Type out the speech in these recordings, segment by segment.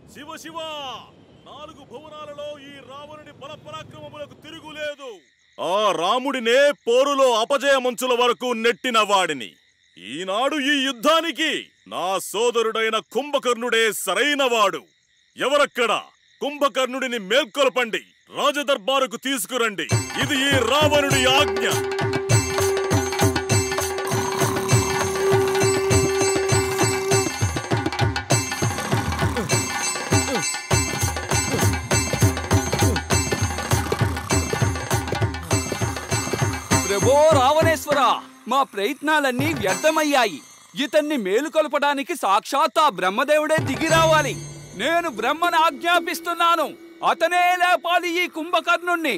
శివ శివ నాలుగు భువనాలలో ఈ రావణుని బల పరాక్రమములకు తిరుగులేదు ఆ రాముడినే పోరులో అపజయ మంచుల వరకు నెట్టిన వాడిని ఈనాడు ఈ యుద్ధానికి నా సోదరుడైన కుంభకర్ణుడే సరైనవాడు ఎవరక్కడ కుంభకర్ణుడిని మేల్కొల్పండి రాజదర్బారుకు తీసుకురండి ఇది ఈ రావణుడి ఆజ్ఞ ప్రభో రావణేశ్వర మా ప్రయత్నాలన్నీ వ్యర్థమయ్యాయి ఇతన్ని మేలుకొల్పడానికి సాక్షాత్ ఆ బ్రహ్మదేవుడే దిగి రావాలి నేను బ్రహ్మను ఆజ్ఞాపిస్తున్నాను అతనే లేపాలి ఈ కుంభకర్ణుణ్ణి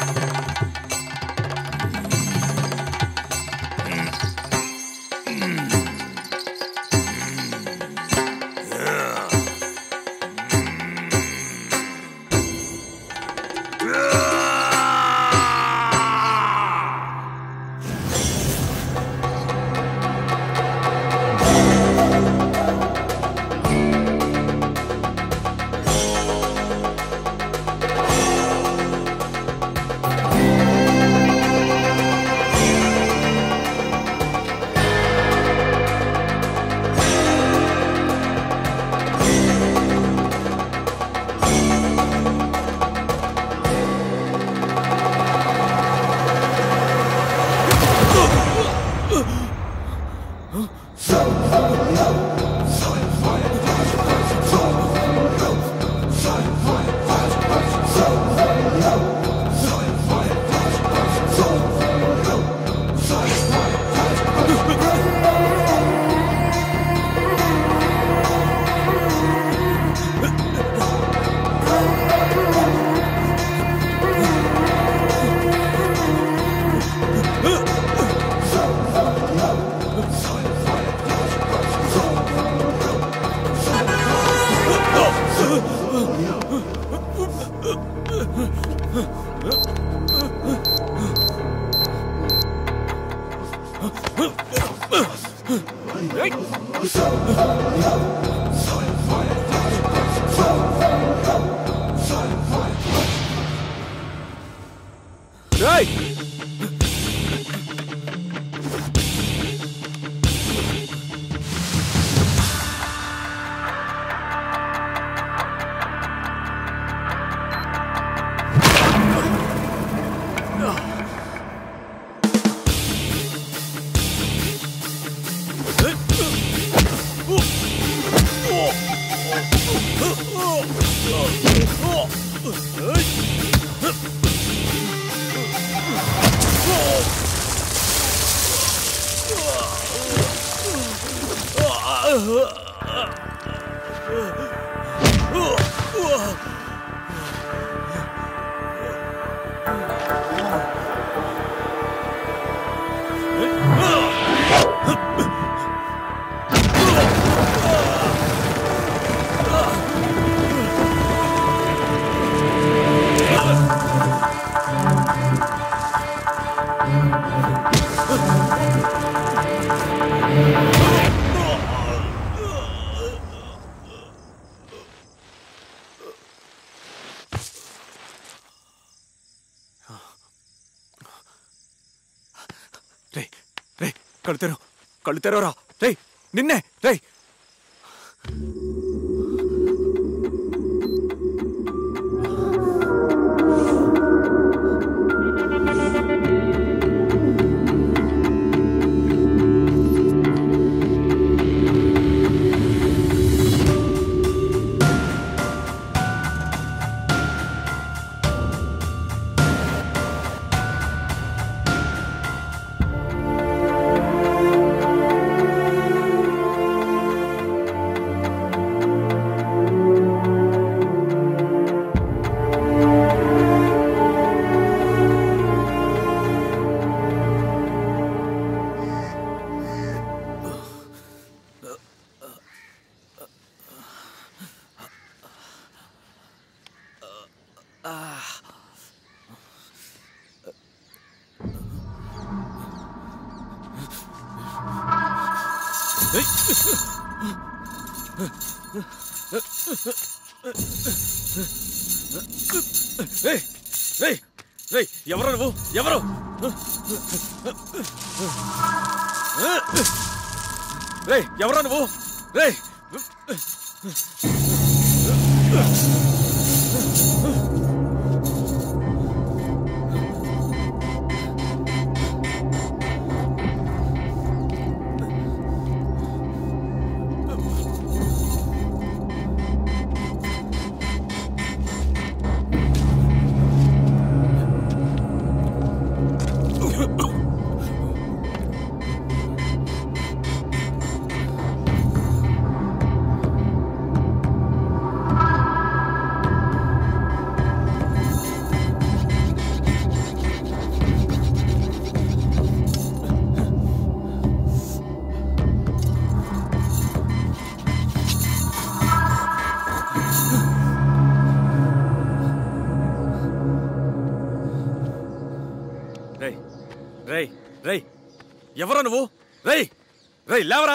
రేయ్! రే రే కళ్ళు తెరు కళ్ళు తెరవరా రే నిన్నే రే రేయ్ రేయ్ రేయ్ ఎవరు నువ్వు ఎవరు రేయ్ ఎవరు నువ్వు రేయ్ రేయ్ రేయ్ రేయ్ ఎవరా నువ్వు రేయ్ రేయ్ లేవరా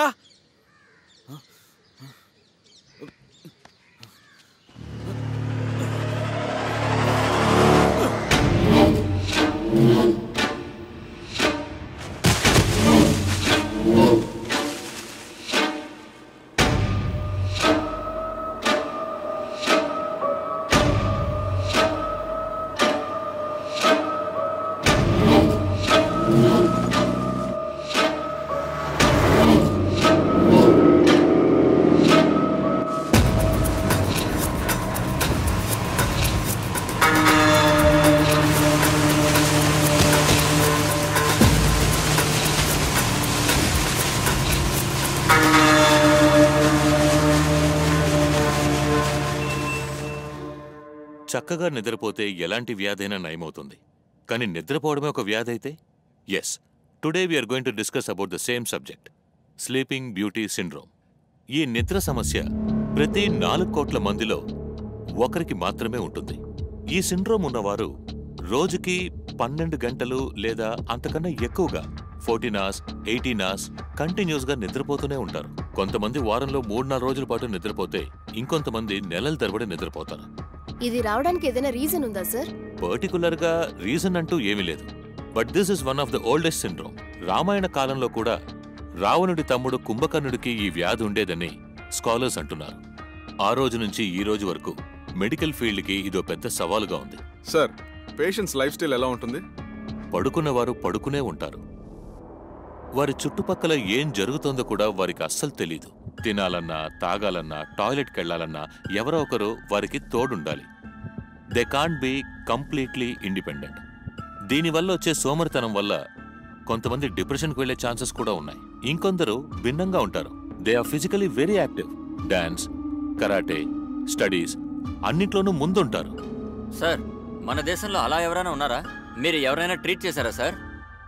చక్కగా నిద్రపోతే ఎలాంటి వ్యాధైనా నయమవుతుంది కానీ నిద్రపోవడమే ఒక వ్యాధి అయితే yes today we're going to discuss about the same subject sleeping beauty syndrome ఈ నిద్ర సమస్య ప్రతి నాలుగు కోట్ల మందిలో ఒకరికి మాత్రమే ఉంటుంది ఈ సిండ్రోమ్ ఉన్నవారు రోజుకి పన్నెండు గంటలు లేదా అంతకన్నా ఎక్కువగా fourteen hours eighteen hours continuous గా నిద్రపోతూనే ఉంటారు కొంతమంది వారంలో మూడు నాలుగు రోజుల పాటు నిద్రపోతే ఇంకొంతమంది నెలల తరబడి నిద్రపోతారు ఇది రావడానికి ఏదైనా రీజన్ ఉందా సార్ పర్టికులర్ గా రీజన్ అంటూ ఏమీ లేదు but this is one of the oldest syndrome Ramayana కాలంలో కూడా రావణుడి తమ్ముడు కుంభకర్ణుడికి ఈ వ్యాధి ఉండేదని స్కాలర్స్ అంటున్నారు ఆ రోజు నుంచి ఈ రోజు వరకు మెడికల్ ఫీల్డ్కి ఇదో పెద్ద సవాలుగా ఉంది సార్ పేషెంట్స్ లైఫ్ స్టైల్ ఎలా ఉంటుంది పడుకున్నవారు పడుకునే ఉంటారు వారి చుట్టుపక్కల ఏం జరుగుతోందో కూడా వారికి అస్సలు తెలీదు తినాలన్నా తాగాలన్నా టాయిలెట్కి వెళ్లాలన్నా ఎవరో ఒకరు వారికి తోడుండాలి they can't be completely independent దీనివల్ల వచ్చే సోమరితనం వల్ల కొంతమంది డిప్రెషన్కి వెళ్లే ఛాన్సెస్ కూడా ఉన్నాయి ఇంకొందరు భిన్నంగా ఉంటారు they are physically very active dance karate studies అన్నిట్లోనూ ముందుంటారు సార్ మన దేశంలో అలా ఎవరైనా ఉన్నారా మీరు ఎవరైనా ట్రీట్ చేశారా సార్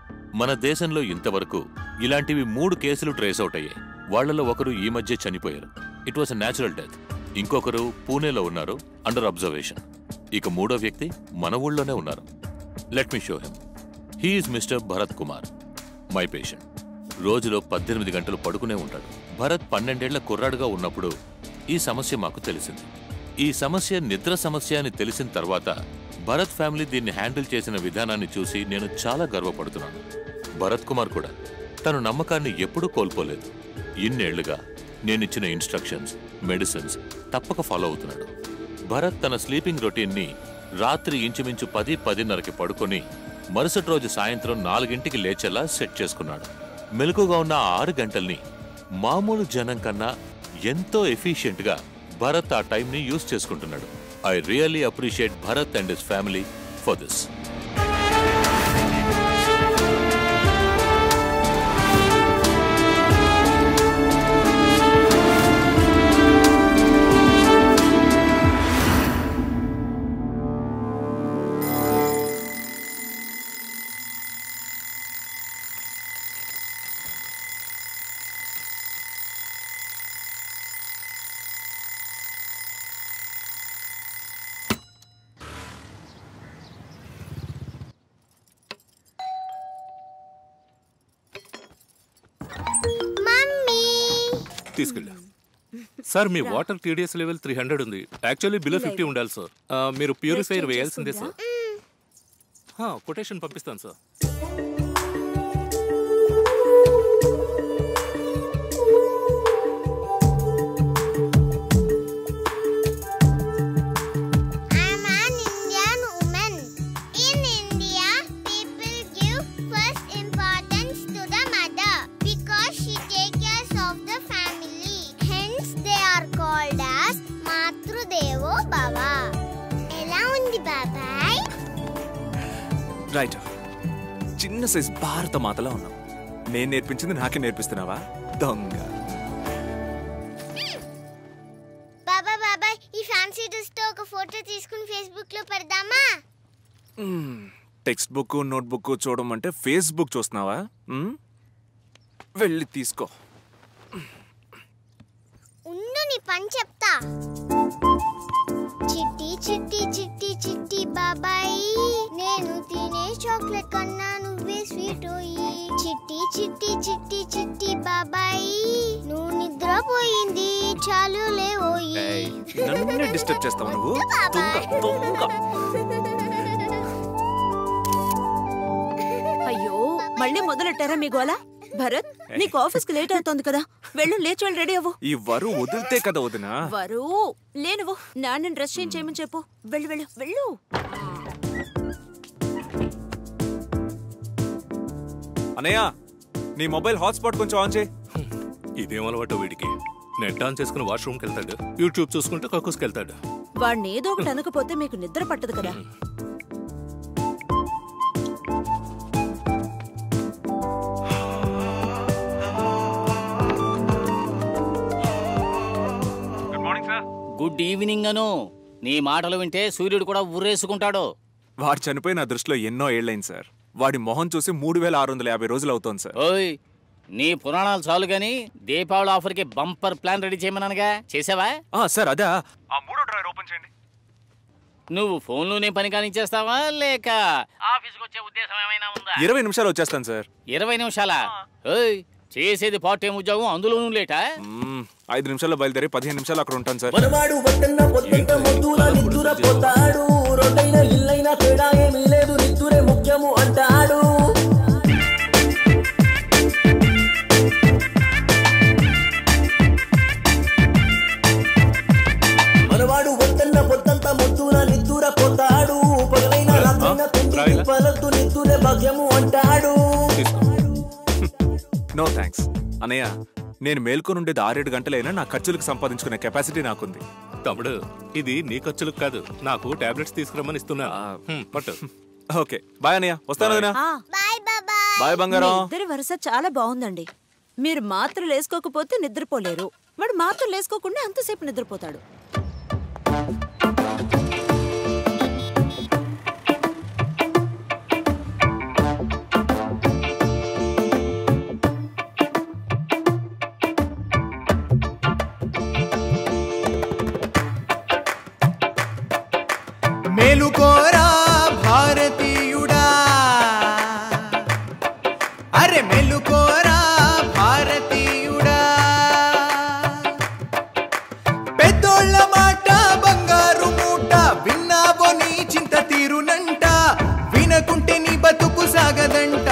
మన దేశంలో ఇంతవరకు ఇలాంటివి మూడు కేసులు ట్రేస్ అవుట్ అయ్యాయి వాళ్లలో ఒకరు ఈ మధ్య చనిపోయారు ఇట్ వాస్ న్యాచురల్ డెత్ ఇంకొకరు పూణేలో ఉన్నారు అండర్ అబ్జర్వేషన్ ఇక మూడో వ్యక్తి మన ఊళ్ళోనే ఉన్నారు let me show him he's Mister Bharat Kumar my patient రోజులో పద్దెనిమిది గంటలు పడుకునే ఉంటాడు భరత్ పన్నెండేళ్ల కుర్రాడుగా ఉన్నప్పుడు ఈ సమస్య మాకు తెలిసింది ఈ సమస్య నిద్ర సమస్య అని తెలిసిన తర్వాత భరత్ ఫ్యామిలీ దీన్ని హ్యాండిల్ చేసిన విధానాన్ని చూసి నేను చాలా గర్వపడుతున్నాను భరత్ కుమార్ కూడా తను నమ్మకాన్ని ఎప్పుడూ కోల్పోలేదు ఇన్నేళ్లుగా నేనిచ్చిన ఇన్స్ట్రక్షన్స్ మెడిసిన్స్ తప్పక ఫాలో అవుతున్నాడు భరత్ తన స్లీపింగ్ రొటీన్ని రాత్రి ఇంచుమించు పది పదిన్నరకి పడుకొని మరుసటి రోజు సాయంత్రం నాలుగింటికి లేచేలా సెట్ చేసుకున్నాడు మెలకుగా ఉన్న ఆ ఆరు గంటల్ని మామూలు జనం కన్నా ఎంతో ఎఫిషియెంట్గా భరత్ ఆ టైంని యూజ్ చేసుకుంటున్నాడు I really appreciate Bharat and his family for this mummy తీసుకెళ్ళు సార్ మీ water TDS level three hundred ఉంది యాక్చువల్లీ బిలో ఫిఫ్టీ ఉండాలి సార్ ఆ, మీరు ప్యూరిఫైర్ వేయాల్సిందే సార్ కొటేషన్ పంపిస్తాను sir I'm an Indian woman. In India, people give first importance to the mother because she takes care of the family. Hence, they are called as Matrudevo Bhava. ఎలా ఉంది బాబాయ్ right చిన్న size భారత మాతలా ఉన్నావు నేను నేర్పించింది నాకే నేర్పిస్తున్నావా దొంగ బాబా బాబాయ్ ఈ ఫ్యాన్సీ డ్రెస్ తో ఒక ఫోటో తీసుకుని ఫేస్బుక్ లో పెడదామా టెక్స్ట్ బుక్ నోట్ బుక్ చూడడం అంటే ఫేస్బుక్ చూస్తున్నావా మ్? వెళ్ళి తీసుకో ఉండు నీ పని చెప్తా చిట్టి చిట్టి చిట్టి చిట్టి బాబాయ్ నేను తినే చాక్లెట్ కన్నా నువ్వే స్వీట్ చిట్టి చిట్టి చిట్టి చిట్టి బాబాయ్ నువ్వు నిద్రపోయింది చాలు లేవోయి ఏయ్, నన్నే డిస్టర్బ్ చేస్తావు నువ్వు దొంగ దొంగ అయ్యో మళ్ళీ మొదలెట్టారా మీ గోల భరత్ నీకు ఆఫీస్ కి లేట్ అవుతోంది కదా వెళ్ళు లేచి వెళ్ళి రెడీ అవ్వు ఈ వరు వదిలితే కదా వదినా వరు లేనువ్వు నాన్న డ్రెస్ చేంజ్ చేయమని చెప్పు వెళ్ళు వెళ్ళు వెళ్ళు అనయ్య నీ మొబైల్ హాట్స్పాట్ కొంచెం ఆన్ చేయి ఇదేం అలవాటు వీడికి నెట్ ఆన్ చేసుకుని వాష్రూమ్కి వెళ్తాడు యూట్యూబ్ చూసుకుంటే కక్కుస్కి వెళ్తాడు వాడిని ఏదో ఒకటి అనకపోతే మీకు నిద్ర పట్టదు కదా గుడ్ ఈవినింగ్ అను నీ మాటలు వింటే సూర్యుడు కూడా ఉర్రేసుకుంటాడు వాడు చనిపోయి నా దృష్టిలో ఎన్నో ఏళ్ళైంది సార్ వాడి మొహం చూసి మూడు వేల ఆరు వందల యాభై రోజులు అవుతోంది సార్ ఓయ్ నీ పురాణాలు చాలు గాని దీపావళి ఆఫర్కి బంపర్ ప్లాన్ రెడీ చేయమన్నానుగా చేసావా ఆ, సార్ అదా నువ్వు ఫోన్లోనే పని కానిచ్చేస్తావా లేక ఆఫీస్కి వచ్చే ఉద్దేశం ఏమైనా ఉందా ఇరవై నిమిషాలు వచ్చేస్తాను సార్ ఇరవై నిమిషాలా ఓయ్ చేసేది పార్ట్ టైం ఉద్యోగం అందులోనూ లేటా మ్మ్, ఐదు నిమిషాల్లో బయలుదేరి పదిహేను నిమిషాలు అక్కడ ఉంటాను సార్ మనవాడు వద్దన్న పొద్దున్న మొద్దుల నిద్దుర పోతాడు రొట్టైన ఇల్లైన తేడా ఏమీ లేదు నిద్దురే ముఖ్యము అంటాడు మనవాడు వద్దన్న పొద్దంత మొద్దుల నిద్దుర పోతాడు పగలైన రాత్రైన తిండి పలద్దు నిద్దురే భాగ్యము అంటాడు నో థ్యాంక్స్ అన్నయ్య నేను మేల్కొని ఉండేది ఆరేడు గంటలైనా నా ఖర్చులకు సంపాదించుకునే కెపాసిటీ నాకుంది తమ్ముడు ఇది నీ ఖర్చులకు కాదు నాకు టాబ్లెట్స్ తీసుకురమ్మని ఇస్తున్నా హ్మ్, పట్టు ఓకే బాయ్ అన్నయ్య వస్తాను వదినా ఆ, బాయ్ బాబాయ్ బాయ్ మీ బంగారం ఇద్దరి వరుస చాలా బాగుందండి మీరు మాత్రలు వేసుకోకపోతే నిద్రపోలేరు వాడు మాత్రలు వేసుకోకుండా అంతసేపు నిద్రపోతాడు మేలుకోరా భారతీయుడా అరే మెలుకోరా భారతీయుడా పెద్దోళ్ళ మాట బంగారు మూట విన్నావో నీ చింత తీరునంట వినకుంటే నీ బతుకు సాగదంట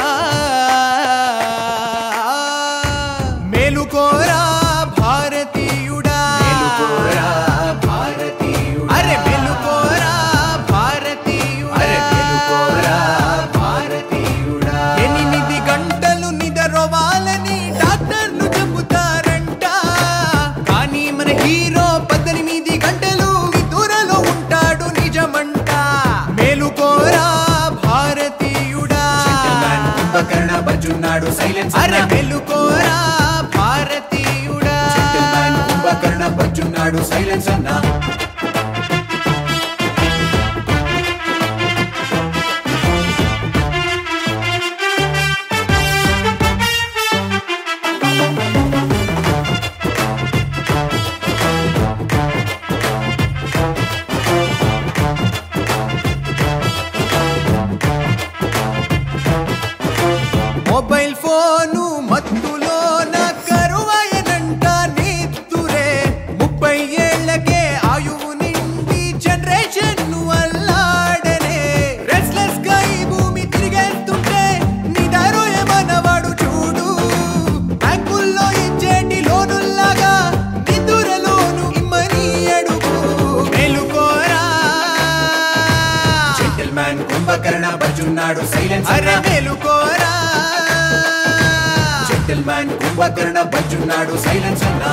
మేలుకోరా భారతీయుడా మేలుకోరా భారతీయుడా అరే మెలుకోరా భారతీయుడా అరే మెలుకోరా భారతీయుడా ఎనిమిది గంటలు నిద్రవాలని డాక్టర్లు చెబుతారంట కానీ మన హీరో పద్దెనిమిది గంటలు నిద్రలో ఉంటాడు నిజమంట మేలుకోరా భారతీయుడా కుంభకర్ణ బజ్జున్నాడు సైలెన్స్ అరే మెలుకోరా భారతీయుడా కుంభకర్ణ బజ్జున్నాడు సైలెన్స్ అన్నా మొబైల్ ఫోను మత్తులో నా కరువయనంట నిద్దురే బజ్జున్నాడు సైలెన్స్ అరే మేలుకోరా జెంటిల్మ్యాన్ కుంభకర్ణ బజ్జున్నాడు సైలెన్స్ అన్నా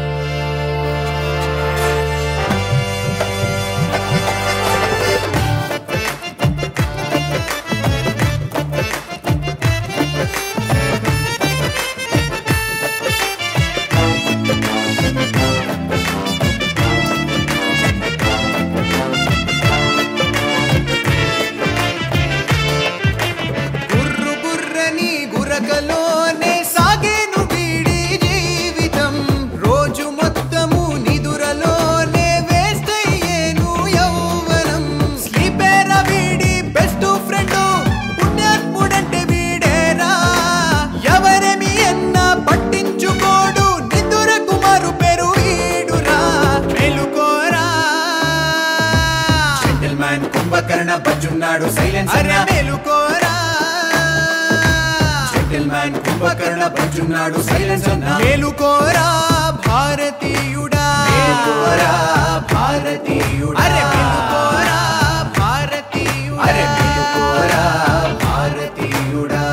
గుర్రు గుర్రని గురకలోనే సాగేను వీడి జీవితం రోజు మొత్తము నిదురలోనే వేస్ట్ అయ్యేను యౌవనం స్లీపేరా వీడి బెస్ట్ ఫ్రెండ్ పుణ్యాత్ముడంటే వీడేరా ఎవరేమి ఎన్న పట్టించుకోడు నిదుర కుమారు పేరు వీడురా మెలుకోరా జెంటిల్మ్యాన్ కుంభకర్ణ బజ్జున్నాడు సైలెన్స్ అరే మేలుకోరా జెంటిల్మ్యాన్ కుంభకర్ణ బజ్జున్నాడు సైలెన్స్ అన్నా మేలుకోరా భారతీయుడా మేలుకోరా భారతీయుడా అరే మేలుకోరా భారతీయుడా అరే మేలుకోరా భారతీయుడా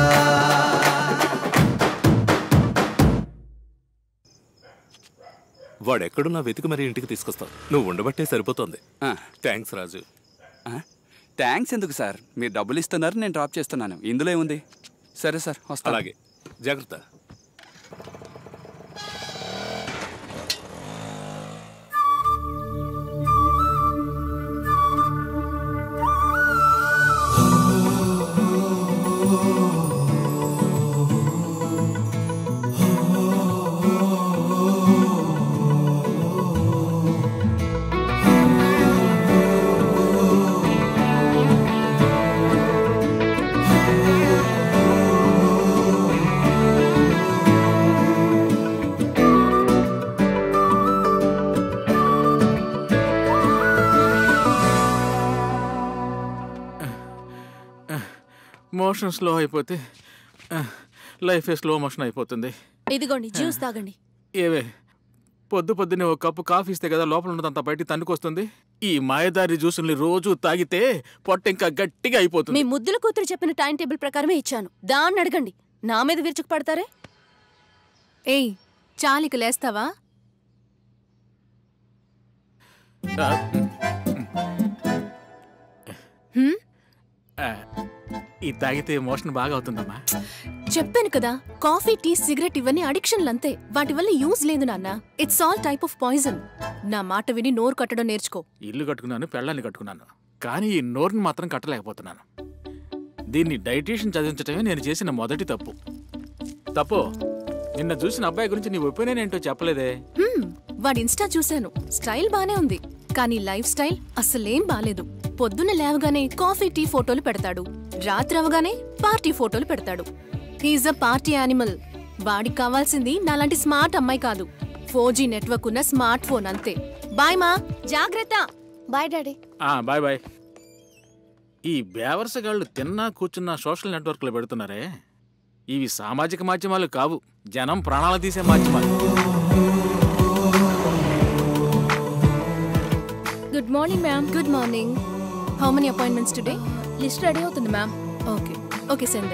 వాడు ఎక్కడున్నా వెతికి మరీ ఇంటికి తీసుకొస్తావు నువ్వు ఉండబట్టే సరిపోతుంది థ్యాంక్స్ రాజు థ్యాంక్స్ ఎందుకు సార్ మీరు డబ్బులు ఇస్తున్నారు నేను డ్రాప్ చేస్తున్నాను ఇందులో ఏముంది సరే సార్ వస్తా అలాగే జాగ్రత్త మోషన్ స్లో అయిపోతే లైఫ్ స్లో మోషన్ అయిపోతుంది ఇదిగోండి జ్యూస్ తాగండి ఏవే పొద్దు పొద్దున్నే ఒక కప్పు కాఫీ ఇస్తే కదా లోపల ఉన్నదంతా బయటికి తన్నుకొస్తుంది ఈ మాయదారి జ్యూసుల్ని రోజు తాగితే పొట్ట ఇంకా గట్టిగా మీ అయిపోతుంది ముద్దుల కూతురు చెప్పిన టైం టేబుల్ ప్రకారమే ఇచ్చాను దాన్ని అడగండి నా మీద విరుచుకు పడతారే ఏయ్ చాలిక లేస్తావా ఆ, హ్మ్? ఆ, ఇది తాగితే మోషన్ బాగా అవుతుందమ్మా చెప్పాను కదా కాఫీ టీ సిగరెట్ ఇవన్నీ అడిక్షన్లు అంతే వాటి వల్ల యూజ్ లేదు నాన్న it's all type of poison నా మాట విని నోరు కట్టడం నేర్చుకో ఇల్లు కట్టుకున్నాను పెళ్ళాన్ని కట్టుకున్నాను కానీ ఈ నోరుని మాత్రం కట్టలేకపోతున్నాను దీన్ని డైటీషియన్ చదివించటమే నేను చేసిన మొదటి తప్పు తప్పు నిన్న చూసిన అబ్బాయి గురించి నీ ఒపీనియన్ ఏంటో చెప్పలేదే హ్మ్, వాడి ఇన్స్టా చూశాను స్టైల్ బానే ఉంది కానీ లైఫ్ స్టైల్ అసలేం బాలేదు పొద్దున్న లేవగానే కాఫీ టీ ఫోటోలు పెడతాడు రాత్రి అవగానే పార్టీ ఫోటోలు పెడతాడు హీజ్ అ పార్టీ యానిమల్ వాడికి కావాల్సింది నాలాంటి స్మార్ట్ అమ్మాయి కాదు ఫోర్ జీ నెట్వర్క్ ఉన్న స్మార్ట్ ఫోన్ అంతే బాయ్ మా జాగ్రత్త బాయ్ డాడీ ఆ బాయ్ బాయ్ ఈ బేవర్సగాళ్ళు తిన్నా కూర్చున్న సోషల్ నెట్వర్క్లో పెడుతున్నారే ఇవి సామాజిక మాధ్యమాలు కావు జనం ప్రాణాలు తీసే మాధ్యమాలు good morning ma'am good morning how many appointments today list ready అవుతుంది ma'am okay okay send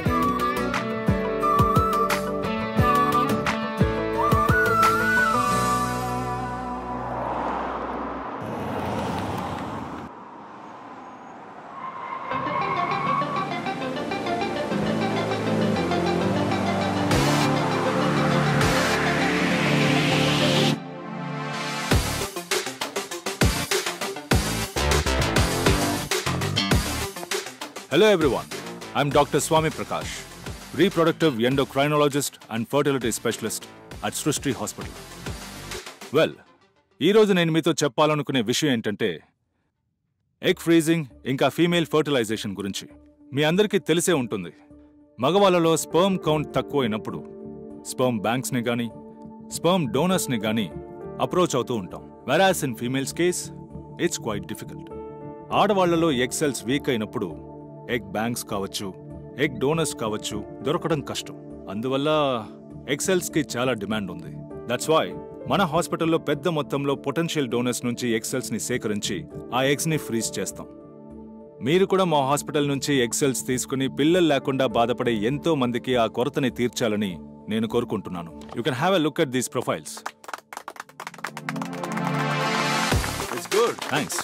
Hello everyone. I'm Dr. Swami Prakash, reproductive endocrinologist and fertility specialist at Srishti Hospital. Well ఈరోజు నేను మీతో చెప్పాలనుకునే విషయం ఏంటంటే ఎగ్ ఫ్రీజింగ్ ఇంకా female fertilisation గురించి మీ అందరికీ తెలిసే ఉంటుంది మగవాళ్ళలో స్పర్మ్ కౌంట్ తక్కువైనప్పుడు స్పర్మ్ బ్యాంక్స్ని గాని స్పర్మ్ డోనర్స్ని గాని అప్రోచ్ అవుతూ ఉంటాం whereas in females case it's quite difficult ఆడవాళ్లలో ఎగ్ సెల్స్ వీక్ అయినప్పుడు ఎగ్ బ్యాంక్స్ కావచ్చు ఎగ్ డోనర్స్ కావచ్చు దొరకడం కష్టం అందువల్ల ఎగ్ సెల్స్ కి చాలా డిమాండ్ ఉంది దట్స్ వై మన హాస్పిటల్లో పెద్ద మొత్తంలో పొటెన్షియల్ డోనర్స్ నుంచి ఎగ్ సెల్స్ ని సేకరించి ఆ ఎగ్స్ ని ఫ్రీజ్ చేస్తాం మీరు కూడా మా హాస్పిటల్ నుంచి ఎక్సెల్స్ తీసుకుని పిల్లలు లేకుండా బాధపడే ఎంతో మందికి ఆ కొరతని తీర్చాలని నేను కోరుకుంటున్నాను you can have a look at these profiles it's good thanks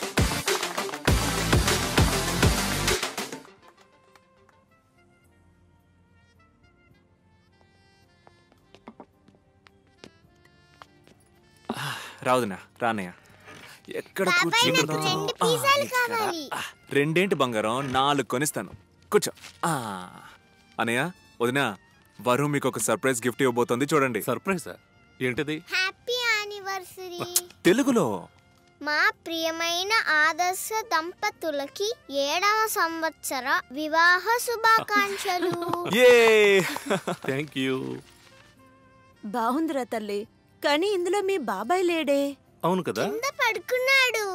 రావుదనా రానయ్య ఎక్కడ కూర్చుందాం రెండు పిజ్జాలు కావాలి రెండేంటి బంగారం నాలుగు కొనిస్తాను కూర్చో ఆ. అనయ్య వదినా వరు మీకు ఒక సర్ప్రైజ్ గిఫ్ట్ ఇవ్వబోతోంది చూడండి సర్ప్రైజ్ ఏంటిది హ్యాపీ యానివర్సరీ తెలుగులో మా ప్రియమైన ఆదర్శ దంపతులకి ఏడవ సంవత్సర వివాహ శుభాకాంక్షలు ఏ థ్యాంక్ యూ బాగుందిరా తల్లి కానీ ఇందులో మీ బాబాయ్ లేడే అవును కదా కింద పడుకున్నాడు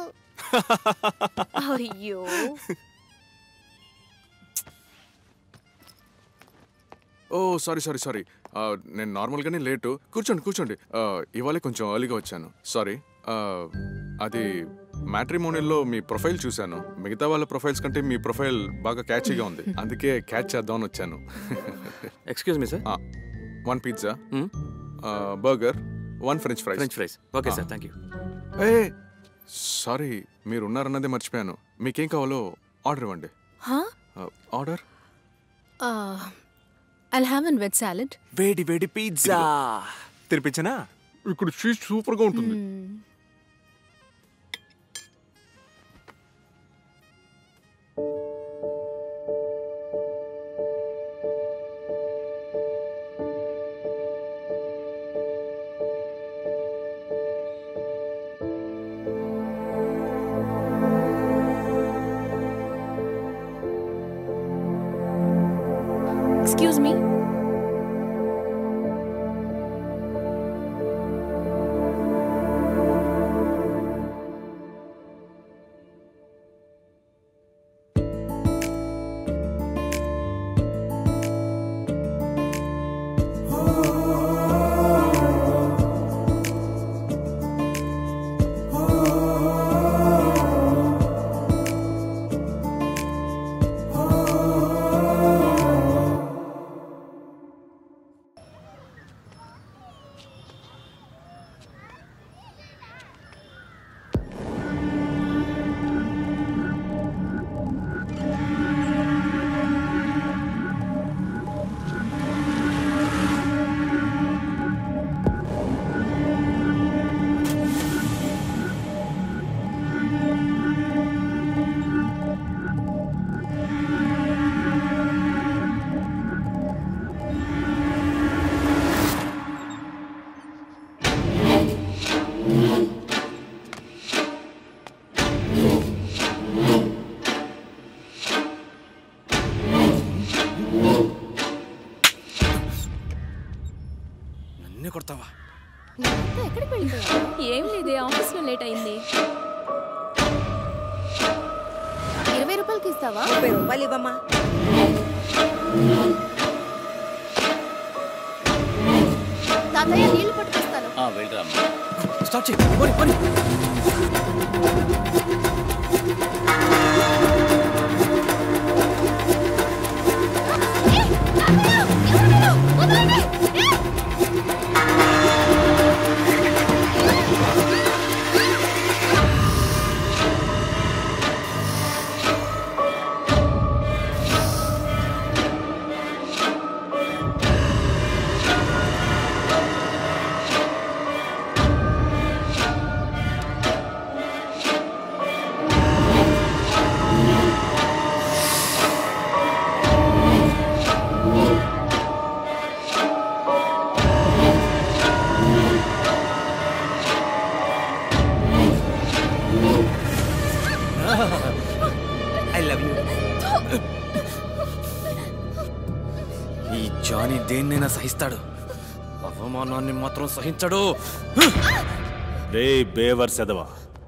అయ్యో ఓ సారీ సారీ సారీ నేను నార్మల్గానే లేటు కూర్చోండి కూర్చోండి ఆ, ఇవాళే కొంచెం ఎర్లీగా వచ్చాను సారీ అది మ్యాట్రిమోనియల్లో మీ ప్రొఫైల్ చూశాను మిగతా వాళ్ళ ప్రొఫైల్స్ కంటే మీ ప్రొఫైల్ బాగా క్యాచీగా ఉంది అందుకే క్యాచ్ చేద్దామని వచ్చాను excuse me sir one pizza burger one French fries French fries okay sir thank you ఏ సారీ మీరు ఉన్నారన్నదే మర్చిపోయాను మీకేం కావాలో ఆర్డర్ ఇవ్వండి హా order I'll have an veg salad వేడి వేడి పిజ్జా తినిపించనా ఇక్కడ చీజ్ సూపర్గా ఉంటుంది ఎక్స్క్యూజ్ మీ నన్నే కొడతావా ఎక్కడికి వెళ్ళిపోయావు ఏం లేదే ఆఫీస్లో లేట్ అయింది ఇరవై రూపాయలకి ఇస్తావా ముప్పై రూపాయలు ఇవ్వమ్మా తాతయ్య నీళ్లు పట్టుకొస్తాను వెళ్ళరామ్మా స్టార్ట్ చేయి పోనీ, పోనీ. ఐ లవ్ యూ ఈ జానీ దేన్నైనా సహిస్తాడు అవమానాన్ని మాత్రం సహించడు రే బేవర్ సెదవా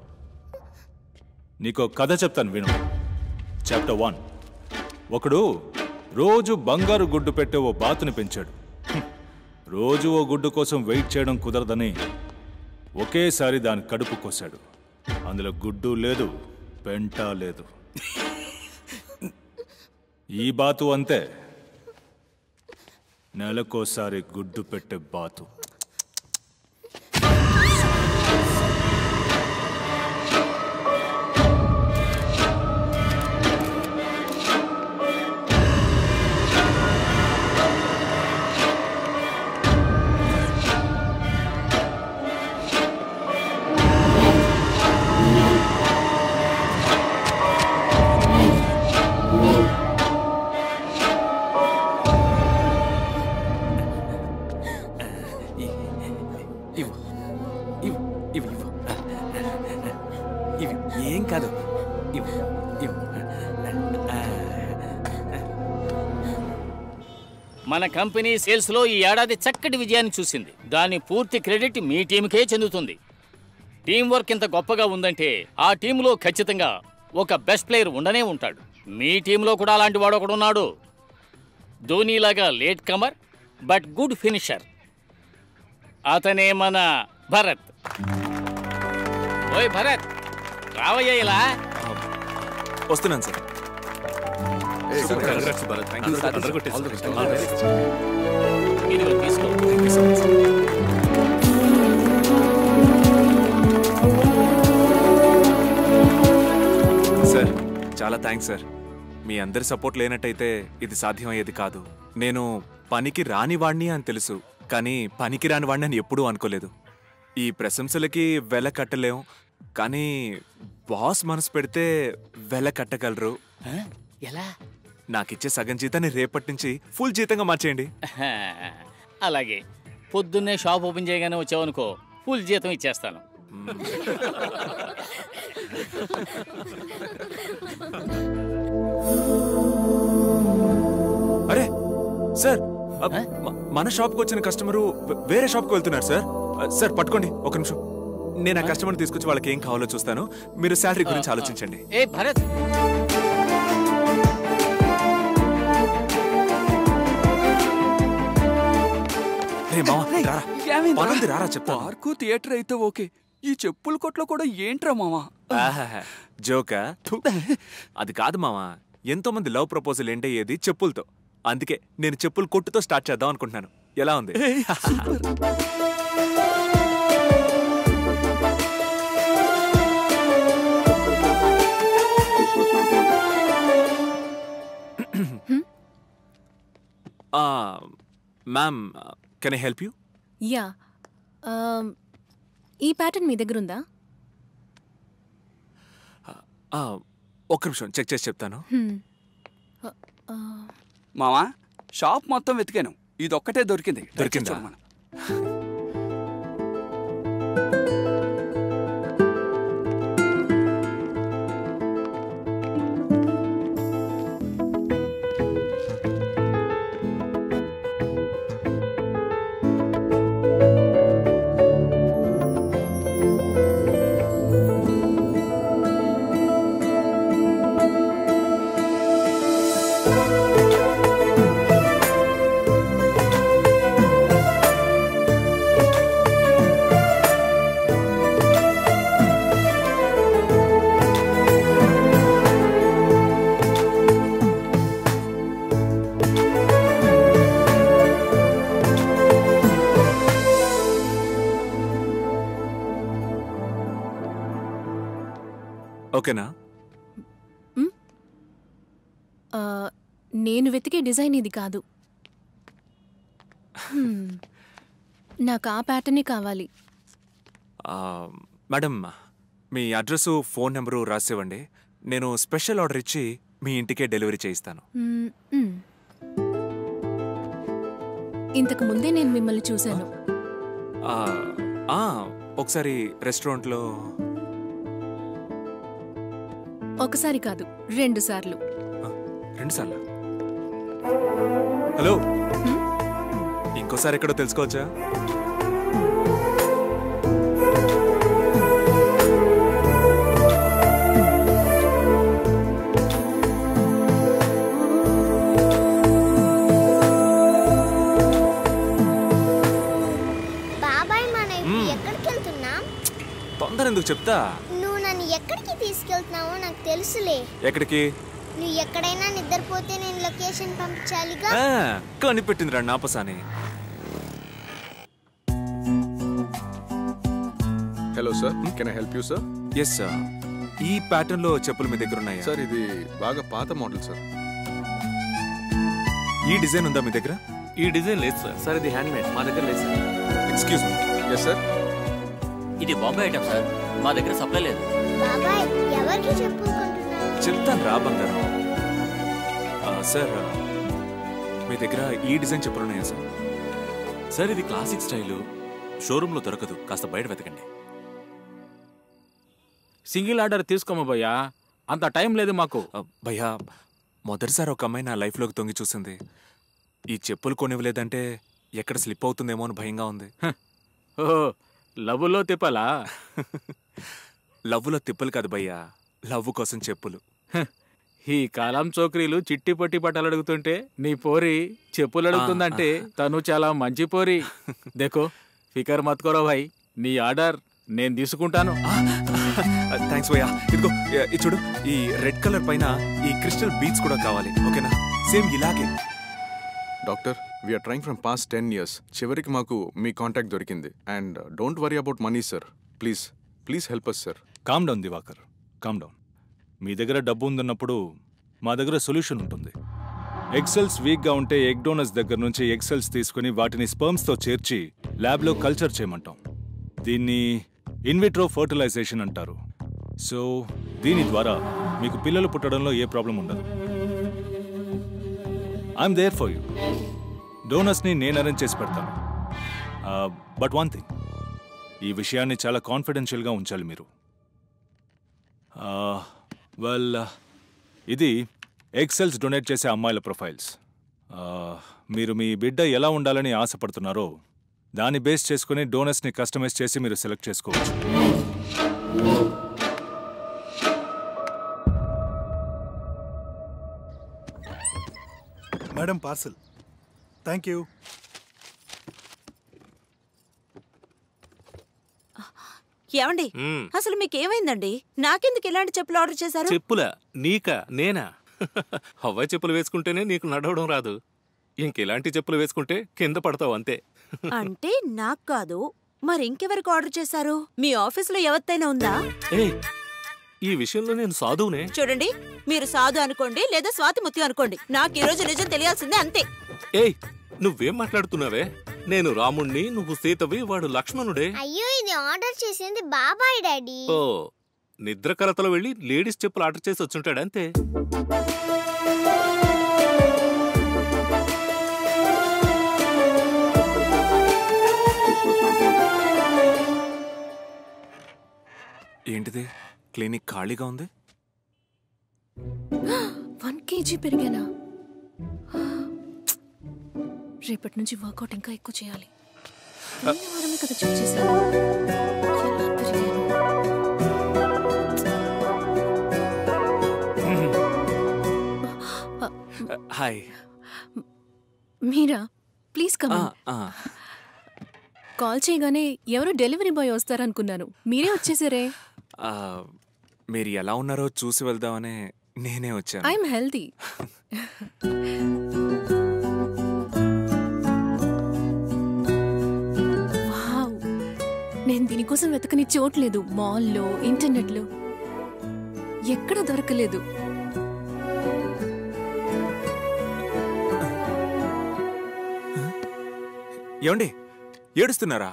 నీకో కథ చెప్తాను విను చాప్టర్ వన్ ఒకడు రోజు బంగారు గుడ్డు పెట్టే ఓ బాతుని పెంచాడు హ్మ్. రోజు ఓ గుడ్డు కోసం వెయిట్ చేయడం కుదరదని ఒకేసారి దాని కడుపు కోసాడు అందులో గుడ్డు లేదు పెంట లేదు ఈ బాతు అంతే నెలకోసారి గుడ్డు పెట్టే బాతు ఇవ్వు ఇవ్వు ఇవ్వు ఇవ్వు ఇవ్వు ఏం కాదు ఇవ్వు ఇవ్వు మన కంపెనీ సేల్స్లో ఈ ఏడాది చక్కటి విజయాన్ని చూసింది దాని పూర్తి క్రెడిట్ మీ టీంకే చెందుతుంది టీం వర్క్ ఇంత గొప్పగా ఉందంటే ఆ టీంలో ఖచ్చితంగా ఒక బెస్ట్ ప్లేయర్ ఉండనే ఉంటాడు మీ టీంలో కూడా అలాంటి వాడు ఒకడు ఉన్నాడు ధోనీలాగా late comer but good finisher అతనే మన భరత్ ఓయ్ భరత్ రావయ్యా ఇలా వస్తున్నాను sir Congrats, Bharat. Thank you. అందరూ కొట్టేశారు. All the best. ఇదిగో తీసుకో సార్ చాలా థ్యాంక్స్ సార్ మీ అందరి సపోర్ట్ లేనట్టయితే ఇది సాధ్యమయ్యేది కాదు నేను పనికి రాని వాణ్ణి అని తెలుసు కానీ పనికి రాని వాడిని అని ఎప్పుడూ అనుకోలేదు ఈ ప్రశంసలకి వెల కట్టలేం కానీ బాస్ మనసు పెడితే వెల కట్టగలరు ఎలా నాకిచ్చే సగం జీతాన్ని రేపటి నుంచి ఫుల్ జీతంగా మార్చేయండి అలాగే పొద్దున్నే షాప్ ఓపెన్ చేయగానే వచ్చావనుకో ఫుల్ జీతం ఇచ్చేస్తాను అరే సార్ అ- మ- మన షాప్కి వచ్చిన కస్టమరు వే- వేరే షాప్కి వెళ్తున్నారు సార్ అ, సార్ పట్టుకోండి ఒక నిమిషం నేను ఆ కస్టమర్ తీసుకొచ్చి వాళ్ళకి ఏం కావాలో చూస్తాను మీరు శాలరీ గురించి ఆలోచించండి ఏ భరత్ రే మావా, రారా. పనుంది, రారా చెప్తాను. పార్కు థియేటర్ అయితే ఓకే ఈ చెప్పుల కొట్లో కూడా ఏంట్రా మామా ఆహాహా. జోకా థు. అది కాదు మావా ఎంతో మంది లవ్ ప్రపోజల్ ఏంటి అయ్యేది చెప్పులతో అందుకే నేను చెప్పులు కొట్టుతో స్టార్ట్ చేద్దాం అనుకుంటున్నాను ఎలా ఉంది ma'am can I help you yeah um, ఈ ప్యాటర్న్ మీ దగ్గర ఉందా ఒక్క నిమిషం చెక్ చేసి చెప్తాను హ్మ్. ఆ, మామా షాప్ మొత్తం వెతికాను ఇది ఒక్కటే దొరికింది దొరికిందా? చూడమను. ఓకేనా ఆ, నేను వెతికే డిజైన్ ఇది కాదు హ్మ్. నాకు ఆ ప్యాటర్నే కావాలి ఆ, మేడం మీ అడ్రస్ ఫోన్ నెంబరు రాసివ్వండి నేను స్పెషల్ ఆర్డర్ ఇచ్చి మీ ఇంటికే డెలివరీ చేయిస్తాను మ్మ్, మ్మ్. ఇంతకు ముందే నేను మిమ్మల్ని చూశాను ఆ, ఆ, ఒకసారి రెస్టారెంట్లో ఒకసారి కాదు రెండు సార్లు రెండు సార్లు హలో ఇంకోసారి ఎక్కడో తెలుసుకోవచ్చా బాబాయ్ మనం ఇప్పుడు మ్మ్. ఎక్కడికి వెళ్తున్నాం తొందర ఎందుకు చెప్తా నువ్వు నన్ను ఎక్కడికి తీసుకెళ్తున్నావో నాకు తెలుసులే ఎక్కడికి నువ్వు ఎక్కడైనా నిద్రపోతే నేను లొకేషన్ పంపించాలిగా ఆ, కనిపెట్టింది రా నాపసాని hello sir can I help you sir yes sir ఈ ప్యాటర్న్ లో చెప్పులు మీ దగ్గర ఉన్నాయా సార్ ఇది బాగా పాత మోడల్ సార్ ఈ డిజైన్ ఉందా మీ దగ్గర ఈ డిజైన్ లేదు సార్ సార్ ఇది హ్యాండ్ మేడ్ మా దగ్గర లేదు సార్ ఎక్స్క్యూజ్ మీ ఎస్ సార్ ఇది బాంబే ఐటమ్ సార్ మా దగ్గర సప్లై లేదు బాబాయ్ ఎవరికి చెప్పుకుంటున్నావు చెప్తాను రా బంగారం ఆ, సార్ మీ దగ్గర ఈ డిజైన్ చెప్పులు ఉన్నాయా సార్ సార్ ఇది క్లాసిక్ స్టైలు షోరూంలో దొరకదు కాస్త బయట వెతకండి సింగిల్ ఆర్డర్ తీసుకోమ భయ్యా అంత టైం లేదు మాకు భయ్యా మొదటిసారి ఒక అమ్మాయి నా లైఫ్లోకి తొంగి చూసింది ఈ చెప్పులు కొనివ్వలేదంటే ఎక్కడ స్లిప్ అవుతుందేమో అని భయంగా ఉంది ఓహో లవ్లో తిప్పాలా లవ్వులో తిప్పలు కాదు భయ్యా లవ్ కోసం చెప్పులు హ, ఈ కాలం చోకరీలు చిట్టి పట్టి బట్టలు అడుగుతుంటే నీ పోరి చెప్పులు అడుగుతుందంటే తను చాలా మంచి పోరి దేకో ఫికర్ మత్కోరో భాయ్ నీ ఆర్డర్ నేను తీసుకుంటాను థ్యాంక్స్ భయ్యా ఇదిగో ఏ, ఇది చూడు ఈ రెడ్ కలర్ పైన ఈ క్రిస్టల్ బీట్స్ కూడా కావాలి ఓకేనా సేమ్ ఇలాగే doctor we're trying from past ten years చివరికి మాకు మీ కాంటాక్ట్ దొరికింది and don't worry about money sir please please help us sir calm down Divakar calm down మీ దగ్గర డబ్బు ఉందన్నప్పుడు మా దగ్గర సొల్యూషన్ ఉంటుంది ఎగ్సెల్స్ వీక్గా ఉంటే ఎగ్ డోనర్స్ దగ్గర నుంచి ఎగ్సెల్స్ తీసుకుని వాటిని స్పర్మ్స్తో చేర్చి ల్యాబ్లో కల్చర్ చేయమంటాం దీన్ని ఇన్విట్రో ఫర్టిలైజేషన్ అంటారు సో దీని ద్వారా మీకు పిల్లలు పుట్టడంలో ఏ ప్రాబ్లం ఉండదు ఐఎమ్ దేర్ ఫర్ యూ డోనర్స్ని నేను అరేంజ్ చేసి పెడతాను బట్ వన్ థింగ్ ఈ విషయాన్ని చాలా కాన్ఫిడెన్షియల్గా ఉంచాలి మీరు వెల్ ఇది ఎక్సెల్స్ డొనేట్ చేసే అమ్మాయిల ప్రొఫైల్స్ మీరు మీ బిడ్డ ఎలా ఉండాలని ఆశపడుతున్నారో దాన్ని బేస్ చేసుకుని డోనర్స్ని కస్టమైజ్ చేసి మీరు సెలెక్ట్ చేసుకోవచ్చు మేడం పార్సల్ థ్యాంక్ యూ ఏమండి అసలు మీకు ఏమైందండి నాకెందుకు ఇలాంటి చెప్పులు ఆర్డర్ చేశారు చెప్పులా నీకా నేనా హవ్వ చెప్పులు వేసుకుంటేనే నీకు నడవడం రాదు ఇంకెలాంటి చెప్పులు వేసుకుంటే కింద పడతావు అంతే అంటే నాకు కాదు మరి ఇంకెవరికి ఆర్డర్ చేశారు మీ ఆఫీసులో ఎవరితైనా ఉందా ఏయ్ ఈ విషయంలో నేను సాధువునే చూడండి మీరు సాధు అనుకోండి లేదా స్వాతి ముత్యం అనుకోండి నాకు ఈ రోజు నిజం తెలియాల్సిందే అంతే ఏయ్ నువ్వేం మాట్లాడుతున్నావే నేను రాముణ్ణి నువ్వు సీతవి వాడు లక్ష్మణుడే అయ్యో ఇది ఆర్డర్ చేసింది బాబాయ్ డాడీ ఓ నిద్ర కలతలో వెళ్ళి లేడీస్ చెప్పులు ఆర్డర్ చేసి వచ్చుంటాడు అంతే ఏంటిది క్లినిక్ ఖాళీగా ఉంది వన్ కేజీ పెరిగానా రేపటి నుంచి వర్కౌట్ ఇంకా ఎక్కువ చేయాలి పోయిన వారమే కదా చెక్ చేశాను ఎలా పెరిగాను hi Meera please come call చేయగానే ఎవరో డెలివరీ బాయ్ వస్తారనుకున్నాను మీరే వచ్చేసారే మీరు ఎలా ఉన్నారో చూసి వెళ్దామనే నేనే వచ్చాను ఐఎమ్ హెల్దీ వావ్ నేను దీనికోసం వెతకని చోట్లేదు మాల్లో ఇంటర్నెట్లో ఎక్కడ దొరకలేదు ఏమండి ఏడుస్తున్నారా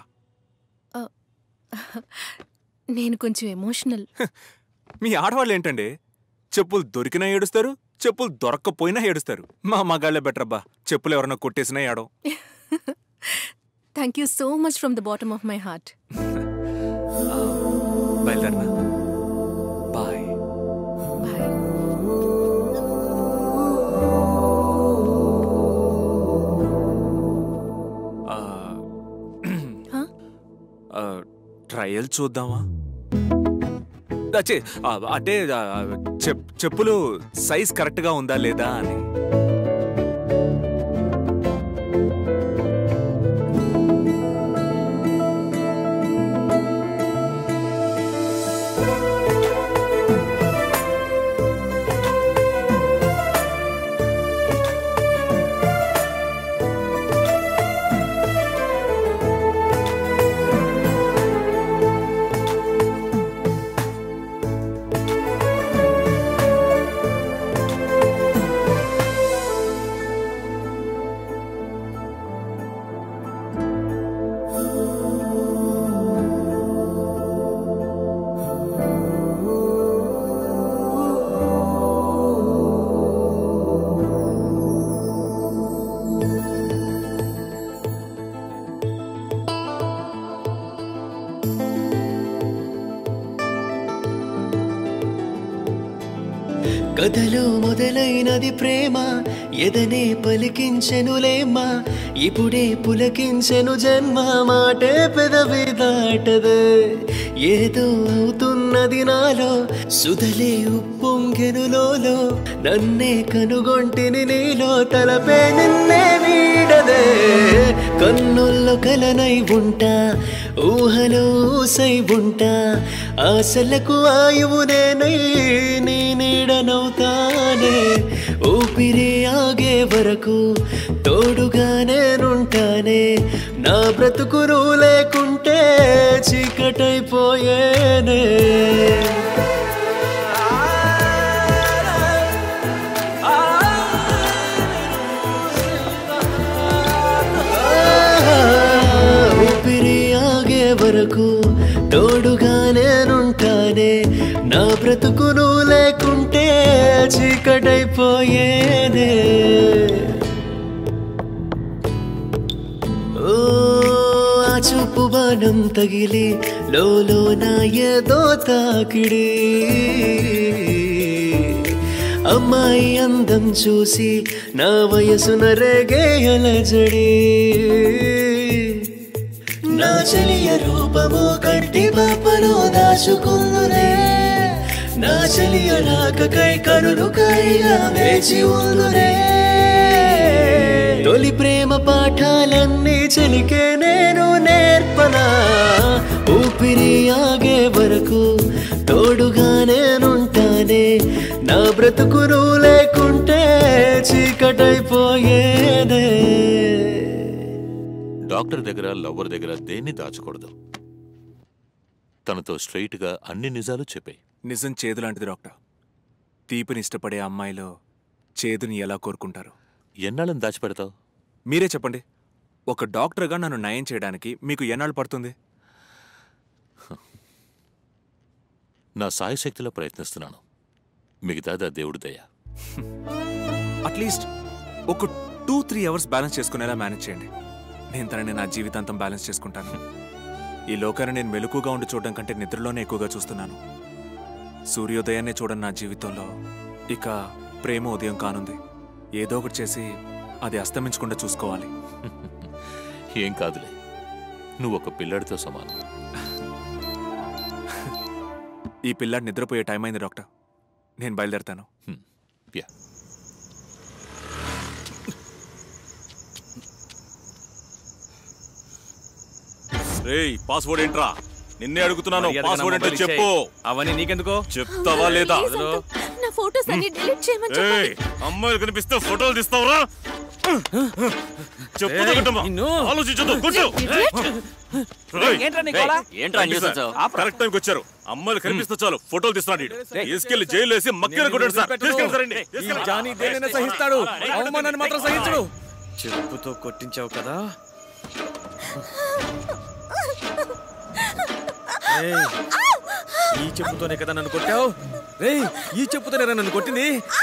నేను కొంచెం ఎమోషనల్ మీ ఆడవాళ్ళు ఏంటండి చెప్పులు దొరికినా ఏడుస్తారు చెప్పులు దొరక్కపోయినా ఏడుస్తారు మా మగాళ్ళే బెటర్ అబ్బా చెప్పులు ఎవరన్నా కొట్టేసినా ఏడో thank you so much from the bottom of my heart బయలుదేరనా బాయ్ ట్రయల్ చూద్దామా అచ్చే, ఆ, అంటే ఆ, చెప్ చెప్పులు సైజ్ కరెక్ట్గా ఉందా లేదా అని కథలో మొదలైనది ప్రేమ ఎదనే పలికించెనులేమ్మా ఇప్పుడే పులకించెను జన్మ మాటే పెదవి దాటదే ఏదో అవుతున్నది నాలో సుధలే ఉప్పొంగెను లోలో నన్నే కనుగొంటిని నీలో తలపే నిన్నే వీడదే కన్నుల్లో కలనై ఉంటా ఊహలో ఊసై ఉంటా ఆశలకు ఆయువు నేనై నీ నీడనవుతానే ఊపిరి ఆగే వరకు తోడుగా నేనుంటానే నా బ్రతుకు నువ్వు లేకుంటే చీకటైపోయేనే ఊపిరి ఆగే వరకు తోడుగా నేనుంటానే నా బ్రతుకు నువ్వు లేకుంటే చీకటైపోయేనే ఓ ఆ చూపు బాణం తగిలి లోలో నా ఏదో తాకిడి అమ్మాయి అందం చూసి నా వయసున రేగే అలజడి నా చలియ రూపము కంటి పాపలో దాచుకుందునే నా చలియ రాకకై కనులు కాయిగా వేచి ఉందునే తొలి ప్రేమ పాఠాలన్నీ చలికే నేను నేర్పనా ఊపిరి ఆగే వరకు తోడుగా నేనుంటానే నా బ్రతుకు నువ్వు లేకుంటే చీకటైపోయేనే డాక్టర్ దగ్గర లవ్వర్ దగ్గర దేన్ని దాచకూడదు తనతో స్ట్రైట్గా అన్ని నిజాలు చెప్పాయి నిజం చేదు లాంటిది డాక్టర్ తీపిని ఇష్టపడే అమ్మాయిలో చేదుని ఎలా కోరుకుంటారు ఎన్నాళ్ళని దాచిపెడతావు మీరే చెప్పండి ఒక డాక్టర్గా నన్ను నయం చేయడానికి మీకు ఎన్నాళ్ళు పడుతుంది నా సాయశక్తిలో ప్రయత్నిస్తున్నాను మిగతాది ఆ దేవుడి దయ అట్లీస్ట్ ఒక టూ త్రీ అవర్స్ బ్యాలెన్స్ చేసుకునేలా మేనేజ్ చేయండి నేను తనని నా జీవితాంతం బ్యాలెన్స్ చేసుకుంటాను ఈ లోకాన్ని నేను మెలకుగా ఉండి చూడడం కంటే నిద్రలోనే ఎక్కువగా చూస్తున్నాను సూర్యోదయాన్నే చూడని నా జీవితంలో ఇక ప్రేమ ఉదయం కానుంది ఏదో ఒకటి చేసి అది అస్తమించకుండా చూసుకోవాలి ఏం కాదులే నువ్వు ఒక పిల్లాడితో సమానం ఈ పిల్లాడు నిద్రపోయే టైం అయింది డాక్టర్ నేను బయలుదేరతాను యా రేయ్ పాస్వర్డ్ ఏంట్రా నిన్నే అడుగుతున్నాను మర్యాదగా పాస్వర్డ్ నా ఏంటో మొబైల్ చెప్పు ఇచ్చేయ్. అవన్నీ నీకెందుకో చెప్తావా లేదా నా ఫోటోస్ అన్ని డిలీట్ చేయమని ఏయ్ అమ్మాయిలు కనిపిస్తే ఫోటోలు తీస్తావురా చెప్పు తగ్గటమ్మా. ఆలోచించొద్దు కూర్చో రేయ్, ఏంట్రా నీ రేయ్, గోల? ఏంట్రా రండి న్యూసెన్స్? సార్. కరెక్ట్ టైంకి వచ్చారు అమ్మాయిలు కనిపిస్తే చాలు ఫోటోలు తీస్తున్నాడు ఈడు. తీసుకెళ్లి జైలు వేసి మక్కలు కొట్టాడు సార్ తీసుకెళ్ళి సార్ అండి ఈ జానీ దేనైనా సహిస్తాడు అవమానాన్ని మాత్రం సహించడు చెప్పుతో కొట్టించావు కదా ఏయ్, ఈ చెప్పుతోనే కదా నన్ను కొట్టావు రేయ్ ఈ చెప్పుతోనే రా నన్ను కొట్టింది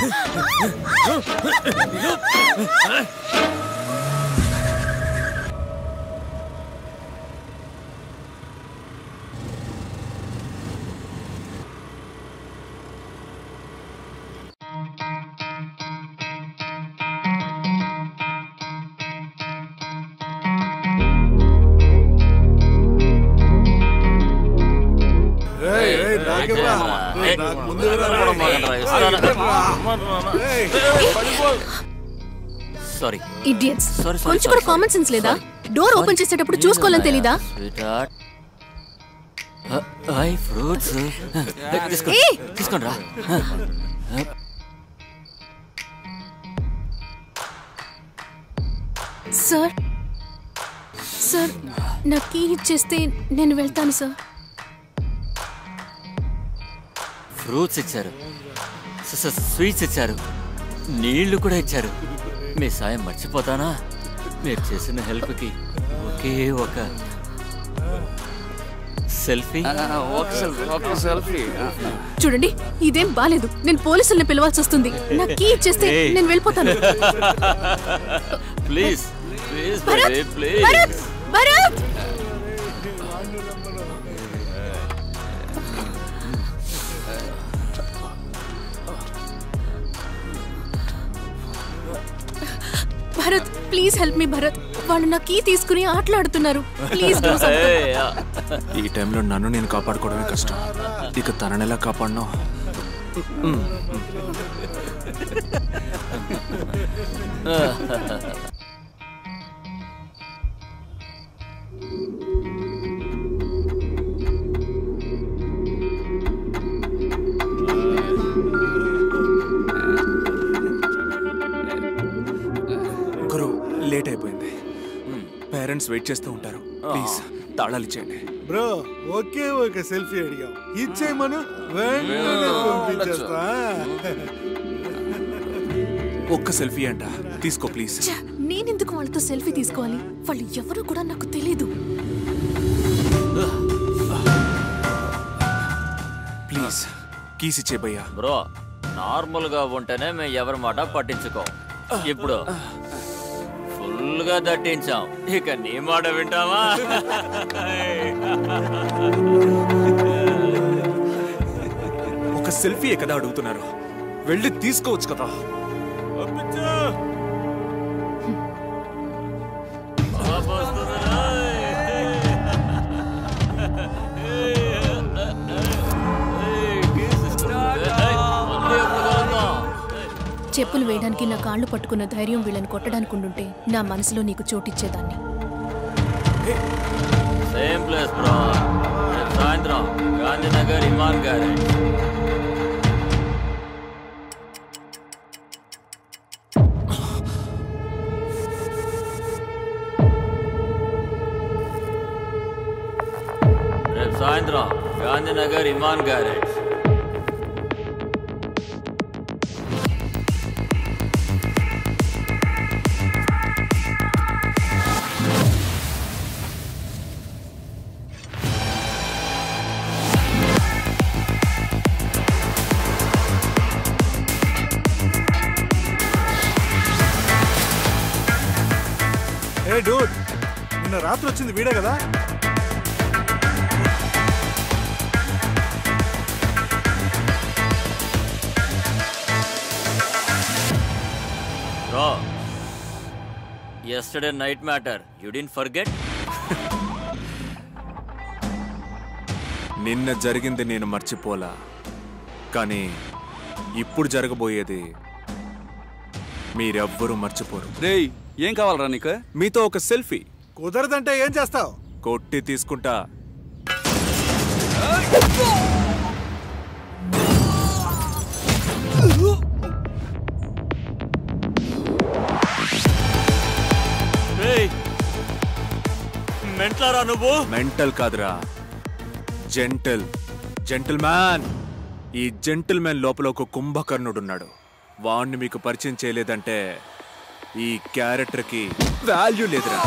సారీ ఇడియట్స్ Sorry, sorry, కొంచెం sorry, కూడా కామన్ సెన్స్ లేదా డోర్ ఓపెన్ చేసేటప్పుడు చూసుకోవాలని తెలీదా ఐ ఫ్రూట్స్ తీసుకో ఏయ్! తీసుకోండి రా సార్ సార్ నా కీ ఇచ్చేస్తే నేను వెళ్తాను సార్ ఫ్రూట్స్ ఇచ్చారు స- స- స్వీట్స్ ఇచ్చారు నీళ్లు కూడా ఇచ్చారు మీ సాయం మర్చిపోతానా మీరు చేసిన హెల్ప్కి ఒకే ఒక సెల్ఫీ ఒక సెల్ఫీ ఒక సెల్ఫీ చూడండి ఇదేం బాలేదు నేను పోలీసుల్ని పిలవాల్సి వస్తుంది నా కీ ఇచ్చేస్తే ఏయ్. నేను వెళ్ళిపోతాను please please Bharat! Please Bharat! Bharat Bharat please help me Bharat వాళ్ళు నా కీ తీసుకుని ఆటలాడుతున్నారు ప్లీజ్ డూ ఈ టైంలో నన్ను నేను కాపాడుకోవడమే కష్టం ఇక తనని ఎలా కాపాడనో మ్. గురు లేట్ అయిపోయింది పేరెంట్స్ వెయిట్ చేస్తూ ఉంటారు ప్లీజ్ తాళాలు ఇచ్చేయండి బ్రో ఒకే ఒక సెల్ఫీ అడిగాం ఇచ్చేయమను వెంటనే పంపించేస్తా ఒక్క సెల్ఫీ అంట తీసుకో ప్లీజ్ ఛ, నేనెందుకు వాళ్ళతో సెల్ఫీ తీసుకోవాలి వాళ్ళు ఎవరో కూడా నాకు తెలీదు ప్లీజ్ కీస్ ఇచ్చే భయ్యా బ్రో నార్మల్ గా ఉంటేనే మేము ఎవరి మాట పట్టించుకోం ఇప్పుడు ఫుల్ గా దట్టించాం ఇక నీ మాట వింటావా ఒక సెల్ఫీ కదా అడుగుతున్నారు వెళ్ళి తీసుకోవచ్చు కదా చెప్పులు వేయడానికి నా కాళ్ళు పట్టుకున్న ధైర్యం వీళ్ళని కొట్టడానికి ఉండుంటే నా మనసులో నీకు చోటిచ్చేదాన్ని సేమ్ ప్లేస్ బ్రో రేపు సాయంత్రం గాంధీనగర్ ఇమాన్ గ్యారేజ్ రేపు సాయంత్రం గాంధీనగర్ ఇమాన్ గ్యారేజ్ ఏ డూడ్ నిన్న రాత్రి వచ్చింది వీడే కదా bro yesterday night matter you didn't forget నిన్న జరిగింది నేను మర్చిపోలా కానీ ఇప్పుడు జరగబోయేది మీరెవ్వరూ మర్చిపోరు రేయ్ ఏం కావాలరా నీకు మీతో ఒక సెల్ఫీ కుదరదంటే ఏం చేస్తావు కొట్టి తీసుకుంటా మెంట్లారా నువ్వు మెంటల్ కాదురా జెంటల్ జెంటల్ మ్యాన్ ఈ జెంటల్ మ్యాన్ లోపల ఒక కుంభకర్ణుడున్నాడు వాణ్ణి మీకు పరిచయం చేయలేదంటే ఈ క్యారెక్టర్కి వాల్యూ లేదురా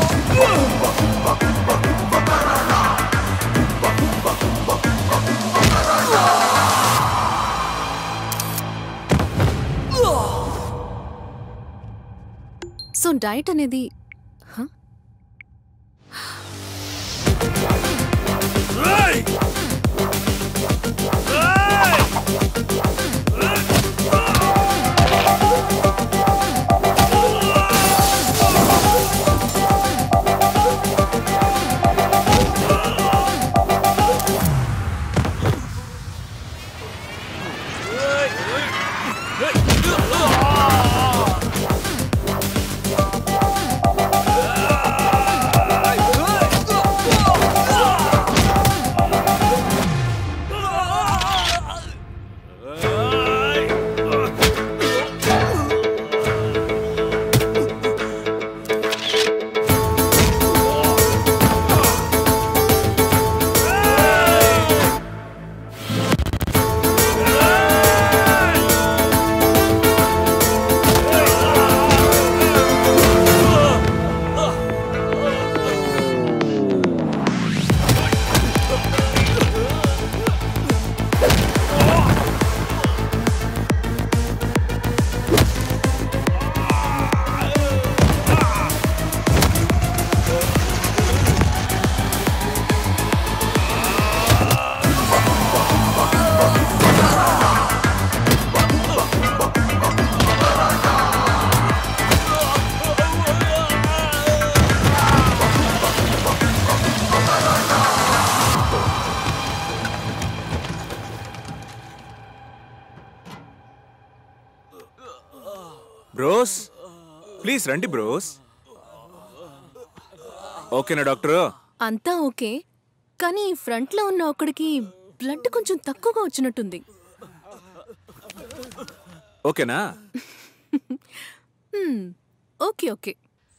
సో డైట్ అనేది హ? Hey! ప్లీజ్ రండి బ్రోస్ ఓకేనా డాక్టర్ అంతా ఓకే కానీ ఫ్రంట్ లో ఉన్న ఒక్కడికి బ్లడ్ కొంచెం తక్కువగా వచ్చినట్టుంది ఓకేనా హ్మ్, ఓకే ఓకే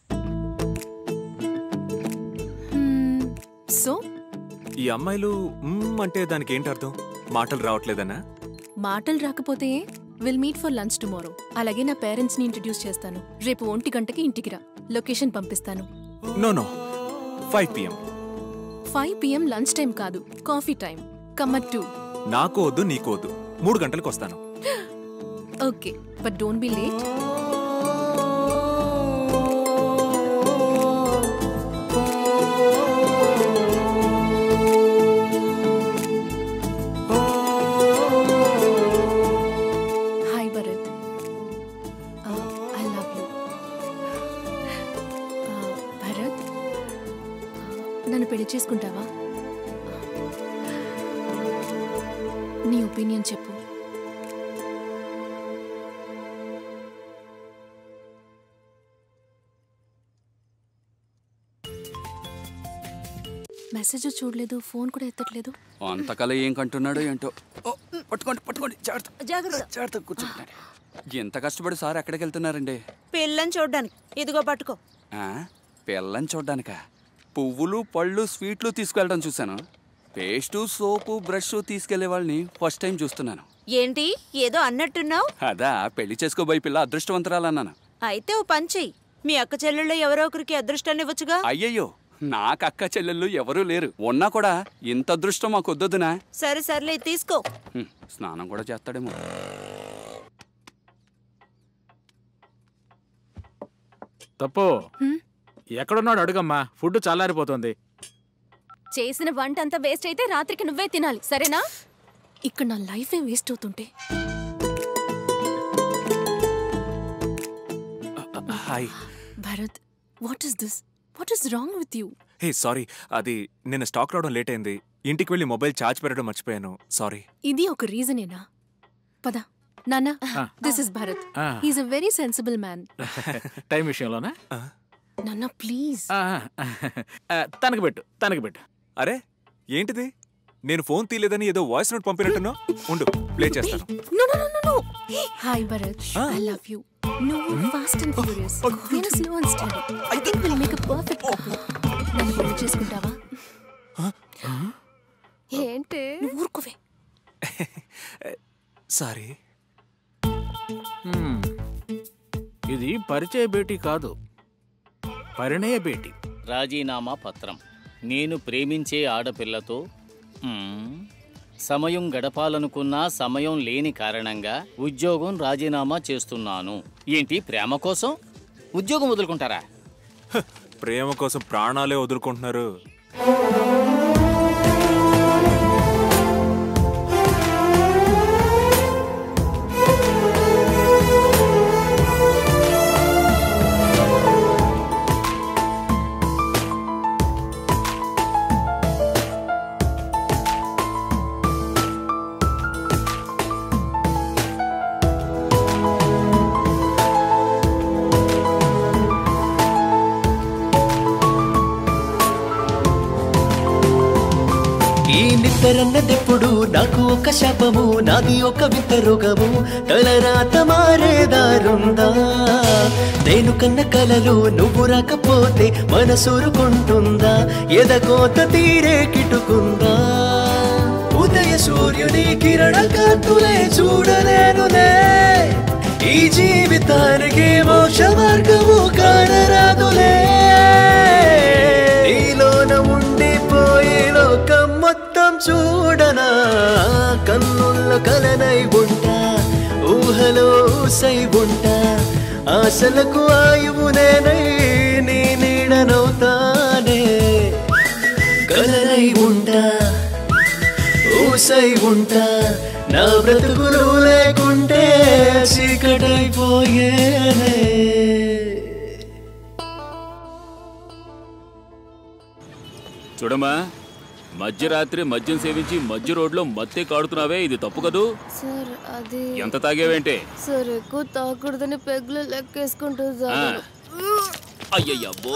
హ్మ్, సో ఈ అమ్మాయిలు మ్మ్ అంటే దానికి ఏంటి అర్థం మాటలు రావట్లేదనా మాటలు రాకపోతే will meet for lunch tomorrow అలాగే నా పేరెంట్స్ ని ఇంట్రడ్యూస్ చేస్తాను రేపు ఒంటి గంటకి ఇంటికి రా లొకేషన్ పంపిస్తాను no no five PM five PM lunch time కాదు కాఫీ టైం కమ్మర్ టూ నాకు వద్దు నీకు వద్దు మూడు గంటలకు వస్తాను okay but don't be late hi Bharat I love you Bharat నన్ను పెళ్లి చేసుకుంటావా నీ ఒపీనియన్ చెప్పు మెసేజ్ చూడలేదు ఫోన్ కూడా ఎత్తట్లేదు అంతకల ఏం కంటున్నాడో ఏంటో ఓ, పట్టుకోండి పట్టుకోండి జాగ్రత్త జాగ్రత్త జాగ్రత్త కూర్చోండి ఎంత కష్టపడి సార్ ఎక్కడికి వెళ్తున్నారండి పిల్లని చూడ్డానికి ఇదిగో పట్టుకో ఆ, పిల్లని చూడ్డానికా పువ్వులు పళ్ళు స్వీట్లు తీసుకెళ్ళడం చూశాను పేస్టు సోపు బ్రష్ తీసుకెళ్లే వాళ్ళని ఫస్ట్ టైం చూస్తున్నాను ఏంటి ఏదో అన్నట్టున్నావు అదా పెళ్లి చేసుకోబోయి పిల్ల అదృష్టవంతరాలన్నాను అయితే ఓ పని చెయ్యి మీ అక్క చెల్లెళ్ళు ఎవరో ఒకరికి అదృష్టాన్ని ఇవ్వచ్చుగా అయ్యయ్యో నాకు అక్క చెల్లెళ్ళు ఎవరూ లేరు ఉన్నా కూడా ఇంత అదృష్టం మాకు వద్దొద్దునా సరే సర్లే తీసుకో హ్మ్, స్నానం కూడా చేస్తాడేమో తప్పు ఎక్కడున్నాడు అడుగమ్మా ఫుడ్ చల్లారిపోతుంది చేసిన వంట అంతా వేస్ట్ అయితే రాత్రికి నువ్వే తినాలి సరేనా ఇక్కడ నా లైఫే వేస్ట్ అవుతుంటే hi Bharat what is this what is wrong with you hey sorry అది నిన్న స్టాక్ రావడం లేట్ అయింది ఇంటికి వెళ్ళి మొబైల్ ఛార్జ్ పెట్టడం మర్చిపోయాను సారీ ఇది ఒక రీజనేనా పద నాన్న ఆ. This is Bharat ah. He's a very sensible man time విషయంలోనా నాన్న ప్లీజ్ ఆ, ఆ, తనకి పెట్టు తనకి పెట్టు అరే ఏంటిది నేను ఫోన్ తీయలేదని ఏదో వాయిస్ నోట్ పంపినట్టున్నా ఉండు ప్లే చేస్తాను no no no no hi Bharat I love you నువ్వు ఫాస్ట్ అండ్ ఫ్యూరియస్ నేను slow and steady I think will make a perfect couple నన్ను పెళ్లి చేసుకుంటావా ఏంటి నువ్వు ఊరుకోవే సారీ హ్మ్. ఇది పరిచయ భేటీ కాదు పరిణయ భేటీ రాజీనామా పత్రం నేను ప్రేమించే ఆడపిల్లతో మ్మ్, సమయం గడపాలనుకున్నా సమయం లేని కారణంగా ఉద్యోగం రాజీనామా చేస్తున్నాను ఏంటి ప్రేమ కోసం ఉద్యోగం వదులుకుంటారా ప్రేమ కోసం ప్రాణాలే వదులుకుంటున్నారు ఈ నిద్రన్నదెప్పుడు నాకు ఒక శాపము నాది ఒక వింత రోగము తలరాత మారేదారుందా నేను కన్న కలలు నువ్వు రాకపోతే మనసూరుకుంటుందా ఎదకోత తీరే కిటుకుందా ఉదయ సూర్యుని కిరణ కాంతులే చూడలేనులే ఈ జీవితానికి మోక్ష మార్గము కానరాదులే నీలోన ఉండిపోయి లోకం మొత్తం చూడనా కన్నుల్లో కలనై ఉంటా ఊహలో ఊసై ఉంటా ఆశలకు ఆయువు నేనై నీ నీడనవుతానే కలనై ఉంటా ఊసై ఉంటా నా బ్రతుకులు లేకుంటే చీకటైపోయేనే చూడమ్మా మధ్యరాత్రి మద్యం సేవించి మధ్య రోడ్లో మత్తే కాడుతున్నావే ఇది తప్పు కదూ సార్ అది ఎంత తాగేవేంటే సార్ ఎక్కువ తాగకూడదని పెగ్లు లెక్కేసుకుంటూ ఆ, తాగాను అయ్యయ్యబ్బో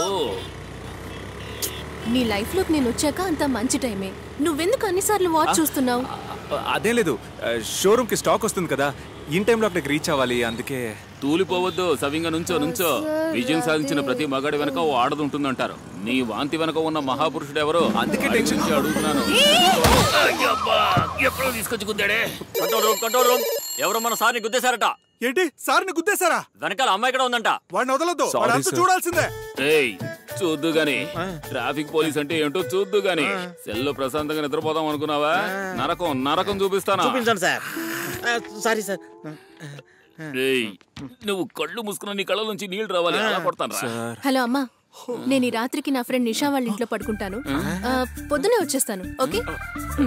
నీ లైఫ్ లోకి నేను వచ్చాక అంత మంచి టైమే నువ్వెందుకు అన్నిసార్లు వాచ్ చూస్తున్నావు అదేం లేదు షోరూమ్ కి స్టాక్ వస్తుంది కదా ఇన్ టైంలో అక్కడికి రీచ్ అవ్వాలి అందుకే తూలిపోవద్దు సవింగా నుంచో నుంచో విజయం సాధించిన ప్రతి మగాడి వెనక ఓ ఆడది ఉంటుందంటారు నీ వాంతి వెనక ఉన్న మహాపురుషుడు ఎవరు అందుకే టెన్షన్ అడుగుతున్నాను అయ్యబ్బా, ఎప్పుడో తీసుకొచ్చి గుద్దాడే కంట్రోల్ రూమ్ కంట్రోల్ రూమ్ ఎవరో మన సార్ని గుద్దేశారట ఏంటి సార్ని గుద్దేశారా వెనకాల అమ్మాయి కూడా ఉందంట వాడిని వదలొద్దు Sorry, వాడంతా sir. చూడాల్సిందే ఏయ్ చూద్దు గాని ట్రాఫిక్ పోలీస్ అంటే ఏంటో చూద్దు గాని సెల్లో ప్రశాంతంగా నిద్రపోదాం అనుకున్నావా నరకం నరకం చూపిస్తానా చూపించండి సార్ సారీ సార్ ఏయ్ నువ్వు కళ్ళు మూసుకున్న నీ కళ్ళ నుంచి నీళ్లు రావాలి అలా కొడతాను హలో అమ్మా నేను ఈ రాత్రికి నా ఫ్రెండ్ నిషా వాళ్ళ ఇంట్లో పడుకుంటాను ఆ, పొద్దునే వచ్చేస్తాను ఓకే హ్మ్.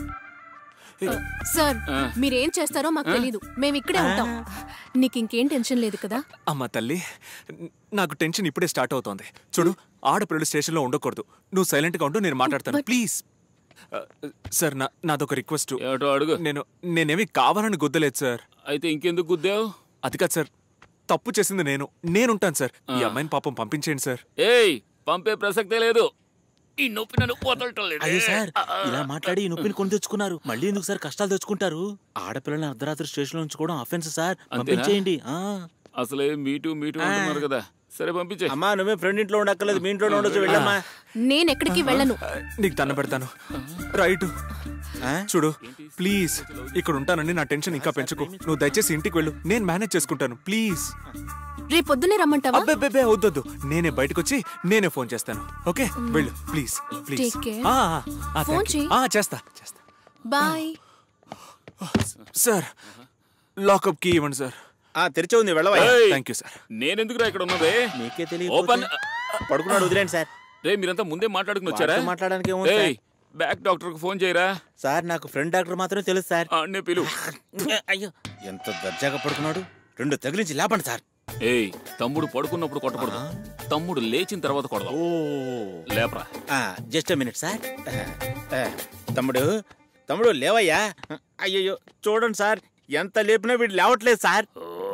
సార్ ఆ. మీరేం చేస్తారో మాకు తెలీదు మేము ఇక్కడే ఉంటాం నీకు ఇంకేం టెన్షన్ లేదు కదా అమ్మ తల్లి నాకు టెన్షన్ ఇప్పుడే స్టార్ట్ అవుతోంది చూడు ఆడపిల్లలు స్టేషన్లో ఉండకూడదు నువ్వు సైలెంట్ గా ఉండు నేను మాట్లాడతాను ప్లీజ్ సార్ నా నాదొక రిక్వెస్ట్ అడుగు నేను నేనేమి కావాలని గుద్దలేదు సార్ అయితే ఇంకెందుకు గుద్దావు అది కాదు సార్ తప్పు చేసింది నేను నేనుంటాను సార్ ఈ అమ్మాయిని పాపం పంపించేయండి సార్ ఏయ్ పంపే ప్రసక్తే లేదు ఈ నొప్పి నన్ను వదలటం లేదు అయ్యో సార్ ఇలా మాట్లాడి ఈ నొప్పిని కొని తెచ్చుకున్నారు మళ్ళీ ఎందుకు సార్ కష్టాలు తెచ్చుకుంటారు ఆడపిల్లల్ని అర్ధరాత్రి స్టేషన్ లో ఉంచుకోవడం అఫెన్స్ సార్ పంపించేయండి ఆ. అసలే మీటు మీటు అంటున్నారు కదా సరే పంపించే అమ్మా నువ్వే ఫ్రెండ్ ఇంట్లో ఉండక్కర్లేదు మీ ఇంట్లో ఉండొచ్చు వెళ్ళమ్మా నేను ఎక్కడికి వెళ్ళను నీకు దండ పెడతాను రైట్ చూడు ప్లీజ్ ఇక్కడ ఉంటానని నా టెన్షన్ ఇంకా పెంచుకో నువ్వు దయచేసి ఇంటికి వెళ్ళు నేను మేనేజ్ చేసుకుంటాను ప్లీజ్ రేపు పొద్దునే రమ్మంటావా అబ్బే వద్దొద్దు నేనే బయటకు వచ్చి నేనే ఫోన్ చేస్తాను ఓకే వెళ్ళు please please Take care. Phone చెయ్యి. చేస్తా చేస్తా బాయ్ సార్ లాకప్ కీ ఇవ్వండి సార్ తెరిచే ఉంది వెళ్ళవా ఏయ్, థ్యాంక్ యూ సార్ నేనెందుకురా ఇక్కడ ఉన్నదే మీకే తెలియదు ఓపెన్ పడుకున్నాడు వదిలేండి సార్ రే మీరంతా ముందే మాట్లాడుకుని వచ్చారా వాడితో మాట్లాడడానికి ఏముంది సార్? ఏయ్, బ్యాక్ డాక్టర్ కు ఫోన్ చేయరా సార్ నాకు ఫ్రెండ్ డాక్టర్ మాత్రమే తెలుసు సార్ అన్నే పిలు అయ్యో ఎంత దర్జాగా పడుకున్నాడు రెండు తగిలించి లేపండి సార్ ఏయ్ తమ్ముడు పడుకున్నప్పుడు కొట్టకూడదు తమ్ముడు లేచిన తర్వాత కొడదాం లేపరా జస్ట్ మినిట్ సార్ ఆ, తమ్ముడు తమ్ముడు లేవయ్యా అయ్యయ్యో చూడండి సార్ ఎంత లేపినా వీడు లేవట్లేదు సార్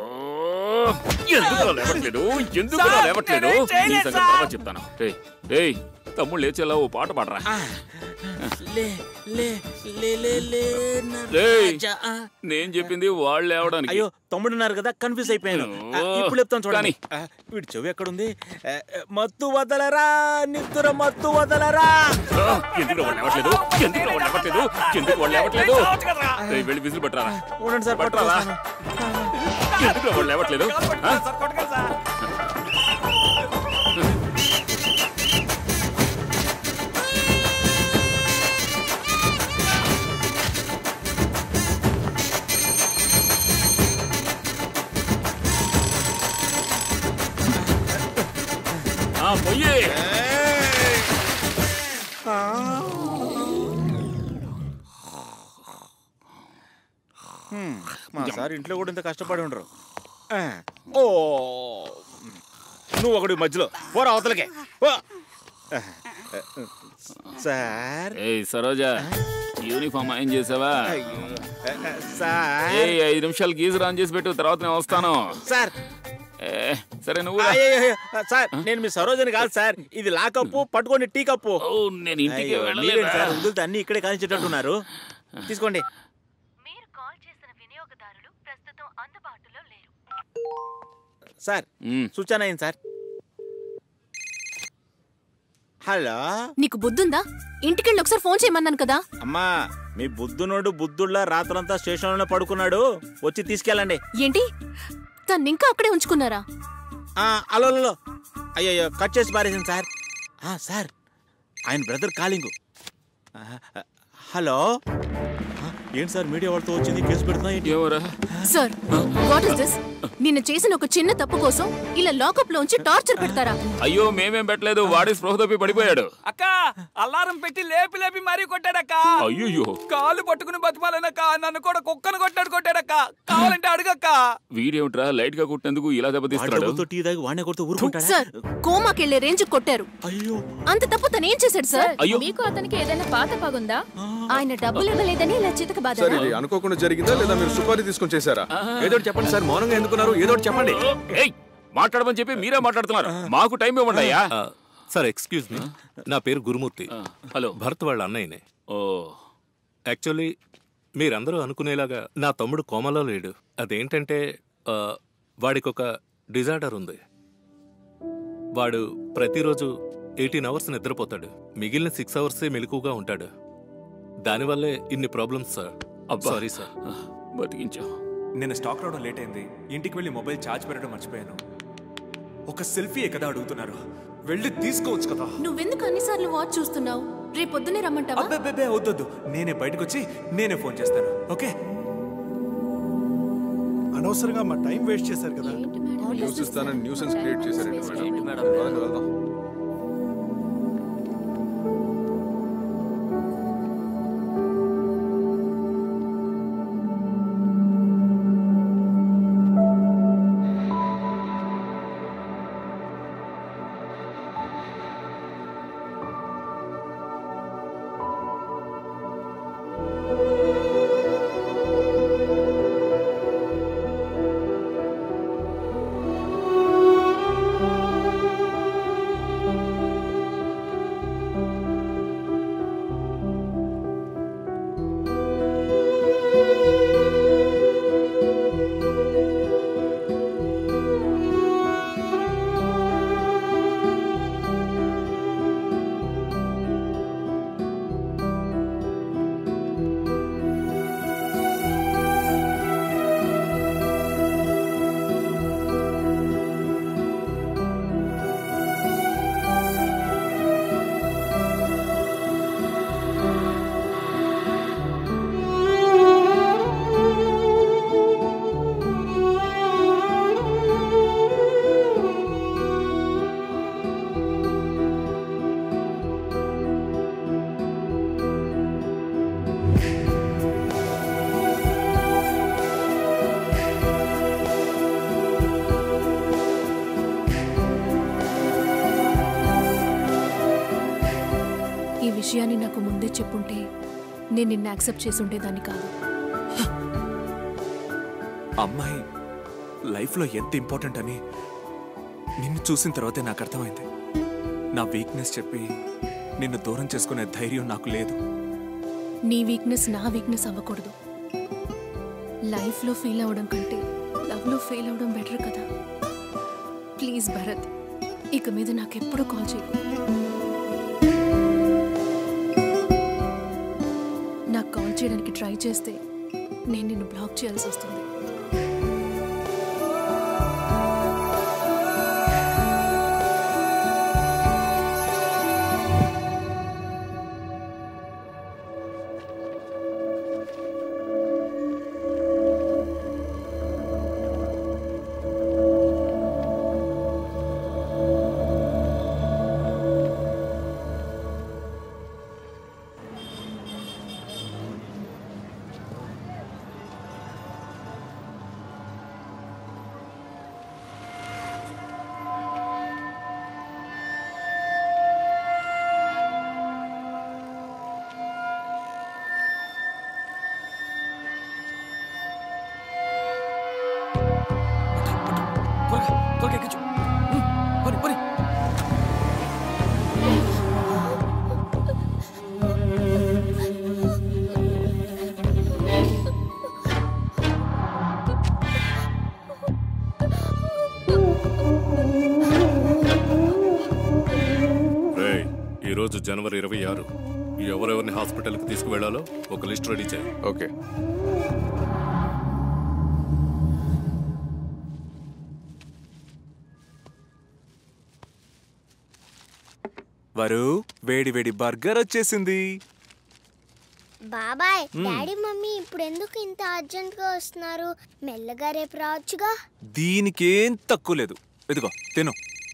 ఎందుకు లేవట్లేదు ఎందుకు సార్, లేవట్లేదు నేనేం నీ చేయలేదు, సంగతి సార్. తర్వాత చెప్తాను ఏయ్ ఏయ్ తమ్ముడు లేచేలా ఓ పాట పాడరా లే లే లే లే లే నా ఏయ్, రాజా. ఆ. నేను చెప్పింది వాళ్ళు లేవడానికి అయ్యో తమ్ముడు ఉన్నారు కదా కన్ఫ్యూజ్ అయిపోయాను ఆ, ఇప్పుడు చెప్తాను చూడండి ఆ, వీడి చెవి ఎక్కడుంది ఆ, ఆ, మత్తు వదలరా నిద్ర మత్తు వదలరా ఎందుకు వాళ్ళు లేవట్లేదు ఎందుకు వాళ్ళు లేవట్లేదు ఎందుకు వాళ్ళు లేవట్లేదు ఏయ్, వెళ్ళి విసులు పట్టరా ఉండండి సార్ పట్టరా ఎందుకు వాళ్ళు లేవట్లేదు ఆ? ఆ, పొయ్యి హ్మ్, మా సార్ ఇంట్లో కూడా ఇంత కష్టపడి ఉండరు ఆ, ఓ నువ్వు ఒకటి మధ్యలో పోరా అవతలకే పో. సార్ ఏయ్ సరోజా యూనిఫామ్ ఏం చేసావా సార్ ఏ ఐదు నిమిషాలు గీజర్ ఆన్ చేసి పెట్టు తర్వాత నేను వస్తాను సార్ ఏ, సరే నువ్వు రా. అయ్యయ్యో, సార్ నేను మీ సరోజని కాదు సార్ ఇది లా కప్పు పట్టుకోండి టీ కప్పు నేను ఇంటికి అయ్యో, వెళ్ళలేదా? మీరేంటి సార్ వదిలితే అన్ని ఇక్కడే కానిచ్చేటట్టున్నారు తీసుకోండి సార్ మ్. సూచన అయింది సార్ హలో నీకు బుద్ధుందా ఇంటికెళ్ళి ఒకసారి ఫోన్ చేయమన్నాను కదా అమ్మా మీ బుద్ధునోడు బుద్ధుళ్ళ రాత్రంతా స్టేషన్లోనే పడుకున్నాడు వచ్చి తీసుకెళ్ళండి ఏంటి తను ఇంకా అక్కడే ఉంచుకున్నారా ఆ, అలో అలో అయ్యో కట్ చేసి పారేసింది సార్ ఆ, సార్ ఆయన బ్రదర్ కాలింగ్ ఆ, ఆ, హలో ఆ, ఏంటి సార్ మీడియా వాళ్ళతో వచ్చింది కేసు పెడుతున్నా ఏంటి సార్ వాట్ ఇస్ దిస్ నిన్న చేసిన ఒక చిన్న తప్పు కోసం ఇలా లాకప్ లోంచి టార్చర్ పెడతారా అయ్యో మేమేం పెట్టలేదు వాడి స్పృహ తప్పి పడిపోయాడు అక్క అలారం పెట్టి లేపి లేపి మరీ కొట్టాడక్క అయ్యో కాలు పట్టుకుని బతిమాలనక్క నన్ను కూడా కుక్కను కొట్టాడు కొట్టాడక్క కావాలంటే అడుగక్క వీడేమిట్రా లైట్ గా కొట్టేందుకు ఇలా దెబ్బతీస్తున్నాడు టీ తాగి వాడిని కొడితే ఊరుకుంటాడా సార్ కోమాకెళ్లే రేంజ్ కొట్టారు అయ్యో అంత తప్పు తను ఏం చేశాడు సార్ అయ్యో. మీకు అతనికి ఏదైనా పాత పగుందా ఆయన డబ్బులు ఇవ్వలేదని ఇలా చితక సార్ ఇది అనుకోకుండా జరిగిందా లేదా మీరు సుపారీ తీసుకొని చేశారా ఏదో ఒకటి చెప్పండి సార్ మౌనంగా ఎందుకున్నారు ఏదో ఒకటి చెప్పండి ఏయ్ మాట్లాడమని చెప్పి మీరే మాట్లాడుతున్నారు మాకు టైం ఇవ్వండి అయ్యా సార్ ఎక్స్క్యూజ్ మీ నా పేరు గురుమూర్తి హలో భరత్ వాళ్ళ అన్నయ్యనే ఓ యాక్చువల్లీ మీరందరూ అనుకునేలాగా నా తమ్ముడు కోమలో లేడు అదేంటంటే ఆ, వాడికి ఒక డిజార్డర్ ఉంది వాడు ప్రతిరోజు ఎయిటీన్ అవర్స్ నిద్రపోతాడు మిగిలిన సిక్స్ అవర్సే మెలకుగా ఉంటాడు దానివల్లే ఇన్ని ప్రాబ్లమ్స్ సార్ అబ్బా. సారీ సార్ బతికించావు నేను స్టాక్ రావడం లేట్ అయింది ఇంటికి వెళ్ళి మొబైల్ ఛార్జ్ పెట్టడం మర్చిపోయాను ఒక సెల్ఫీ కదా అడుగుతున్నారు వెళ్ళి తీసుకోవచ్చు కదా నువ్వెందుకు అన్నిసార్లు వాచ్ చూస్తున్నావు రేపొద్దునే రమ్మంటావా అబ్బే వద్దొద్దు నేనే బయటకు వచ్చి నేనే ఫోన్ చేస్తాను ఓకే అనవసరంగా మా టైం వేస్ట్ చేశారు కదా న్యూస్ ఇస్తానని న్యూసెన్స్ క్రియేట్ చేశారండి మేడం పదండి, వెళ్దాం ఈ విషయాన్ని నాకు ముందే చెప్పుంటే నేను నిన్ను యాక్సెప్ట్ చేసి ఉండేదాన్ని కాదు అమ్మాయి లైఫ్లో ఎంత ఇంపార్టెంట్ అని నిన్ను చూసిన తర్వాతే నాకు అర్థమైంది నా వీక్నెస్ చెప్పి నిన్ను దూరం చేసుకునే ధైర్యం నాకు లేదు నీ వీక్నెస్ నా వీక్నెస్ అవ్వకూడదు లైఫ్లో ఫెయిల్ అవ్వడం కంటే లవ్లో ఫెయిల్ అవ్వడం బెటర్ కదా ప్లీజ్ భరత్ ఇక మీద నాకెప్పుడు కాల్ చేయకు నాకు కాల్ చేయడానికి ట్రై చేస్తే నేను నిన్ను బ్లాక్ చేయాల్సి వస్తుంది రేయ్ ఈరోజు జనవరి ఇరవై ఆరు ఎవరెవరిని హాస్పిటల్కి తీసుకువెళ్లాలో ఒక లిస్ట్ రెడీ చేయి ఓకే వరు వేడి వేడి బర్గర్ వచ్చేసింది బాబాయ్ మ్మ్. డాడీ మమ్మీ ఇప్పుడు ఎందుకు ఇంత అర్జెంట్ గా వస్తున్నారు మెల్లగా రేపు రావచ్చుగా దీనికేం తక్కువ లేదు ఇదిగో తిను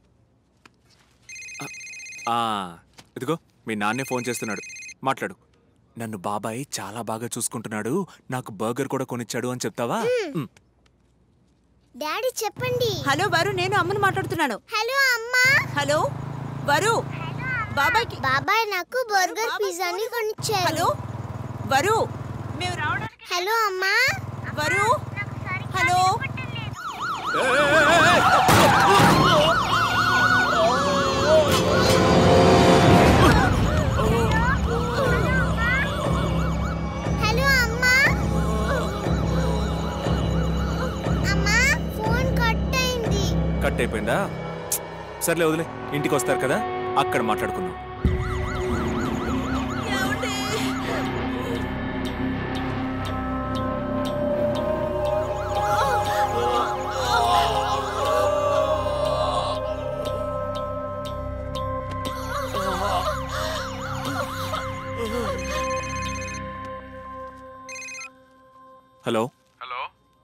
ఆ, ఇదిగో మీ నాన్నే ఫోన్ చేస్తున్నాడు మాట్లాడు నన్ను బాబాయ్ చాలా బాగా చూసుకుంటున్నాడు నాకు బర్గర్ కూడా కొనిచ్చాడు అని చెప్తావా మ్. డాడీ చెప్పండి హలో వరు నేను అమ్మని మాట్లాడుతున్నాను హలో అమ్మా హలో వరు బాబాయ్కి బాబాయ్ నాకు బర్గర్ పిజ్జాని కొనిచ్చారు హలో వరు మేము రావడానికి హలో అమ్మా వరు హలో ఏయ్, ఏయ్, ఏయ్, ఏయ్! అయిపోయిందా సర్లే వదిలే ఇంటికి వస్తారు కదా అక్కడ మాట్లాడుకుందాం హలో హలో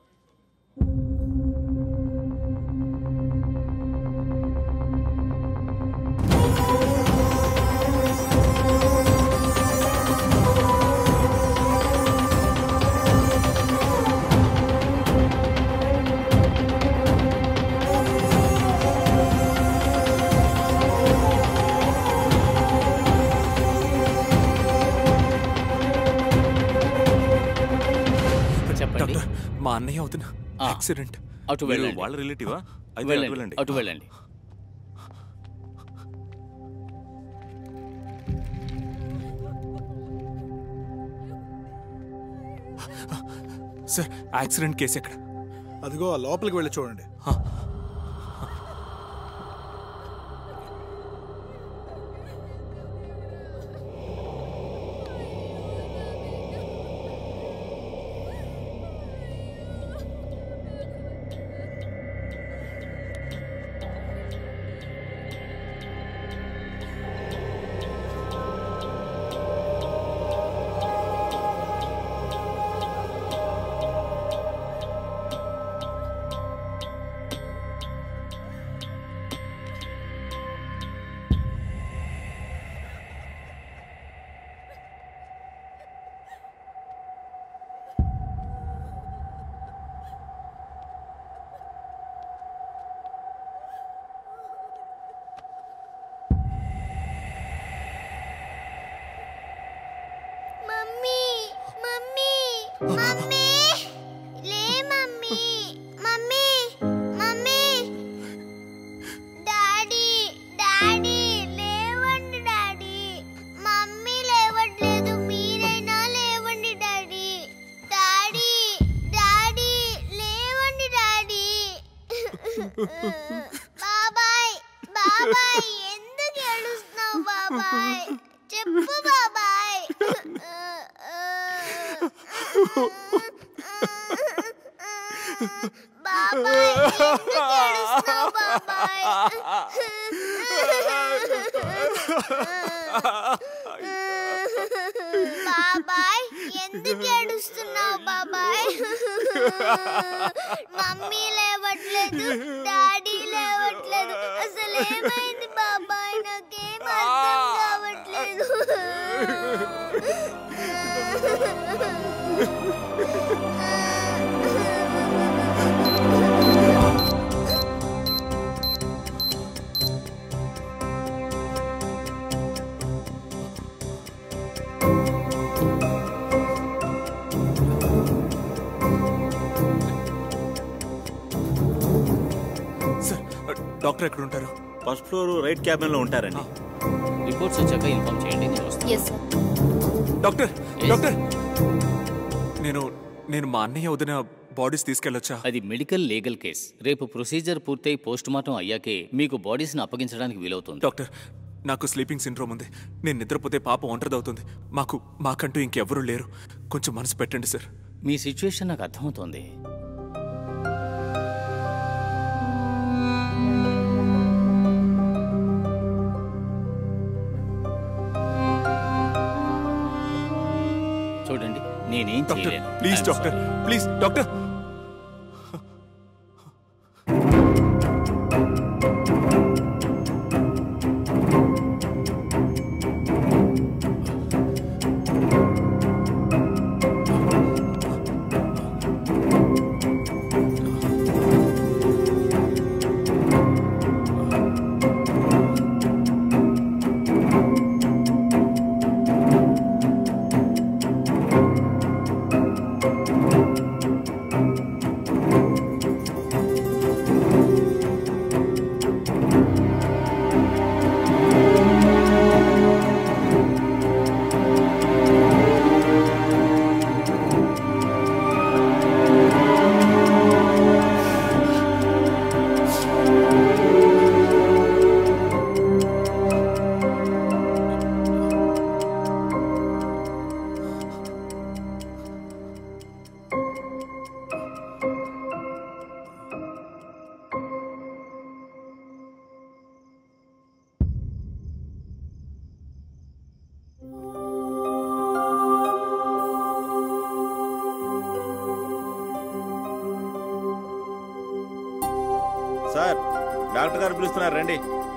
చెప్పండి డాక్టర్ మా అన్నయ్య అవుతున్న యాక్సిడెంట్ అటు మీరు వెళ్ళండి వాళ్ళ రిలేటివా అయితే అటు వెళ్ళండి వెళ్ళండి అటు వెళ్ళండి సార్ యాక్సిడెంట్ కేసు ఎక్కడ అదిగో ఆ లోపలికి వెళ్ళి చూడండి మమ్మీ మమ్మీ మమ్మీ లే mummy mummy mummy daddy daddy లేవండి డాడీ మమ్మీ లేవట్లేదు మీరైనా లేవండి డాడీ డాడీ డాడీ లేవండి డాడీ బాబాయ్ బాబాయ్ ఎందుకు ఏడుస్తున్నావు బాబాయ్ చెప్పు బాబాయ్ బాబాయ్ ఎందుకు ఏడుస్తున్నావు బాబాయ్ బాబాయ్ ఎందుకు ఏడుస్తున్నావు బాబాయ్ మమ్మీ లేవట్లేదు డాడీ లేవట్లేదు అసలు ఏమైంది బాబాయ్ నాకేం అర్థం కావట్లేదు సార్ డాక్టర్ ఎక్కడ ఉంటారు ఫస్ట్ ఫ్లోర్ రైట్ క్యాబిన్ లో ఉంటారండి రిపోర్ట్స్ వచ్చాక ఇన్ఫార్మ్ చేయండి నేను వస్తాను ఎస్ సార్ డాక్టర్ డాక్టర్ నేను నేను మా అన్నయ్య వదిన బాడీస్ తీసుకెళ్ళొచ్చా అది మెడికల్ లీగల్ కేస్ రేపు ప్రొసీజర్ పూర్తయి పోస్ట్ మార్టం అయ్యాకే మీకు బాడీస్ని అప్పగించడానికి వీలవుతుంది డాక్టర్ నాకు స్లీపింగ్ సిండ్రోమ్ ఉంది నేను నిద్రపోతే పాప ఒంటరిదవుతుంది మాకు మాకంటూ ఇంకెవ్వరూ లేరు కొంచెం మనసు పెట్టండి సార్ మీ సిచ్యువేషన్ నాకు అర్థమవుతోంది చూడండి నేనేం డాక్టర్ చేయలేను please I'm doctor please doctor doctor గారు పిలుస్తున్నారు రండి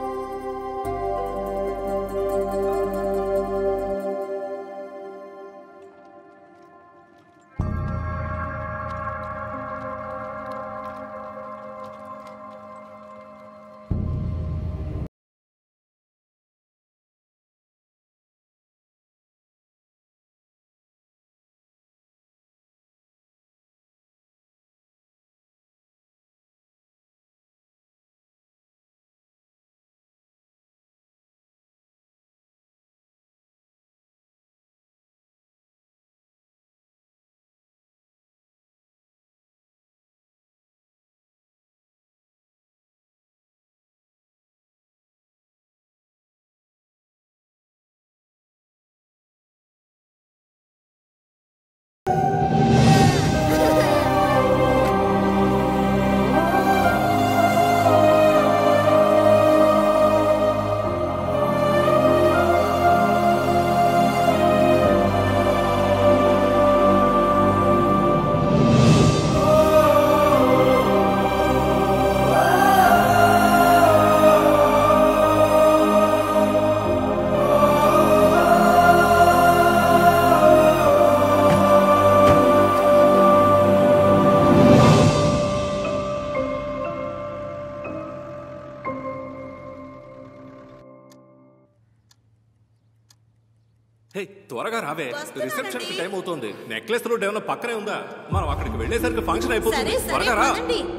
హే త్వరగా రావే రిసెప్షన్ కి టైం అవుతుంది నెక్లెస్ రోడ్ ఏమైనా పక్కనే ఉందా మనం అక్కడికి వెళ్ళేసరికి ఫంక్షన్ అయిపోతుంది త్వరగా రా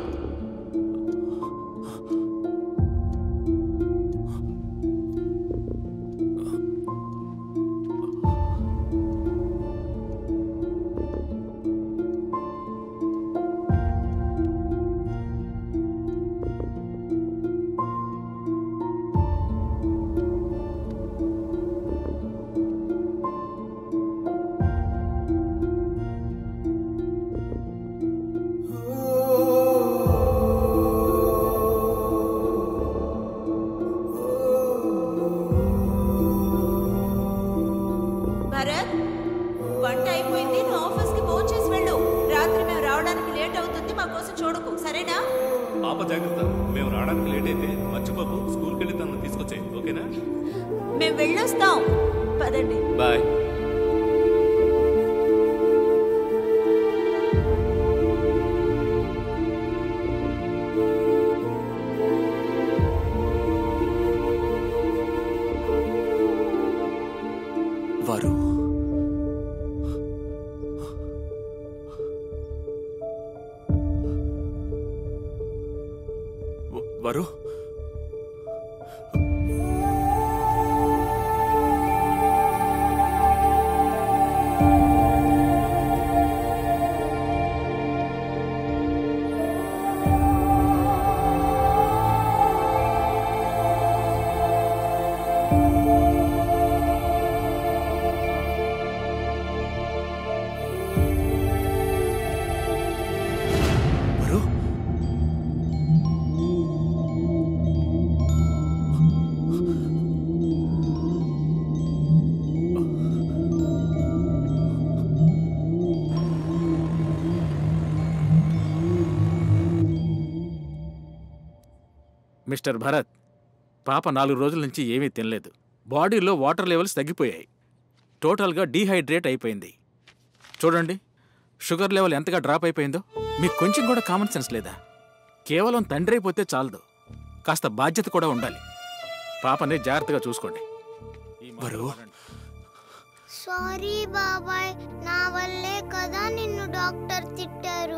భరత్ వంట అయిపోయింది నువ్వు ఆఫీస్కి ఫోన్ చేసి వెళ్ళు రాత్రి మేము రావడానికి లేట్ అవుతుంది మా కోసం చూడకు సరేనా పాప జాగ్రత్త మేము రావడానికి లేట్ అయితే మర్చిపోకు స్కూల్కి వెళ్ళి తనను తీసుకొచ్చే ఓకేనా మేము వెళ్ళొస్తాం పదండి బాయ్ వారు వ- వారు వారు మిస్టర్ భరత్ పాప నాలుగు రోజుల నుంచి ఏమీ తినలేదు బాడీలో వాటర్ లెవెల్స్ తగ్గిపోయాయి టోటల్గా డీహైడ్రేట్ అయిపోయింది చూడండి షుగర్ లెవెల్ ఎంతగా డ్రాప్ అయిపోయిందో మీకు కొంచెం కూడా కామన్ సెన్స్ లేదా కేవలం తండ్రి అయిపోతే చాలదు కాస్త బాధ్యత కూడా ఉండాలి పాపని జాగ్రత్తగా చూసుకోండి సారీ బాబాయ్ నా వల్లే కదా నిన్ను డాక్టర్ తిట్టారు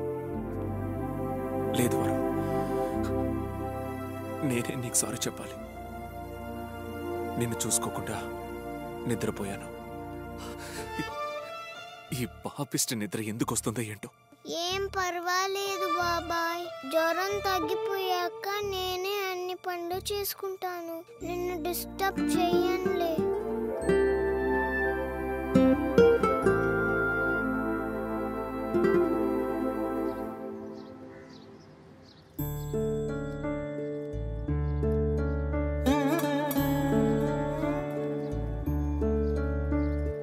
లేదు వరు నేనే నీకు సారీ చెప్పాలి నిన్ను చూసుకోకుండా నిద్రపోయాను ఈ- ఈ పాపిష్టి నిద్ర ఎందుకు వస్తుందో ఏంటో ఏం పర్వాలేదు బాబాయ్ జ్వరం తగ్గిపోయాక నేనే అన్ని పనులు చేసుకుంటాను నిన్ను డిస్టర్బ్ చెయ్యనులే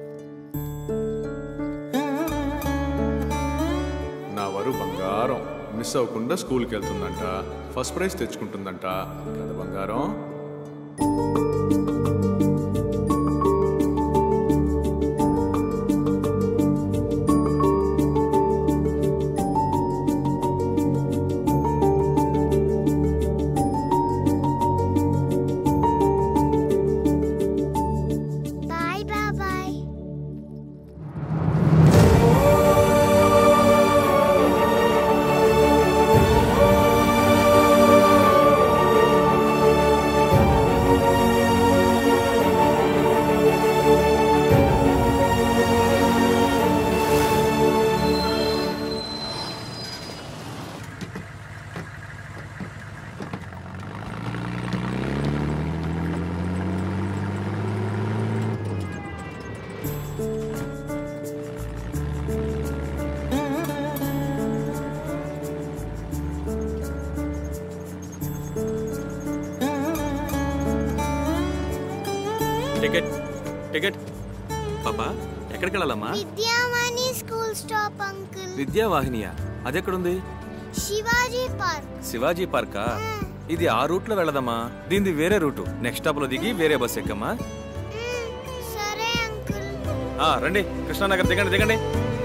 నా వరు బంగారం మిస్ అవ్వకుండా స్కూల్కి వెళ్తుందంట ఫస్ట్ ప్రైజ్ తెచ్చుకుంటుందంట కదా బంగారం బాయ్ బాబాయ్ టికెట్ టికెట్ పాపా ఎక్కడికి వెళ్ళాలమ్మా విద్యావాణి స్కూల్ స్టాప్ అంకుల్ విద్యావాహినియా అదెక్కడుంది శివాజీ పార్క్ శివాజీ పార్కా ఇది ఆ రూట్లో వెళ్ళదమ్మా దీనిది వేరే రూటు నెక్స్ట్ స్టాప్ లో దిగి వేరే బస్ ఎక్కమ్మా సరే అంకుల్ ఆ, రండి కృష్ణానగర్ దిగండి దిగండి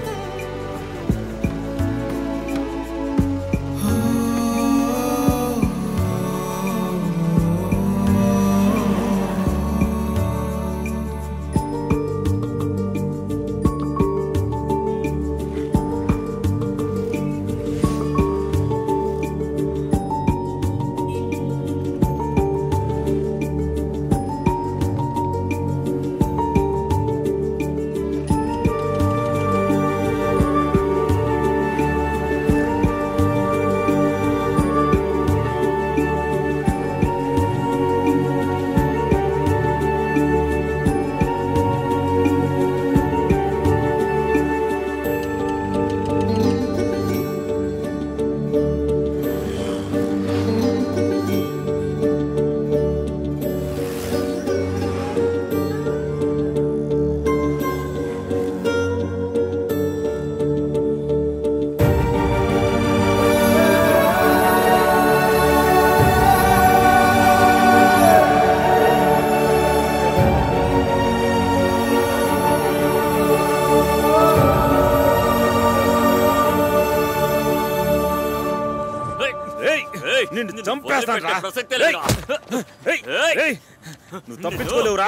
నిన్ను చంపేస్తాను రా ప్రసక్తే లేదా? ఏయ్, ఏయ్, ఏయ్, నువ్వు తప్పించుకోలేవురా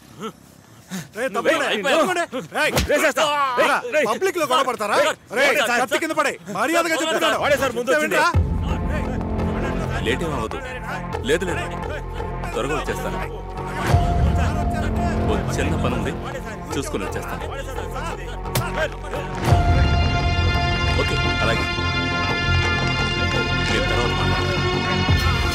పబ్లిక్ లో గొడవ పడతారా రేయ్, కత్తి కింద పడే మర్యాదగా చెప్తున్నాను వాడే సార్ ముందు వచ్చింది. వింటా? లేట్ ఏం అవ్వదు లేదు లేదు త్వరగా వచ్చేస్తాను ఓ చిన్న పని ఉంది చూసుకుని వచ్చేస్తాను ఓకే అలాగే మీరు తర్వాత మాట్లాడండి.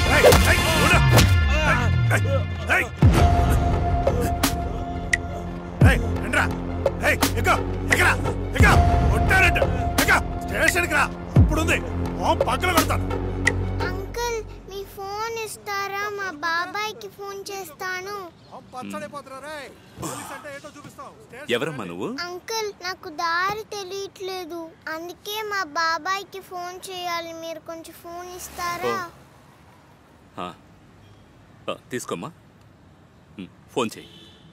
ఏయ్, రండ్రా. ఏయ్, ఎక్కు, ఎక్కరా, ఎక్కు, కొట్టారంట. ఎక్కు, స్టేషన్కి రా ఇప్పుడుంది ఓ పక్కన కొడతాను అంకుల్ మీ ఫోన్ ఇస్తారా మా బాబాయ్కి ఫోన్ చేస్తాను ఎవరమ్మా నువ్వు అంకుల్ నాకు దారి తెలియట్లేదు అందుకే మా బాబాయ్కి ఫోన్ చేయాలి మీరు కొంచెం ఫోన్ ఇస్తారా ఆ. ఆ, తీసుకోమ్మా ఉమ్, ఫోన్ చేయి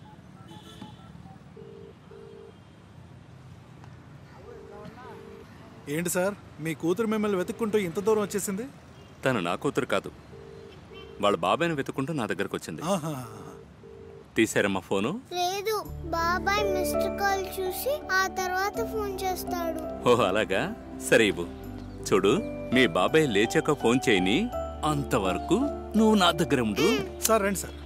ఏంటి సార్ మీ కూతురు మిమ్మల్ని వెతుక్కుంటూ ఇంత దూరం వచ్చేసింది తను నా కూతురు కాదు వాళ్ళ బాబాయ్ని వెతుక్కుంటూ నా దగ్గరకు వచ్చింది ఆహా. తీసారమ్మా ఫోను లేదు బాబాయ్ మిస్డ్ కాల్ చూసి ఆ తర్వాత ఫోన్ చేస్తాడు ఓ అలాగా సరే ఇవ్వు చూడు మీ బాబాయ్ లేచాక ఫోన్ చేయని అంతవరకు నువ్వు నా దగ్గర ఉండు సార్ రండి సార్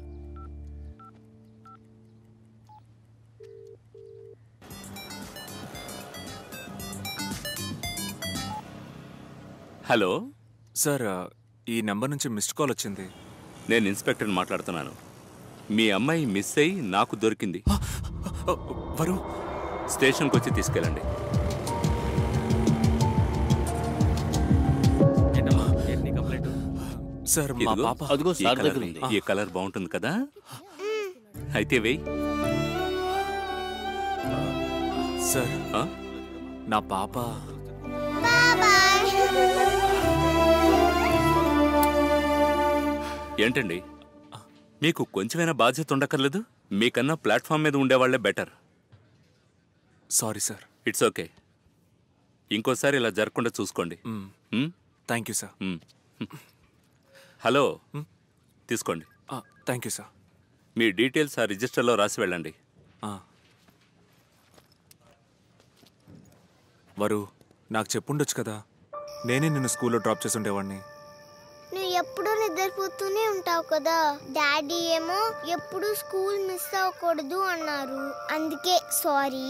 హలో సార్ ఈ నెంబర్ నుంచి మిస్డ్ కాల్ వచ్చింది నేను ఇన్స్పెక్టర్ని మాట్లాడుతున్నాను మీ అమ్మాయి మిస్ అయి నాకు దొరికింది వరు స్టేషన్కి వచ్చి తీసుకెళ్ళండి సార్ మా ఇదిగో, పాప అదిగో ఈ సార్ కలర్ దగ్గర ఉంది. ఈ కలర్ బాగుంటుంది కదా అయితే వెయ్యి సార్ ఆ? నా పాప బాబాయ్ ఏంటండి మీకు కొంచెమైనా బాధ్యత ఉండక్కర్లేదు మీకన్నా ప్లాట్ఫామ్ మీద ఉండేవాళ్లే better sorry sir it's okay ఇంకోసారి ఇలా జరగకుండా చూసుకోండి థ్యాంక్ యూ సార్ హలో తీసుకోండి థ్యాంక్ యూ సార్ మీ డీటెయిల్స్ ఆ రిజిస్టర్లో రాసి వెళ్ళండి వరు నాకు చెప్పుండొచ్చు కదా నేనే నిన్ను స్కూల్లో డ్రాప్ చేసి ఉండేవాడిని నువ్వు ఎప్పుడూ నిద్రపోతూనే ఉంటావు కదా డాడీ ఏమో ఎప్పుడు స్కూల్ మిస్ అవ్వకూడదు అన్నారు అందుకే sorry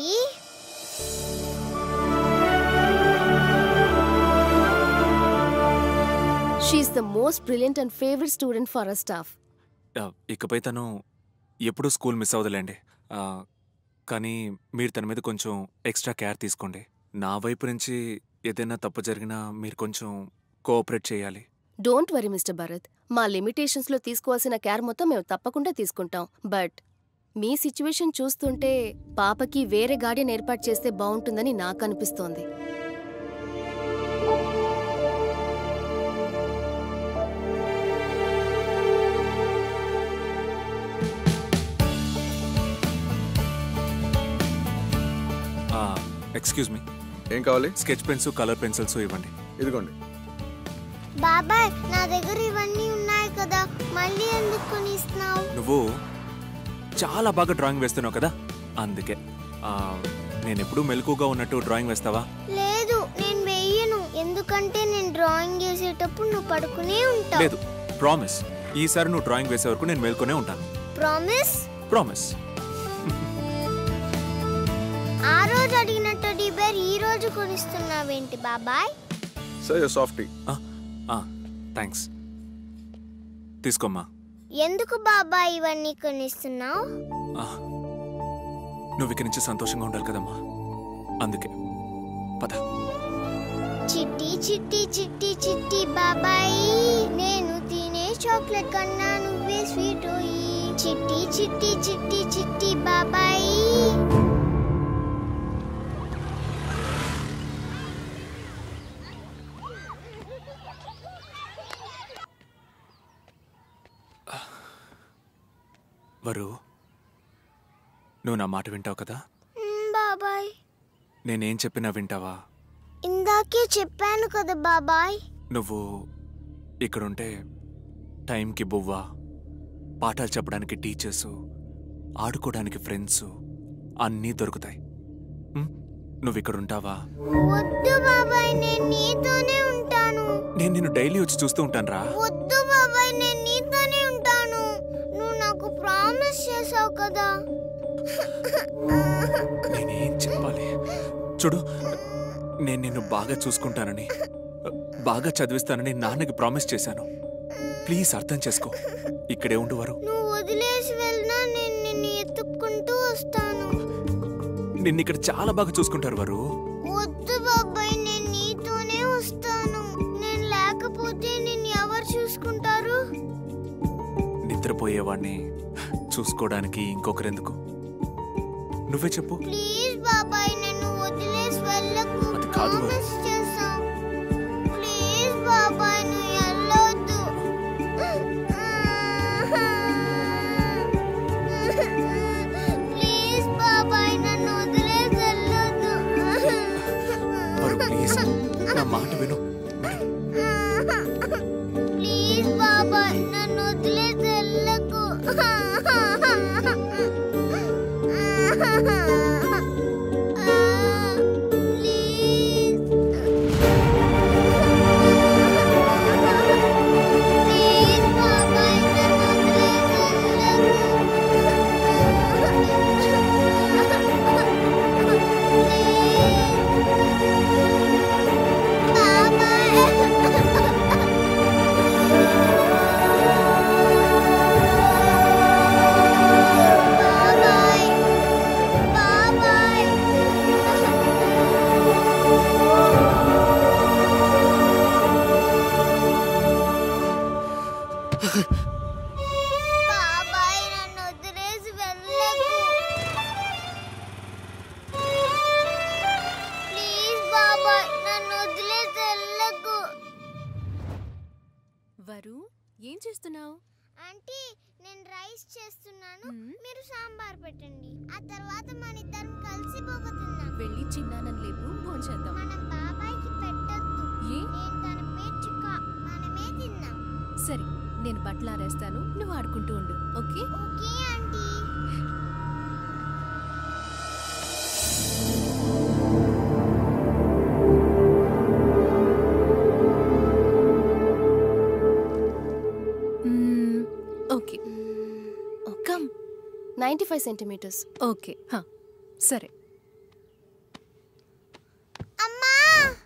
she's the most brilliant and favourite student for a staff ఆ, ఇకపై తను ఎప్పుడూ స్కూల్ మిస్ అవ్వదులేండి ఆ, కానీ మీరు తన మీద కొంచెం ఎక్స్ట్రా కేర్ తీసుకోండి నా వైపు నుంచి ఏదైనా తప్పు జరిగినా మీరు కొంచెం కోఆపరేట్ చేయాలి డోంట్ వరీ మిస్టర్ భరత్ మా లిమిటేషన్స్ లో తీసుకోవాల్సిన కేర్ మొత్తం మేము తప్పకుండా తీసుకుంటాం బట్ మీ సిచ్యువేషన్ చూస్తుంటే పాపకి వేరే గార్డియన్ ఏర్పాటు చేస్తే బాగుంటుందని నాకు అనిపిస్తోంది ఎక్స్క్యూజ్ మీ ఏం కావాలి స్కెచ్ పెన్స్ కలర్ పెన్సిల్స్ ఇవ్వండి ఇదిగోండి బాబాయ్ నా దగ్గర ఇవన్నీ ఉన్నాయి కదా మళ్ళీ ఎందుకు కొనిస్తున్నావు నువ్వు చాలా బాగా డ్రాయింగ్ వేస్తున్నావు కదా అందుకే ఆ, నేను ఎప్పుడూ మెలకుగా ఉన్నట్టు డ్రాయింగ్ వేస్తావా లేదు నేను వెయ్యను ఎందుకంటే నేను డ్రాయింగ్ చేసేటప్పుడు నువ్వు పడుకునే ఉంటావు లేదు ప్రామిస్ ఈసారి నువ్వు డ్రాయింగ్ వేసే వరకు నేను మేల్కొనే ఉంటాను ప్రామిస్ ప్రామిస్ ఆ రోజు అడిగిన టెడ్డీ బేర్ ఈ రోజు కొనిస్తున్నావేంటి బాబాయ్ సరే సాఫ్టీ థ్యాంక్స్ తీసుకోమ్మా ఎందుకు బాబాయ్ ఇవన్నీ కొనిస్తున్నావు ఆ, నువ్వు ఇక్కడి నుంచి సంతోషంగా ఉండాలి కదమ్మా అందుకే పద చిట్టి చిట్టి చిట్టి చిట్టి బాబాయ్ నేను తినే చాక్లెట్ కన్నా నువ్వే స్వీట్ చిట్టి చిట్టి చిట్టి చిట్టి బాబాయ్ వరు నువ్వు నా మాట వింటావు కదా మ్, బాబాయ్ నేనేం చెప్పినా వింటావా ఇందాకే చెప్పాను కదా బాబాయ్ నువ్వు ఇక్కడుంటే టైంకి బువ్వ పాఠాలు చెప్పడానికి టీచర్సు ఆడుకోవడానికి ఫ్రెండ్స్ అన్నీ దొరుకుతాయి ఉం? నువ్వు ఇక్కడ ఉంటావా వద్దు బాబాయ్ నేను నీతోనే ఉంటాను నేను నిన్ను డైలీ వచ్చి చూస్తూ ఉంటానురా వద్దు బాబాయ్ నేను నీతోనే ఉంటాను నువ్వు నాకు ప్రామిస్ చేసావు కదా నేనేం చెప్పాలి చూడు నేను నిన్ను బాగా చూసుకుంటానని బాగా చదివిస్తానని నాన్నకి ప్రామిస్ చేశాను ప్లీజ్ అర్థం చేసుకో ఇక్కడే ఉండువారు నువ్వు వదిలేసి వెళ్ళినా నేను నిన్ను ఎత్తుక్కుంటూ వస్తాను నిన్ను ఇక్కడ చాలా బాగా చూసుకుంటారు వారు వద్దు బాబాయ్ నేను నీతోనే వస్తాను నేను లేకపోతే నిన్ను ఎవరు చూసుకుంటారు నిద్రపోయేవాడిని చూసుకోవడానికి ఇంకొకరెందుకు నువ్వే చెప్పు ప్లీజ్ బాబాయ్ నన్ను వదిలేసి వెళ్ళకు అది కాదు వారు. ప్రామిస్ చేసాం ప్లీజ్ బాబాయ్ నువ్వు వెళ్ళొద్దు ప్లీజ్ బాబాయ్ నన్ను వదిలేసి వెళ్ళొద్దు వారు ప్లీజ్ నా మాట విను ప్లీజ్ బాబాయ్ నన్ను వదిలేసి వెళ్ళకు బాబాయ్ నన్ను వదిలేసి వెళ్ళకు ప్లీజ్ బాబాయ్ నన్ను వదిలేసి వెళ్ళకు వరు ఏం చేస్తున్నావు ఆంటీ నేను రైస్ చేస్తున్నాను మీరు సాంబార్ పెట్టండి ఆ తర్వాత మన ఇద్దరం కలిసి పోగొతున్నాం వెళ్ళి చిన్నానని లేపు భోంచేద్దాం మనం బాబాయ్కి పెట్టొద్దు ఏ నేను తన పేర్చుక మనమే తిన్నాం సరే నేను బట్టలు ఆరేస్తాను నువ్వు ఆడుకుంటూ ఉండు okay okay aunty okay come ninety five centimetres okay హా, సరే అమ్మా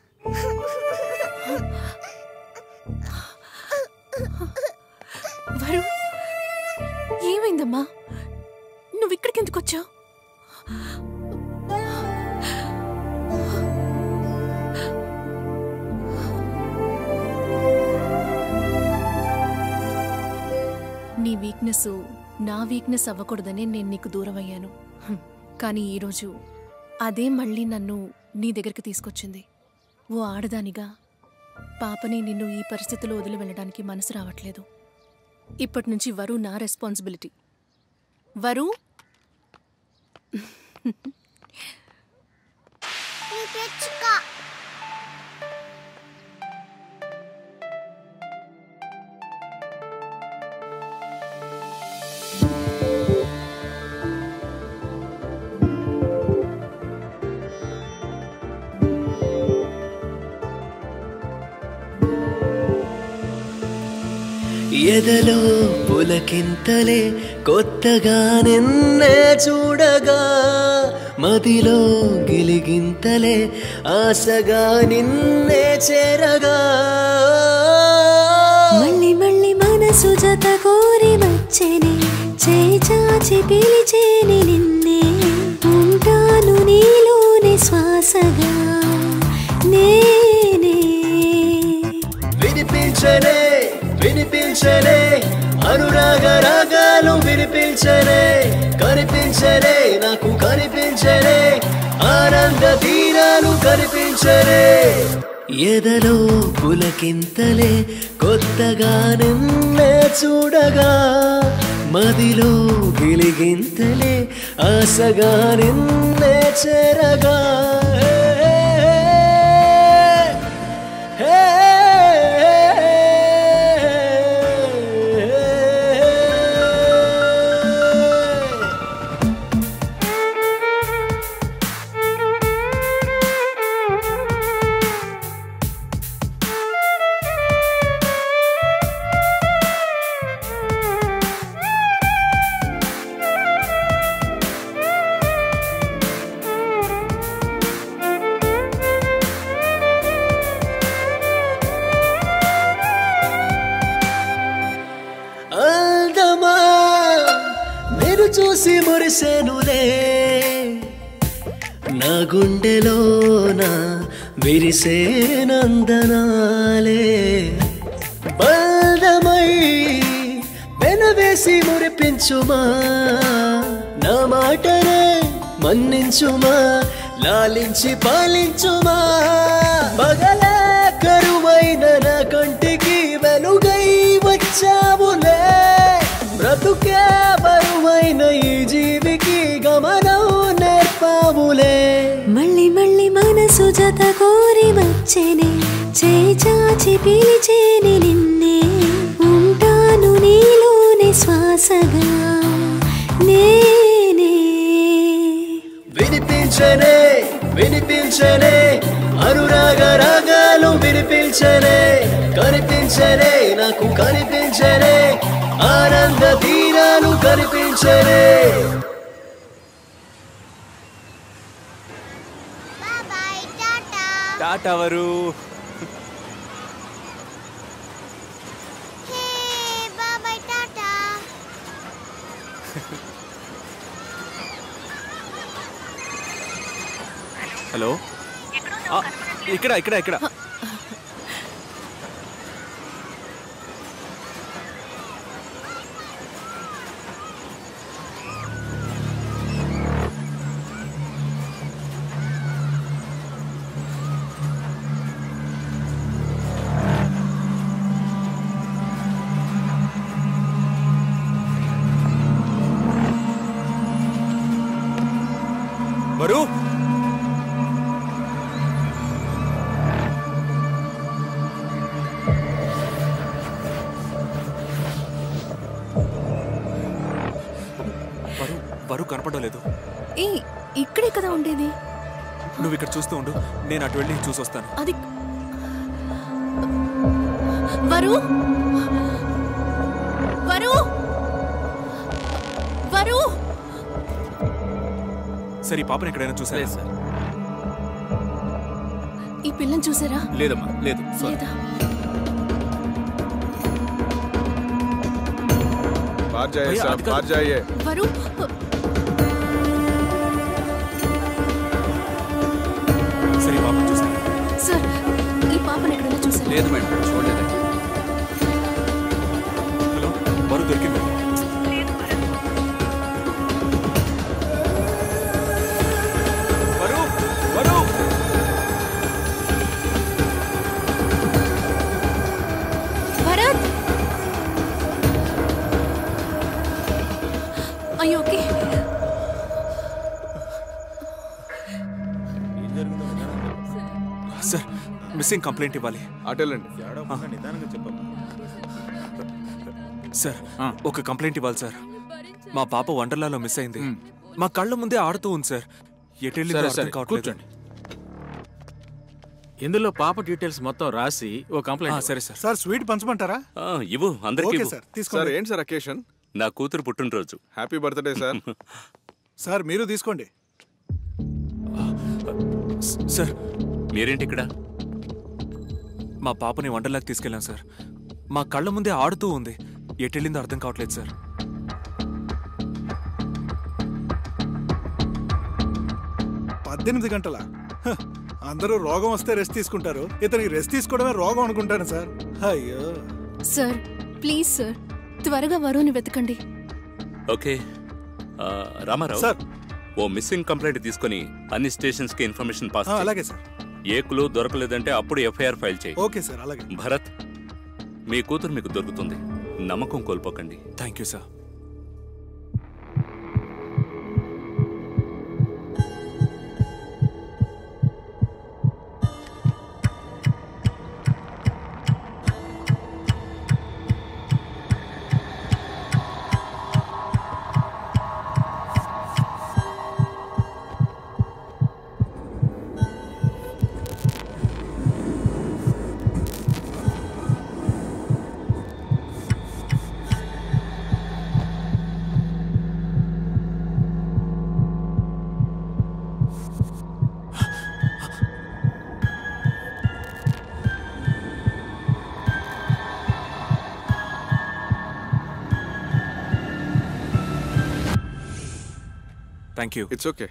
వరు ఏమైందమ్మా నువ్వు ఇక్కడికి ఎందుకు వచ్చావు నీ వీక్నెస్ నా వీక్నెస్ అవ్వకూడదని నేను నీకు దూరం అయ్యాను హ్మ్. కానీ ఈరోజు అదే మళ్ళీ నన్ను నీ దగ్గరికి తీసుకొచ్చింది ఓ ఆడదానిగా పాపని నిన్ను ఈ పరిస్థితిలో వదిలి వెళ్ళడానికి మనసు రావట్లేదు ఇప్పటి నుంచి వరు నా రెస్పాన్సిబిలిటీ వరు నీ పేర్చుక ఎదలో పులకింతలే కొత్తగా నిన్నే చూడగా మదిలో గిలిగింతలే ఆశగా నిన్నే చేరగా మళ్ళీ మళ్ళీ మనసు జత కోరి వచ్చేనే చేయి చాచి పిలిచేని నిన్నే ఉంటాను నీలోని శ్వాసగా నేనే వినిపించనే వినిపించనే అనురాగ రాగాలు వినిపించనే కనిపించనే నాకు కనిపించనే ఆనంద తీరాలు కనిపించనే ఎదలో పులకింతలే కొత్తగా నిన్నే చూడగా మదిలో గిలిగింతలే ఆశగా నిన్నే చేరగా హే, అందమా నేను చూసి మురిసేనులే నా గుండెలోన విరిసే నందనాలే బలమై వెనవేసి మురిపించుమా నా మాటనే మన్నించుమా లాలించి పాలించుమా పగలే కరువైన నా కంటికి వెలుగై వచ్చావులే బ్రతుకే బరువైన ఈ జీవికి గమనం నేర్పావులే మళ్ళీ మళ్ళీ మనసు జత కోరి వచ్చేనే చేయి చాచి పిలిచేని నిన్నే ఉంటాను నీలోని శ్వాసగా నేనే వినిపించనే వినిపించనే అనురాగ రాగాలు వినిపించనే కనిపించనే నాకు కనిపించనే ఆనంద తీరాలు కనిపించనే టాటా వరు బాబాయ్ టాటా హలో ఆ, ఇక్కడ ఇక్కడ ఇక్కడ వరు వరు వరు కనపడడం లేదు ఏ ఇక్కడే కదా ఉండేది నువ్వు ఇక్కడ చూస్తూ ఉండు నేను అటు వెళ్ళి చూసి వస్తాను అది వరు వరు వరు సరే ఈ పాపని ఎక్కడైనా చూసా సార్ ఈ పిల్లని చూసారా లేదమ్మా లేదు సారీ లేదా बाहर जाइए भैया, साहब अधिकार- बाहर जाइए వరు సరే ఈ పాపని చూసాను సార్ ఈ పాపను ఎక్కడైనా చూసారా లేదు మేడం చూడలేదండి హలో వరు దొరికింది వరు వరు భరత్ అయ్యో ఓకే సార్ మిస్సింగ్ కంప్లైంట్ ఇవ్వాలి అటెళ్ళండి నిదానంగా చెప్పమ్మా సార్ ఒక కంప్లైంట్ ఇవ్వాలి సార్ మా పాప వండర్లాలో మిస్ అయింది మా కళ్ళ ముందే ఆడుతూ ఉంది సార్ ఎటు సరే సరే కూర్చోండి ఇందులో పాప డీటెయిల్స్ మొత్తం రాసి ఓ కంప్లైంట్ సరే సార్ సార్ స్వీట్ పంచమంటారా ఇవ్వు అందరికీ ఓకే ఇవ్వు. సార్ తీసుకోండి సార్ ఏంటి సార్ అకేషన్ నా కూతురు పుట్టినరోజు హ్యాపీ బర్త్డే సార్ సార్ మీరు తీసుకోండి సార్ మీరేంటి ఇక్కడ మా పాపని వండర్లాకి తీసుకెళ్ళాం సార్ మా కళ్ళ ముందే ఆడుతూ ఉంది ఎటు వెళ్ళిందో అర్థం కావట్లేదు సార్ పద్దెనిమిది గంటల హ, అందరూ రోగం వస్తే రెస్ట్ తీసుకుంటారు ఇతనికి రెస్ట్ తీసుకోవడమే రోగం అనుకుంటాను సార్ అయ్యో సార్ ప్లీజ్ సార్ త్వరగా వరుని వెతకండి ఓకే ఆ, రామారావు సార్. ఓ మిస్సింగ్ కంప్లైంట్ తీసుకొని అన్ని స్టేషన్స్ కి ఇన్ఫర్మేషన్ పాస్ ఆ, చేయి. అలాగే సార్ ఏ క్లూ దొరకలేదంటే అప్పుడు ఎఫ్ఐఆర్ ఫైల్ చేయి ఓకే సార్ అలాగే భరత్ మీ కూతురు మీకు దొరుకుతుంది నమ్మకం కోల్పోకండి thank you sir thank you it's okay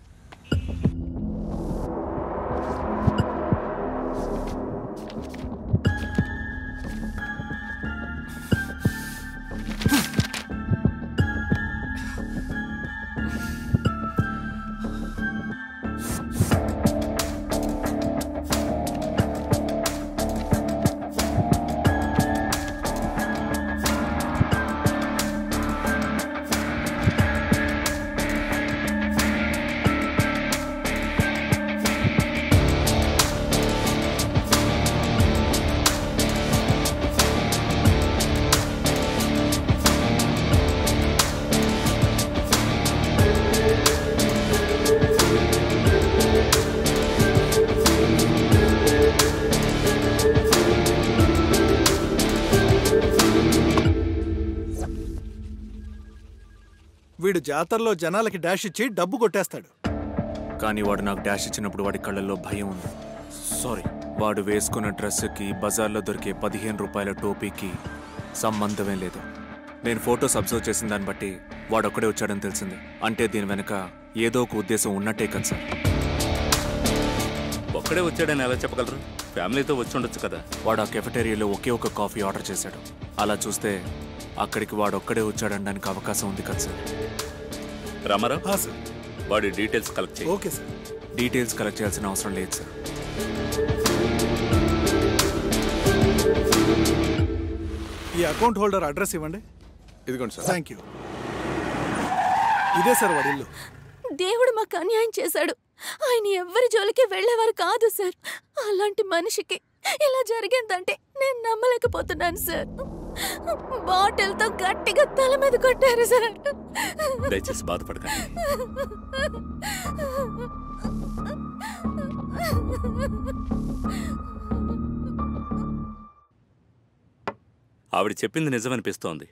వీడు జాతరలో జనాలకి డాష్ ఇచ్చి డబ్బు కొట్టేస్తాడు కానీ వాడు నాకు డాష్ ఇచ్చినప్పుడు వాడి కళ్ళల్లో భయం ఉంది సారీ వాడు వేసుకున్న డ్రెస్సుకి బజార్లో దొరికే పదిహేను రూపాయల టోపీకి సంబంధమే లేదు నేను ఫోటోస్ అబ్జర్వ్ చేసిన దాన్ని బట్టి వాడు ఒక్కడే వచ్చాడని తెలిసింది అంటే దీని వెనక ఏదో ఒక ఉద్దేశం ఉన్నట్టే కదా సార్ ఒక్కడే వచ్చాడని ఎలా చెప్పగలరు ఫ్యామిలీతో వచ్చి ఉండొచ్చు కదా వాడు ఆ కెఫెటేరియాలో ఒకే ఒక కాఫీ ఆర్డర్ చేశాడు అలా చూస్తే అక్కడికి వాడు ఒక్కడే వచ్చాడనడానికి అవకాశం ఉంది కదా సార్ రామారావు సార్ వాడి డీటెయిల్స్ కలెక్ట్ చేయి ఓకే సార్ డీటెయిల్స్ కలెక్ట్ చేయాల్సిన అవసరం లేదు సార్ ఈ అకౌంట్ హోల్డర్ అడ్రస్ ఇవ్వండి ఇదిగోండి సార్ థ్యాంక్ యూ ఇదే సార్ వాడి ఇల్లు దేవుడు మాకు అన్యాయం చేశాడు ఆయన ఎవ్వరి జోలికి వెళ్ళేవారు కాదు సార్ అలాంటి మనిషికి ఇలా జరిగిందంటే నేను నమ్మలేకపోతున్నాను సార్ బాటిల్తో గట్టిగా తల మీద కొట్టారు సార్ దయచేసి బాధపడకండి ఆవిడ చెప్పింది నిజమనిపిస్తోంది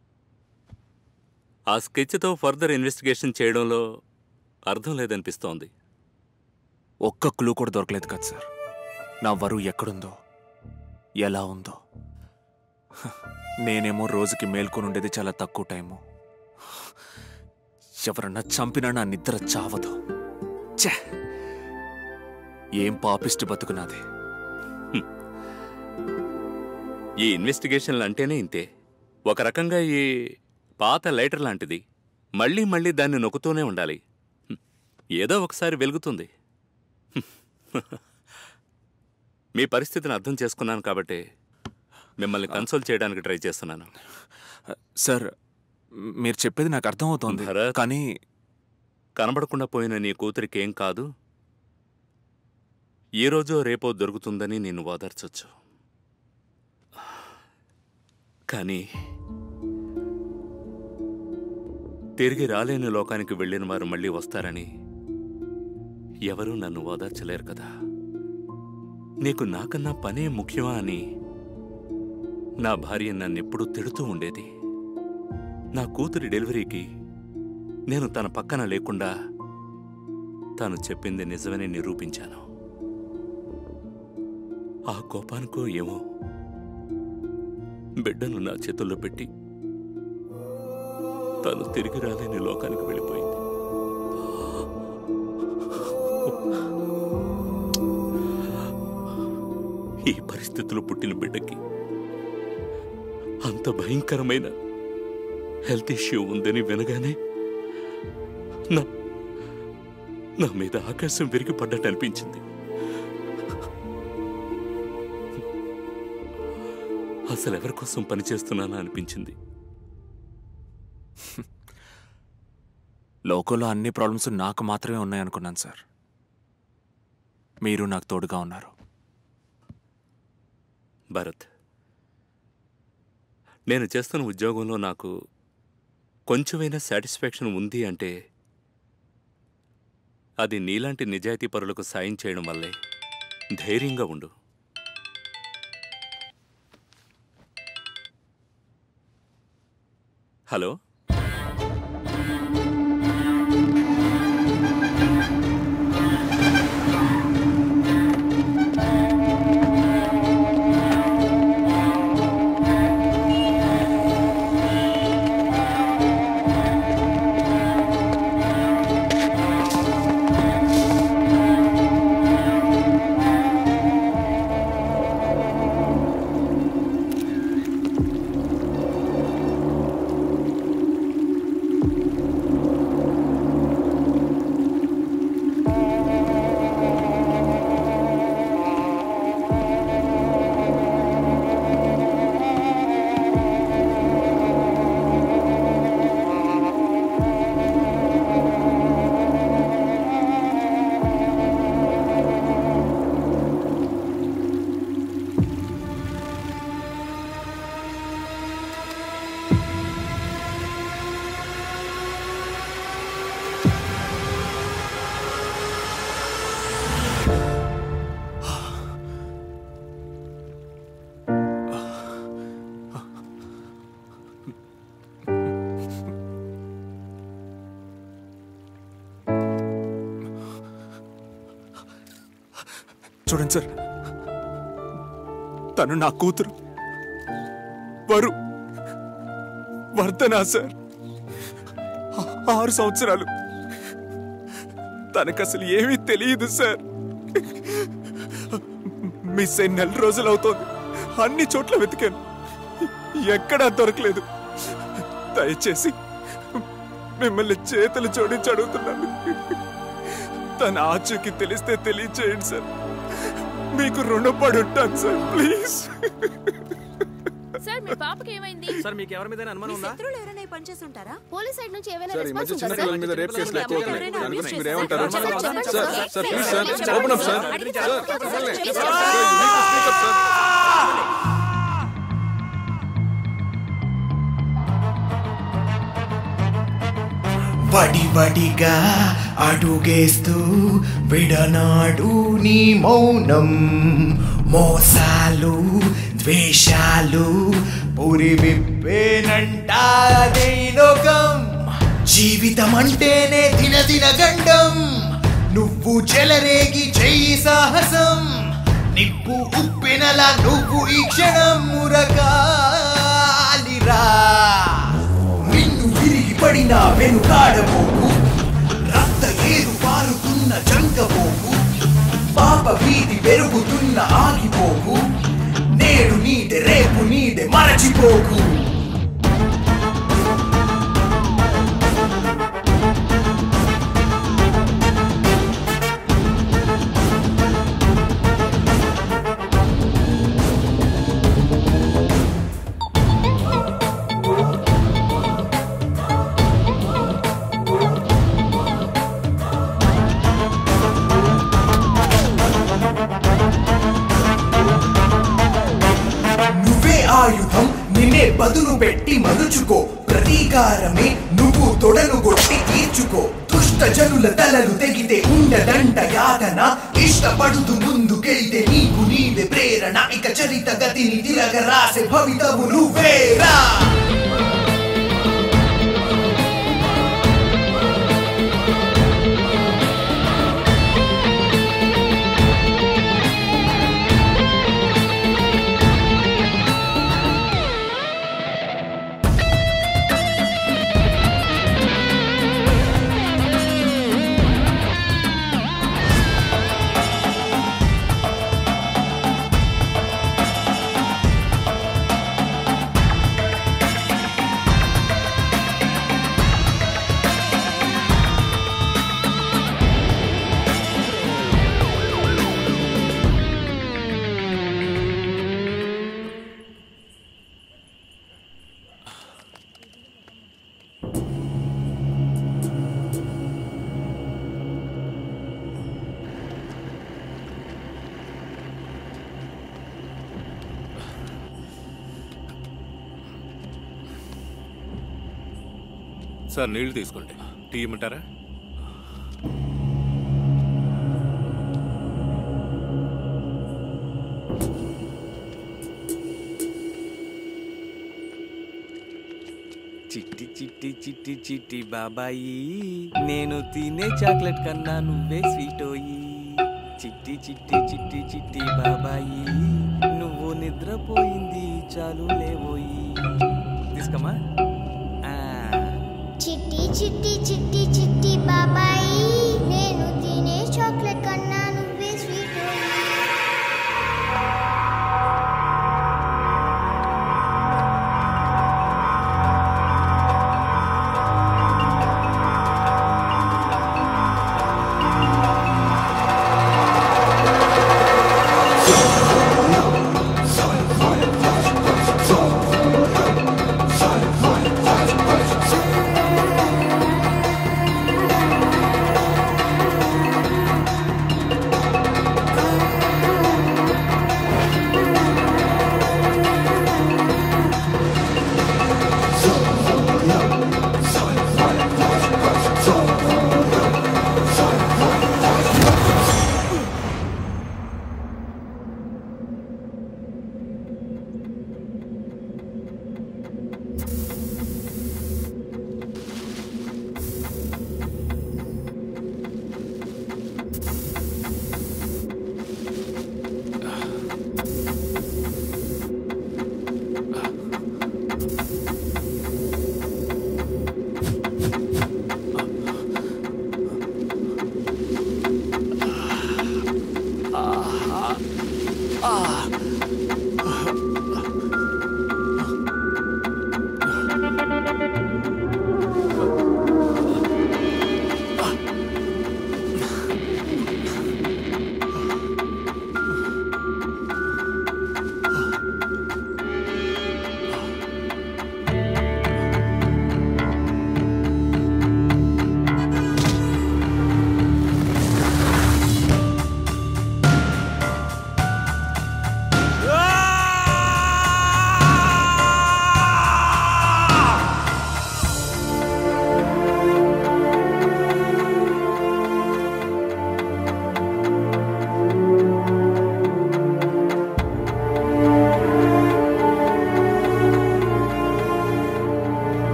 ఆ స్కెచ్తో ఫర్దర్ ఇన్వెస్టిగేషన్ చేయడంలో అర్థం లేదనిపిస్తోంది ఒక్క క్లూ కూడా దొరకలేదు కదా సార్ నా వరువు ఎక్కడుందో ఎలా ఉందో హ, నేనేమో రోజుకి మేల్కొని ఉండేది చాలా తక్కువ టైము ఎవరన్నా చంపినా నా నిద్ర చావదు ఛే! ఏం పాపిష్టి బతుకునాది ఈ ఇన్వెస్టిగేషన్లు అంటేనే ఇంతే ఒక రకంగా ఈ పాత లైటర్ లాంటిది మళ్ళీ మళ్ళీ దాన్ని నొక్కుతూనే ఉండాలి హ్మ్. ఏదో ఒకసారి వెలుగుతుంది హ్మ్. మీ పరిస్థితిని అర్థం చేసుకున్నాను కాబట్టి మిమ్మల్ని కన్సోల్ చేయడానికి ట్రై చేస్తున్నాను సార్ మీరు చెప్పేది నాకు అర్థమవుతోంది కానీ కనబడకుండా పోయిన నీ కూతురికి ఏం కాదు ఈ రోజో రేపో దొరుకుతుందని నిన్ను ఓదార్చొచ్చు కానీ తిరిగి రాలేని లోకానికి వెళ్ళిన వారు మళ్ళీ వస్తారని ఎవరూ నన్ను ఓదార్చలేరు కదా నీకు నాకన్నా పనే ముఖ్యమా అని నా భార్య నన్నెప్పుడూ తిడుతూ ఉండేది నా కూతురి డెలివరీకి నేను తన పక్కన లేకుండా తాను చెప్పింది నిజమని నిరూపించాను ఆ కోపానికో ఏమో బిడ్డను నా చేతుల్లో పెట్టి తను తిరిగి రాలేని లోకానికి వెళ్ళిపోయింది ఈ పరిస్థితులు పుట్టిన బిడ్డకి అంత భయంకరమైన హెల్త్ ఇష్యూ ఉందని వినగానే నా నా మీద ఆకాశం విరిగి పడ్డట్టు అనిపించింది అసలు ఎవరి కోసం పనిచేస్తున్నానా అనిపించింది లోకంలో అన్ని ప్రాబ్లమ్స్ నాకు మాత్రమే ఉన్నాయనుకున్నాను సార్ మీరు నాకు తోడుగా ఉన్నారు భరత్ నేను చేస్తున్న ఉద్యోగంలో నాకు కొంచెమైనా సాటిస్ఫాక్షన్ ఉంది అంటే అది నీలాంటి నిజాయితీ పరులకు సాయం చేయడం వల్లే ధైర్యంగా ఉండు హలో చూడండి సార్ తను నా కూతురు వరు వర్ధనా సార్ ఆ- ఆరు సంవత్సరాలు తనకు అసలు ఏమీ తెలియదు సార్ మిస్ అయిన నెల రోజులు అవుతోంది అన్ని చోట్ల వెతికాను ఎక్కడా దొరకలేదు దయచేసి మిమ్మల్ని చేతులు జోడించి అడుగుతున్నాను తన ఆచూకి తెలిస్తే తెలియచేయండి సార్ మీకు రుణపడి ఉంటాను సార్ ప్లీజ్ సార్ మీ పాపకి ఏమైంది సార్ మీకు ఎవరి మీద అనుమానం ఉందా శత్రువులు ఎవరైనా ఈ పని చేస్తుంటారా పోలీస్ సైడ్ నుంచి ఏమైనా సార్ ఈ మధ్య రెస్పాన్స్ చిన్న ఉందా పిల్లల మీద రేప్ కేసులు ఎక్కువ అవుతున్నాయి ఎవరైనా దాని గురించి abuse మీరు ఏమంటారు చేస్తారా? సార్ చెప్పండి, సార్ చెప్పండి, సార్ ప్లీజ్ చెప్పండి, సార్ ఓపెన్ అప్ సార్ చెప్పండి, సార్ చెప్పండి, సార్ చెప్పండి, సార్ వడి వడిగా అడుగేస్తూ విడనాడు నీ మౌనం మోసాలు ద్వేషాలు పురి విప్పేనంటాదే లోకం జీవితం అంటేనే దినదిన గండం నువ్వు చెలరేగి చెయ్యి సాహసం నిప్పు ఉప్పెనలా నువ్వు ఈ క్షణం మురగాలిరా నిన్ను విరిగి పడిన వెనుకాడబోకు రక్త ఏరు పారుతున్న జంకబోకు పాప వీధి పెరుగుతున్న ఆగిపోకు నేడు నీదే రేపు నీదే మరచిపోకు నువ్వే ఆయుధం నిన్నే బదులు పెట్టి మలుచుకో ప్రతీకారమే నువ్వు తొడలు కొట్టి తీర్చుకో దుష్ట జనుల తలలు తెగితే ఉండదంట యాతన ఇష్టపడుతూ ముందుకెళ్తే నీకు నీవే ప్రేరణ ఇక చరిత గతిని తిరగ రాసే భవితవు నువ్వేరా సార్ నీళ్లు తీసుకోండి టీ ఇమ్మంటారా చిట్టి చిట్టి చిట్టి చిట్టి బాబాయి నేను తినే చాక్లెట్ కన్నా నువ్వే స్వీటోయి చిట్టి చిట్టి చిట్టి చిట్టి బాబాయి నువ్వు నిద్రపోయింది చాలు లేవోయి తీసుకోమా చిట్టి చిట్టి చిట్టి చిట్టి బాబాయి నేను తినే చాక్లెట్ కన్నా నువ్వే స్వీట్ Son,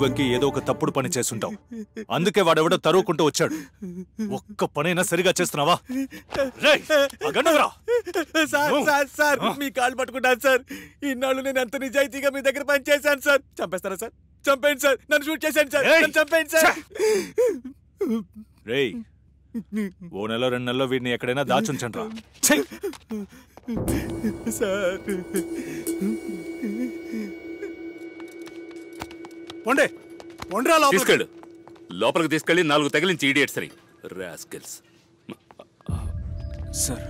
వెక్కి ఏదో ఒక తప్పుడు పని చేసుంటావు అందుకే వాడెవడో తరువుకుంటూ వచ్చాడు ఒక్క పనైనా సరిగా చేస్తున్నావా రేయ్, ఆ గన్నురా. సార్ సార్ సార్ మీ కాళ్ళు పట్టుకుంటాను సార్ ఇన్నాళ్ళు నేను ఎంత నిజాయితీగా మీ దగ్గర పని చేశాను సార్ చంపేస్తారా సార్ చంపేయండి సార్ నన్ను షూట్ చేశాను సార్ ఏయ్! నన్ను చంపేయండి సార్ రేయ్ ఓ నెల రెండు నెలలో వీడిని ఎక్కడైనా దాచుంచండి రా సార్ పొండే పొండ్రా లోపలికి. తీసుకెళ్ళు లోపలికి తీసుకెళ్ళి నాలుగు తగిలించి ఈడియట్స్ అని రాస్కెల్స్ సార్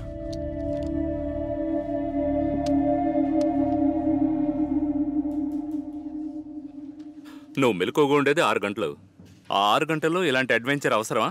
నువ్వు మెలకువగా ఉండేది ఆరు గంటలు ఆ ఆరు గంటల్లో ఇలాంటి అడ్వెంచర్ అవసరమా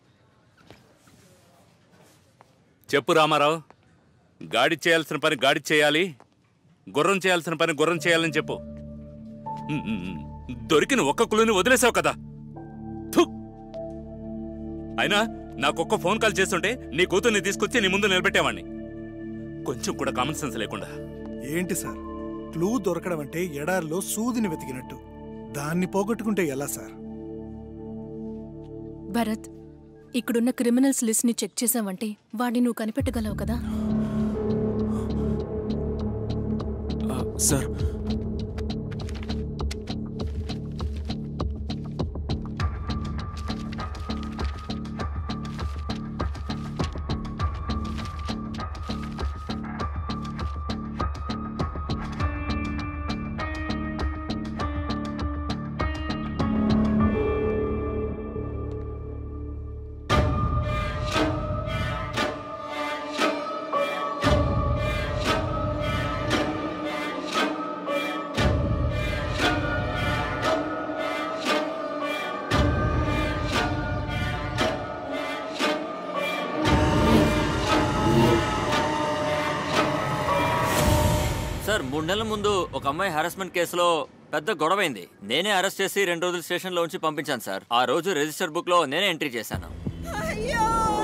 చెప్పు రామారావు గాడి చేయాల్సిన పని గాడి చేయాలి గుర్రం చేయాల్సిన పని గుర్రం చేయాలని చెప్పు ఉమ్, ఉమ్, ఉమ్. దొరికిన ఒక్క కులుని వదిలేసావు కదా థు. అయినా నాకొక్క ఫోన్ కాల్ చేస్తుంటే నీ కూతుర్ని తీసుకొచ్చి నీ ముందు నిలబెట్టేవాడిని కొంచెం కూడా కామన్ సెన్స్ లేకుండా ఏంటి సార్ క్లూ దొరకడం అంటే ఎడారిలో సూదిని వెతికినట్టు దాన్ని పోగొట్టుకుంటే ఎలా సార్ భరత్ ఇక్కడున్న క్రిమినల్స్ లిస్ట్ ని చెక్ చేసావంటే వాడిని నువ్వు కనిపెట్టగలవు కదా సార్ సార్ మూడు నెలల ముందు ఒక అమ్మాయి హారాస్మెంట్ కేసులో పెద్ద గొడవైంది నేనే అరెస్ట్ చేసి రెండు రోజులు స్టేషన్లో ఉంచి పంపించాను సార్ ఆ రోజు రిజిస్టర్ బుక్ లో నేనే ఎంట్రీ చేశాను అయ్యో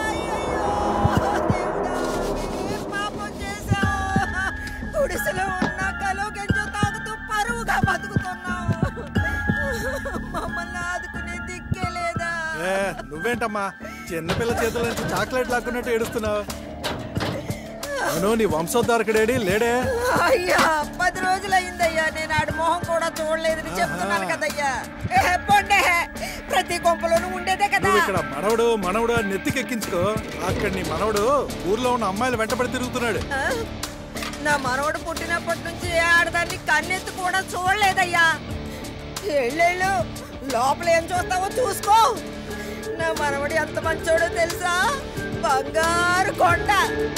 పాపం చేశా గుడిసెలో ఉన్న కలో గెంజో తాగుతూ పరువుగా బతుకుతున్నావు మమ్మల్ని ఆదుకునే దిక్కే లేదా ఏ నువ్వేంటమ్మా చిన్నపిల్ల చేతుల నుంచి చాక్లెట్ లాక్కున్నట్టు ఏడుస్తున్నావు అవును నీ వంశోద్ధారకుడేడి లేడే అయ్యా పది రోజులయ్యిందయ్యా నేను ఆడి మొహం కూడా చూడలేదని చెప్తున్నాను కదయ్యా ఏ, పొండే ప్రతి కొంపలోనూ ఉండేదే కదా నువ్వు ఇక్కడ మనవడు మనవడు అని నెత్తికెక్కించుకో అక్కడ నీ మనవడు ఊర్లో ఉన్న అమ్మాయిలు వెంటబడి తిరుగుతున్నాడు ఆ? నా మనవడు పుట్టినప్పటి నుంచి ఏ ఆడదాన్ని కన్నెత్తి కూడా చూడలేదయ్యా ఎల్లెళ్ళు లోపల ఏం చూస్తావో చూసుకో నా మనవడు ఎంత మంచోడో తెలుసా బంగారు కొండ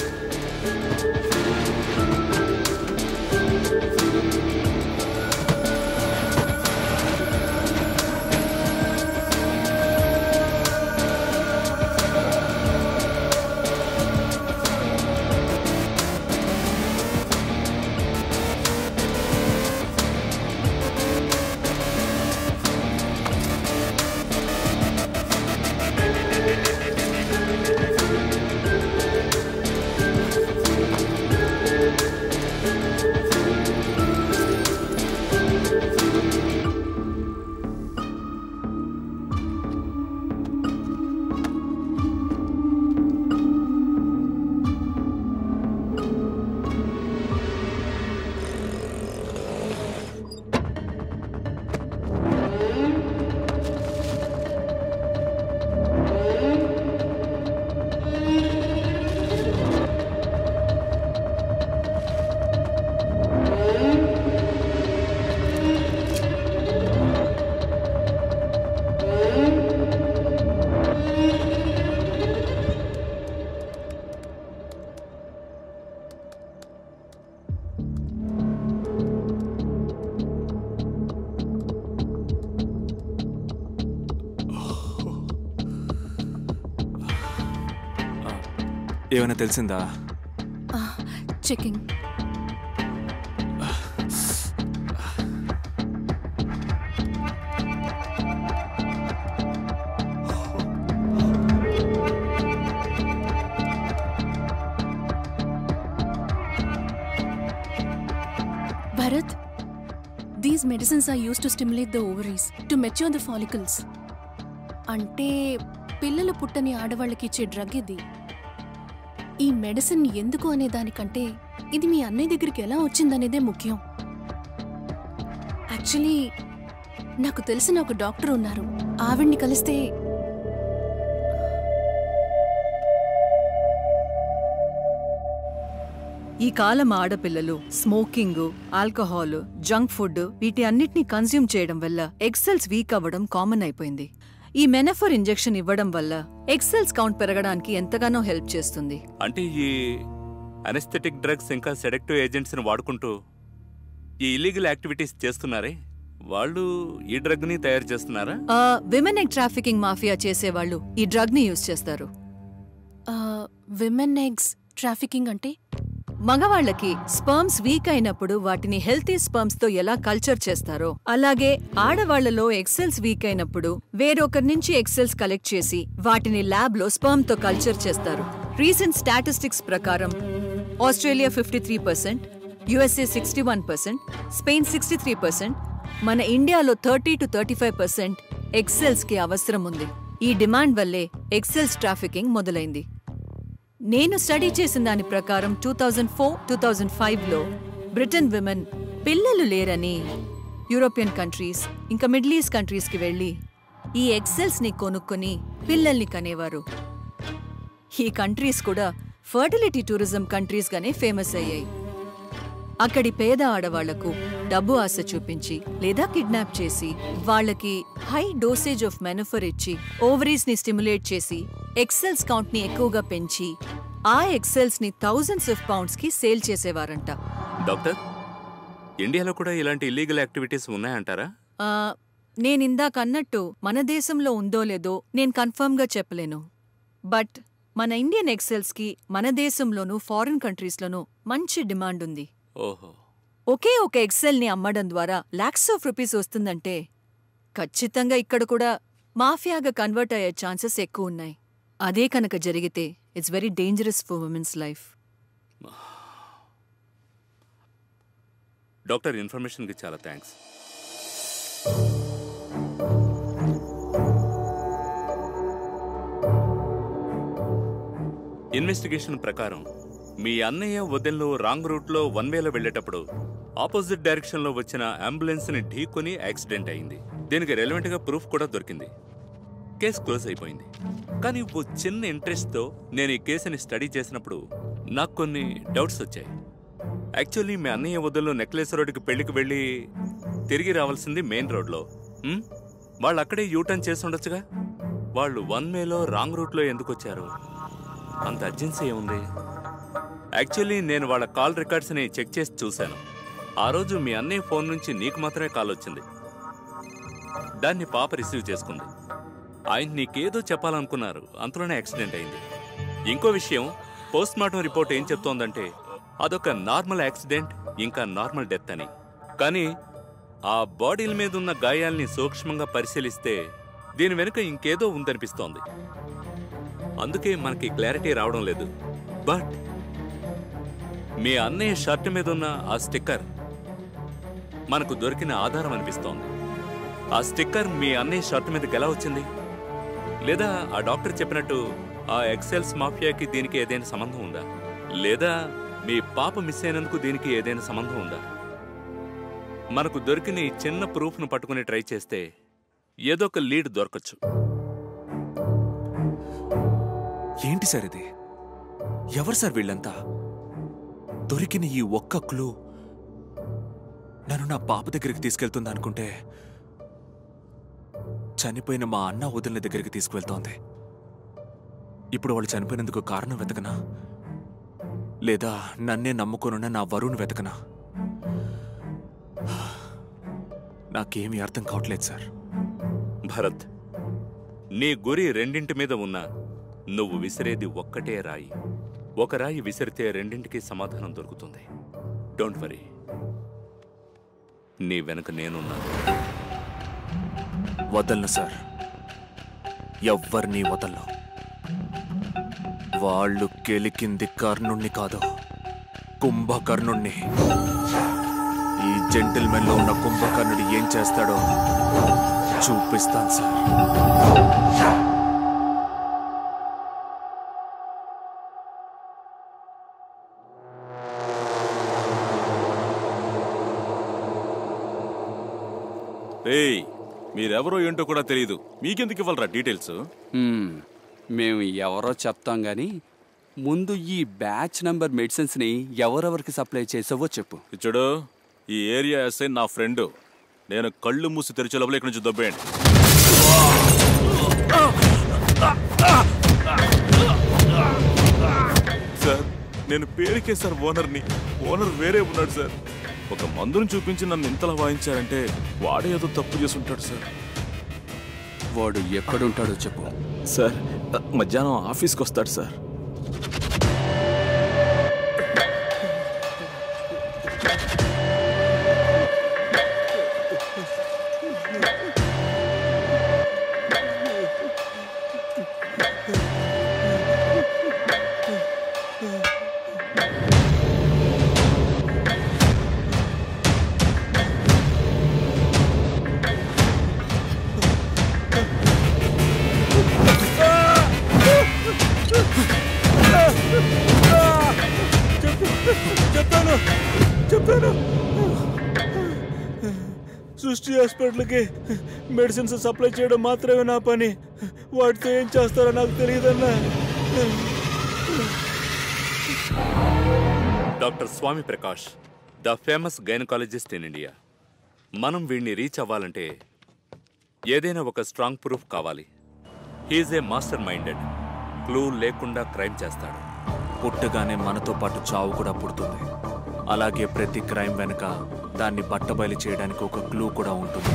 ఏమైనా తెలిసిందా checking Bharat these medicines are use to stimulate the ovaries to mature the follicles అంటే పిల్లలు పుట్టని ఆడవాళ్ళకి ఇచ్చే డ్రగ్ ఇది ఈ మెడిసిన్ ఎందుకు అనే దానికంటే ఇది మీ అన్నయ్య దగ్గరికి ఎలా వచ్చిందనేదే ముఖ్యం యాక్చువల్లీ నాకు తెలిసిన ఒక డాక్టర్ ఉన్నారు ఆవిడ్ని కలిస్తే ఈ కాలం ఆడపిల్లలు స్మోకింగ్ ఆల్కహాల్ జంక్ ఫుడ్ వీటి అన్నిటినీ కన్స్యూమ్ చేయడం వల్ల ఎక్సెల్స్ వీక్ అవ్వడం కామన్ అయిపోయింది ఈ మెనఫర్ ఇంజెక్షన్ ఇవ్వడం వల్ల ఎక్సెల్స్ కౌంట్ పెరగడానికి ఎంతగానో హెల్ప్ చేస్తుంది అంటే ఈ అనెస్థెటిక్ డ్రగ్స్ ఇంకా సెడక్టివ్ ఏజెంట్స్ని వాడుకుంటూ ఈ ఇల్లీగల్ యాక్టివిటీస్ చేస్తున్నారే వాళ్ళు ఈ డ్రగ్ని తయారు చేస్తున్నారా విమెన్ ఎగ్ ట్రాఫికింగ్ మాఫియా చేసేవాళ్ళు ఈ డ్రగ్ ని యూజ్ చేస్తారు విమెన్ ఎగ్స్ ట్రాఫికింగ్ అంటే మగవాళ్ళకి స్పర్మ్స్ వీక్ అయినప్పుడు వాటిని హెల్తీ స్పర్మ్స్ తో ఎలా కల్చర్ చేస్తారో అలాగే ఆడవాళ్లలో ఎక్సెల్స్ వీక్ అయినప్పుడు వేరొకరి నుంచి ఎక్సెల్స్ కలెక్ట్ చేసి వాటిని ల్యాబ్ లో స్పర్మ్ తో కల్చర్ చేస్తారు రీసెంట్ స్టాటిస్టిక్స్ ప్రకారం Australia fifty three percent USA sixty one percent Spain sixty three percent మన ఇండియాలో thirty two thirty five percent egg cells కి అవసరం ఉంది ఈ డిమాండ్ వల్లే ఎక్సెల్స్ ట్రాఫికింగ్ మొదలైంది నేను స్టడీ చేసిన దాని ప్రకారం two thousand four two thousand ఫైవ్లో బ్రిటన్ విమెన్ పిల్లలు లేరని యూరోపియన్ కంట్రీస్ ఇంకా మిడిల్ ఈస్ట్ కంట్రీస్కి వెళ్ళి ఈ ఎక్సెల్స్ని కొనుక్కొని పిల్లల్ని కనేవారు ఈ కంట్రీస్ కూడా ఫర్టిలిటీ టూరిజం కంట్రీస్గానే ఫేమస్ అయ్యాయి అక్కడి పేద ఆడవాళ్లకు డబ్బు ఆశ చూపించి లేదా కిడ్నాప్ చేసి వాళ్ళకి హై డోసేజ్ ఆఫ్ మెనఫర్ ఇచ్చి ఓవరీస్ ని స్టిమ్యులేట్ చేసి ఎక్సెల్స్ కౌంట్ ని ఎక్కువగా పెంచి ఆ ఎక్సెల్స్ ని థౌజండ్స్ ఆఫ్ పౌండ్స్ కి సేల్ చేసేవారంట డాక్టర్ ఇండియాలో కూడా ఇలాంటి ఇల్లీగల్ యాక్టివిటీస్ ఉన్నాయంటారా ఆ, నేనిందాక అన్నట్టు మన దేశంలో ఉందో లేదో నేను కన్ఫర్మ్ గా చెప్పలేను బట్ మన ఇండియన్ ఎక్సెల్స్ కి మన దేశంలోనూ ఫారిన్ కంట్రీస్లోనూ మంచి డిమాండ్ ఉంది ఓహో ఒకే ఒక ఎక్సెల్ ని అమ్మడం ద్వారా లాక్స్ ఆఫ్ రూపీస్ వస్తుందంటే ఖచ్చితంగా ఇక్కడ కూడా మాఫియాగా కన్వర్ట్ అయ్యే ఛాన్సెస్ ఎక్కువ ఉన్నాయి అదే కనుక జరిగితే it's very dangerous for women's life doctor ఇన్ఫర్మేషన్కి చాలా థ్యాంక్స్ ఇన్వెస్టిగేషన్ ప్రకారం మీ అన్నయ్య వదిన్లో రాంగ్ రూట్లో వన్ వేలో వెళ్ళేటప్పుడు ఆపోజిట్ డైరెక్షన్లో వచ్చిన అంబులెన్స్ని ఢీకొని యాక్సిడెంట్ అయింది దీనికి రెలవెంట్గా ప్రూఫ్ కూడా దొరికింది కేసు క్లోజ్ అయిపోయింది కానీ ఓ చిన్న ఇంట్రెస్ట్తో నేను ఈ కేసుని స్టడీ చేసినప్పుడు నాకు కొన్ని డౌట్స్ వచ్చాయి యాక్చువల్లీ మీ అన్నయ్య వదిలో నెక్లెస్ రోడ్డుకి పెళ్లికి వెళ్ళి తిరిగి రావాల్సింది మెయిన్ రోడ్లో ఉమ్? వాళ్ళు అక్కడే యూటర్న్ చేసి ఉండొచ్చుగా వాళ్ళు వన్ వేలో రాంగ్ రూట్లో ఎందుకు వచ్చారు అంత అర్జెన్సీ ఏముంది యాక్చువల్లీ నేను వాళ్ళ కాల్ రికార్డ్స్ని చెక్ చేసి చూశాను ఆ రోజు మీ అన్నయ్య ఫోన్ నుంచి నీకు మాత్రమే కాల్ వచ్చింది దాన్ని పాప రిసీవ్ చేసుకుంది ఆయన నీకేదో చెప్పాలనుకున్నారు అంతలోనే యాక్సిడెంట్ అయింది ఇంకో విషయం పోస్ట్ మార్టం రిపోర్ట్ ఏం చెప్తోందంటే అదొక నార్మల్ యాక్సిడెంట్ ఇంకా నార్మల్ డెత్ అని కానీ ఆ బాడీల మీద ఉన్న గాయాల్ని సూక్ష్మంగా పరిశీలిస్తే దీని వెనుక ఇంకేదో ఉందనిపిస్తోంది అందుకే మనకి క్లారిటీ రావడం లేదు బట్ మీ అన్నయ్య షర్ట్ మీద ఉన్న ఆ స్టిక్కర్ మనకు దొరికిన ఆధారం అనిపిస్తోంది ఆ స్టిక్కర్ మీ అన్నయ్య షర్ట్ మీదకి ఎలా వచ్చింది లేదా ఆ డాక్టర్ చెప్పినట్టు ఆ ఎక్సెల్స్ మాఫియాకి దీనికి ఏదైనా సంబంధం ఉందా లేదా మీ పాప మిస్ అయినందుకు దీనికి ఏదైనా సంబంధం ఉందా మనకు దొరికిన ఈ చిన్న ప్రూఫ్ను పట్టుకుని ట్రై చేస్తే ఏదో ఒక లీడ్ దొరకచ్చు ఏంటి సార్ ఇది ఎవరు సార్ వీళ్ళంతా దొరికిన ఈ ఒక్క క్లూ నన్ను నా పాప దగ్గరికి తీసుకెళ్తుంది అనుకుంటే చనిపోయిన మా అన్న వదిలిన దగ్గరికి తీసుకువెళ్తోంది ఇప్పుడు వాళ్ళు చనిపోయినందుకు కారణం వెతకనా లేదా నన్నే నమ్ముకోనున్న నా వరుణ్ వెతకనా నాకేమీ అర్థం కావట్లేదు సార్ భరత్ నీ గురి రెండింటి మీద ఉన్నా నువ్వు విసిరేది ఒక్కటే రాయి ఒక రాయి విసిరితే రెండింటికి సమాధానం దొరుకుతుంది డోంట్ వరీ నీ వెనక నేనున్నాను వదలను సార్ ఎవ్వరినీ వదలను వాళ్ళు కెలికింది కర్ణుణ్ణి కాదు కుంభకర్ణుణ్ణి ఈ జెంటిల్మెన్ లో ఉన్న కుంభకర్ణుడు ఏం చేస్తాడో చూపిస్తాను సార్ రేయ్ మీరెవరో ఏంటో కూడా తెలియదు మీకెందుకు ఇవ్వాలరా డీటెయిల్స్ మ్మ్. మేము ఎవరో చెప్తాం గాని ముందు ఈ బ్యాచ్ నంబర్ మెడిసిన్స్ ని ఎవరెవరికి సప్లై చేసావో చెప్పు ఇచ్చాడు ఈ ఏరియా ఎస్ఐ నా ఫ్రెండ్ నేను కళ్ళు మూసి తెరిచే లోపల ఇక్కడి నుంచి దొబ్బేయండి సార్ నేను పేరుకే సార్ ఓనర్ని ఓనర్ వేరే ఉన్నాడు సార్ ఒక మందును చూపించి నన్ను ఇంతలా వాయించారంటే వాడే ఏదో తప్పు చేసి ఉంటాడు సార్ వాడు ఎక్కడుంటాడో చెప్పు సార్ మధ్యాహ్నం ఆఫీస్కి వస్తాడు సార్ చెప్పాను చెప్పాను సృష్టి హాస్పిటల్కి మెడిసిన్స్ సప్లై చేయడం మాత్రమే నా పని వాటితో ఏం చేస్తారో నాకు తెలియదన్నా doctor Swami Prakash the famous gynaecologist in India మనం వీడిని రీచ్ అవ్వాలంటే ఏదైనా ఒక స్ట్రాంగ్ ప్రూఫ్ కావాలి he's a master minded clue లేకుండా క్రైమ్ చేస్తాడు పుట్టగానే మనతో పాటు చావు కూడా పుడుతుంది అలాగే ప్రతి క్రైమ్ వెనుక దాన్ని బట్టబయలు చేయడానికి ఒక క్లూ కూడా ఉంటుంది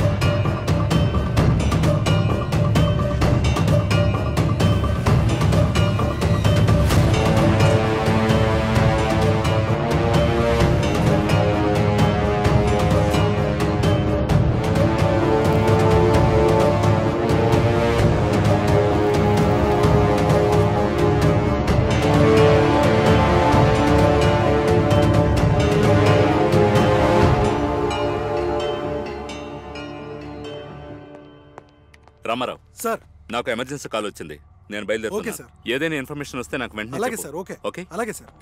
రామారావు సార్ నాకు ఎమర్జెన్సీ కాల్ వచ్చింది నేను ఓకే, బయలుదేరుతున్నా సార్. ఏదైనా ఇన్ఫర్మేషన్ వస్తే నాకు వెంటనే అలాగే చెప్పు. సార్ ఓకే ఓకే అలాగే సార్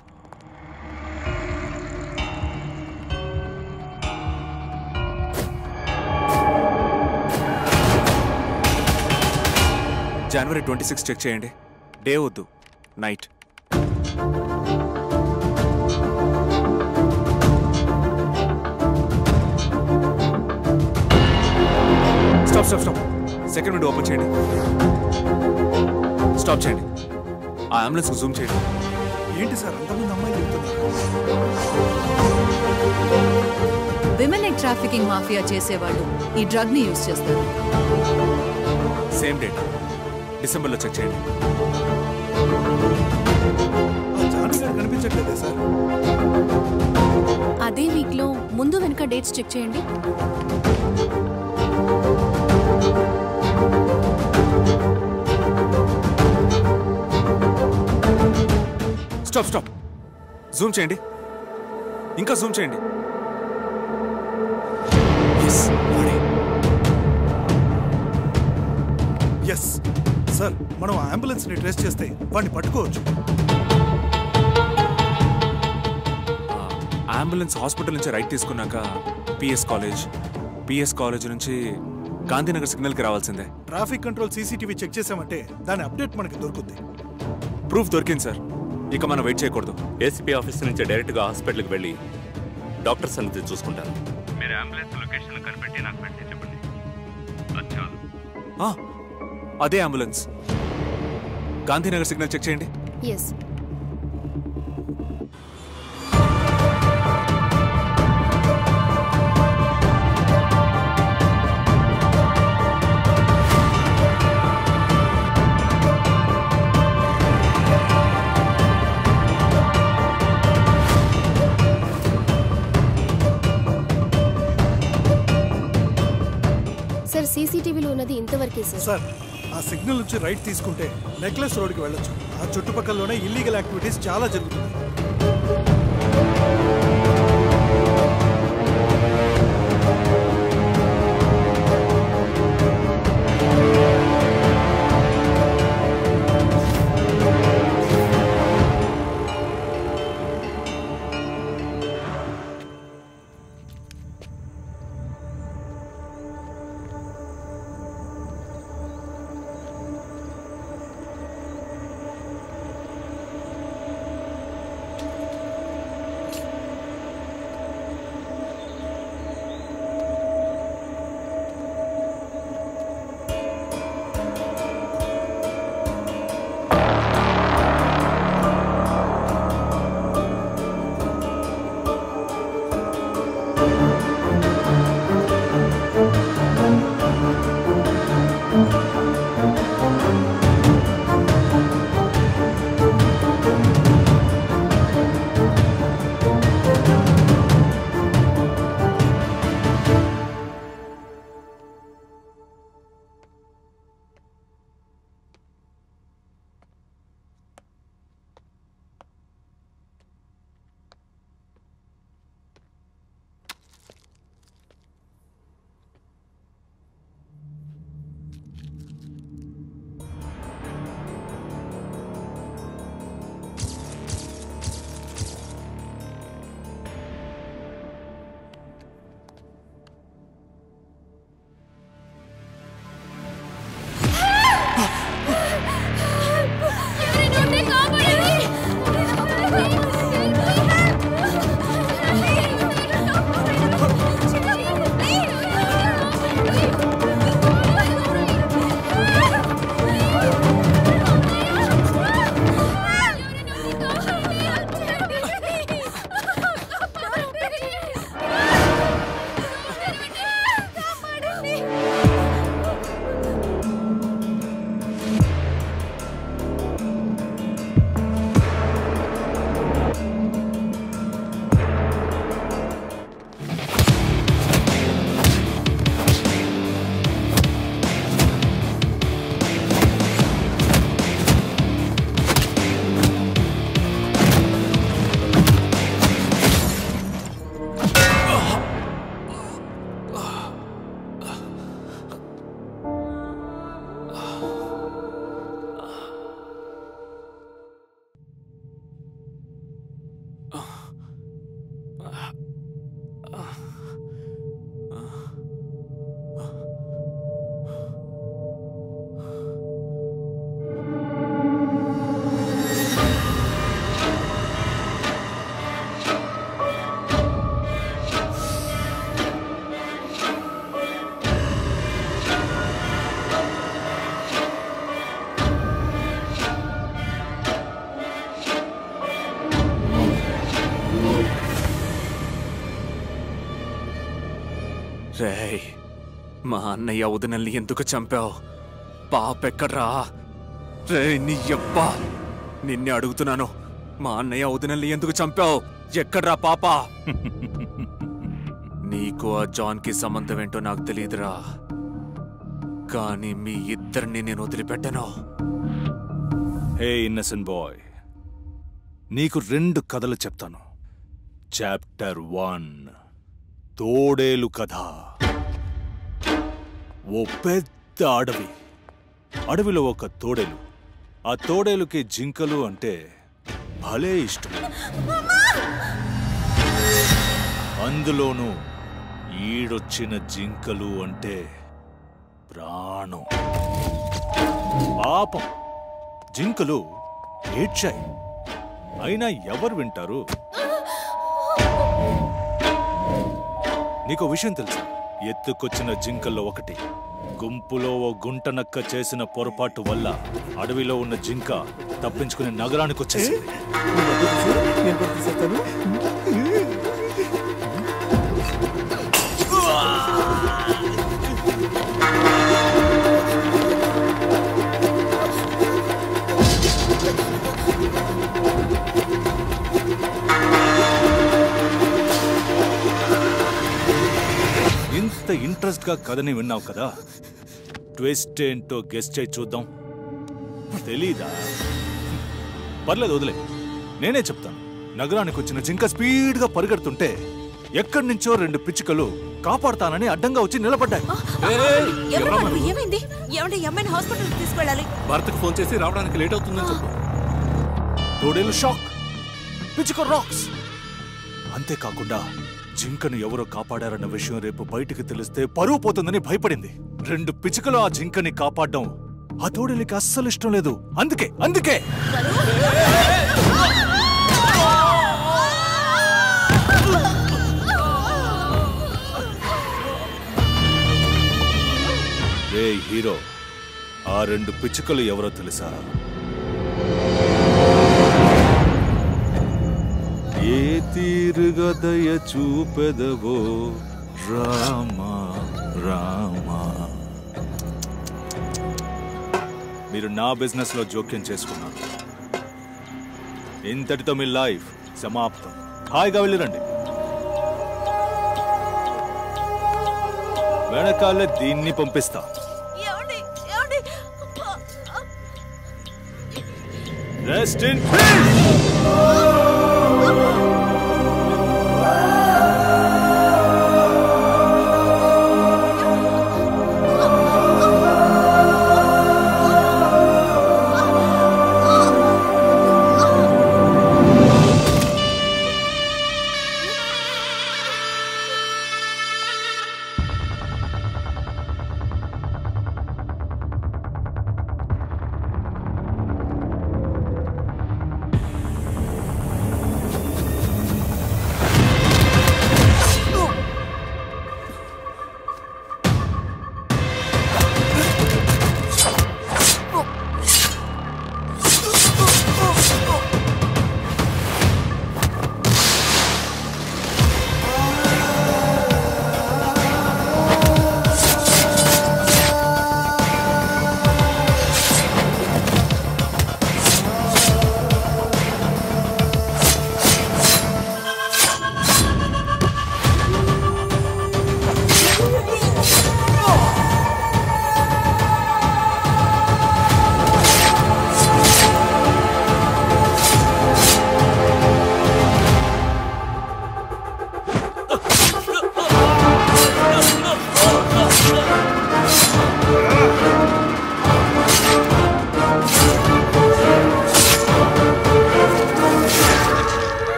జనవరి ట్వంటీ సిక్స్ చెక్ చేయండి డే వద్దు night stop stop stop second window open చేయండి స్టాప్ చేయండి ఆ అంబులెన్స్ జూమ్ చేయండి ఏంటి సార్ అంతమంది అమ్మాయిలు చెప్తున్నారు విమెన్ ట్రాఫికింగ్ మాఫియా చేసేవాళ్ళు ఈ డ్రగ్ ని యూజ్ చేస్తారు సేమ్ డేట్ డిసెంబర్లో చెక్ చేయండి ఆ ఝాన్సీ గారు కనిపించట్లేదే సార్ అదే వీక్ లో ముందు వెనక డేట్స్ చెక్ చేయండి స్టాప్ స్టాప్ జూమ్ చేయండి ఇంకా జూమ్ చేయండి ఎస్ ఎస్ సార్ మనం ఆ అంబులెన్స్ ని ట్రేస్ చేస్తే వాడిని పట్టుకోవచ్చు అంబులెన్స్ హాస్పిటల్ నుంచి రైట్ తీసుకున్నాక పిఎస్ కాలేజ్ పిఎస్ కాలేజ్ నుంచి గాంధీనగర్ సిగ్నల్కి రావాల్సిందే ట్రాఫిక్ కంట్రోల్ సీసీటీవీ చెక్ చేసామంటే దాని అప్డేట్ మనకి దొరుకుద్ది ప్రూఫ్ దొరికింది సార్ ఇక మనం వెయిట్ చేయకూడదు ఏసీపీ ఆఫీస్ నుంచి డైరెక్ట్గా హాస్పిటల్కి వెళ్ళి డాక్టర్ సంగతి చూసుకుంటాను మీరు అంబులెన్స్ లొకేషన్ కనిపెట్టి నాకు వెంటనే చెప్పండి అచ్చాలు ఆ, అదే అంబులెన్స్ గాంధీనగర్ సిగ్నల్ చెక్ చేయండి ఎస్ సార్ సీసీటీవీలో ఉన్నది ఇంతవరకే సార్ సార్ ఆ సిగ్నల్ నుంచి రైట్ తీసుకుంటే నెక్లెస్ రోడ్కి వెళ్ళొచ్చు ఆ చుట్టుపక్కలలోనే ఇల్లీగల్ యాక్టివిటీస్ చాలా జరుగుతున్నాయి రేయ్ మా అన్నయ్య వదినల్ని ఎందుకు చంపావు పాపెక్కడ్రా రే నీ అబ్బా నిన్నే అడుగుతున్నాను మా అన్నయ్య వదినల్ని ఎందుకు చంపావు ఎక్కడ్రా పాప నీకు ఆ జాన్కి సంబంధం ఏంటో నాకు తెలియదురా కానీ మీ ఇద్దరిని నేను వదిలిపెట్టను హే ఇన్నసెంట్ బాయ్ నీకు రెండు కథలు చెప్తాను చాప్టర్ వన్ తోడేలు కథ ఓ పెద్ద అడవి అడవిలో ఒక తోడేలు ఆ తోడేలుకి జింకలు అంటే భలే ఇష్టం అందులోనూ ఈడొచ్చిన జింకలు అంటే ప్రాణం పాపం జింకలు ఏడ్చాయి అయినా ఎవరు వింటారు నీకు విషయం తెలుసా ఎత్తుకొచ్చిన జింకల్లో ఒకటి గుంపులో ఓ గుంట నక్క చేసిన పొరపాటు వల్ల అడవిలో ఉన్న జింక తప్పించుకుని నగరానికి వచ్చేసింది ఇంత ఇంట్రెస్ట్ గా కథని విన్నావు కదా ట్విస్ట్ ఏంటో గెస్ట్ చేయి చూద్దాం తెలీదా పర్లేదు వదిలే నేనే చెప్తాను నగరానికి వచ్చిన జింక స్పీడ్ గా పరిగెడుతుంటే ఎక్కడి నుంచో రెండు పిచ్చుకలు కాపాడతానని అడ్డంగా వచ్చి నిలబడ్డాయి ఎవరు వాళ్ళు? ఏమైంది ఏమంటే ఈ అమ్మాయిని హాస్పిటల్కి తీసుకెళ్ళాలి భర్తకు ఫోన్ చేసి రావడానికి లేట్ అవుతుందని చెప్పు తోడేలు షాక్ పిచ్చుక రాక్స్ అంతేకాకుండా జింకను ఎవరో కాపాడారన్న విషయం రేపు బయటికి తెలిస్తే పరువు పోతుందని భయపడింది రెండు పిచ్చుకలు ఆ జింకని కాపాడడం ఆ తోడేలికి అస్సలు ఇష్టం లేదు అందుకే అందుకే రే హీరో ఆ రెండు పిచ్చుకలు ఎవరో తెలుసా ఏ తీరుగా దయ చూపెదవో రామా రామా మీరు నా బిజినెస్ లో జోక్యం చేసుకున్నారు ఇంతటితో మీ లైఫ్ సమాప్తం హాయిగా వెళ్ళిరండి వెనకాలే దీన్ని పంపిస్తా ఏమండి ఏమండి రెస్ట్ ఇన్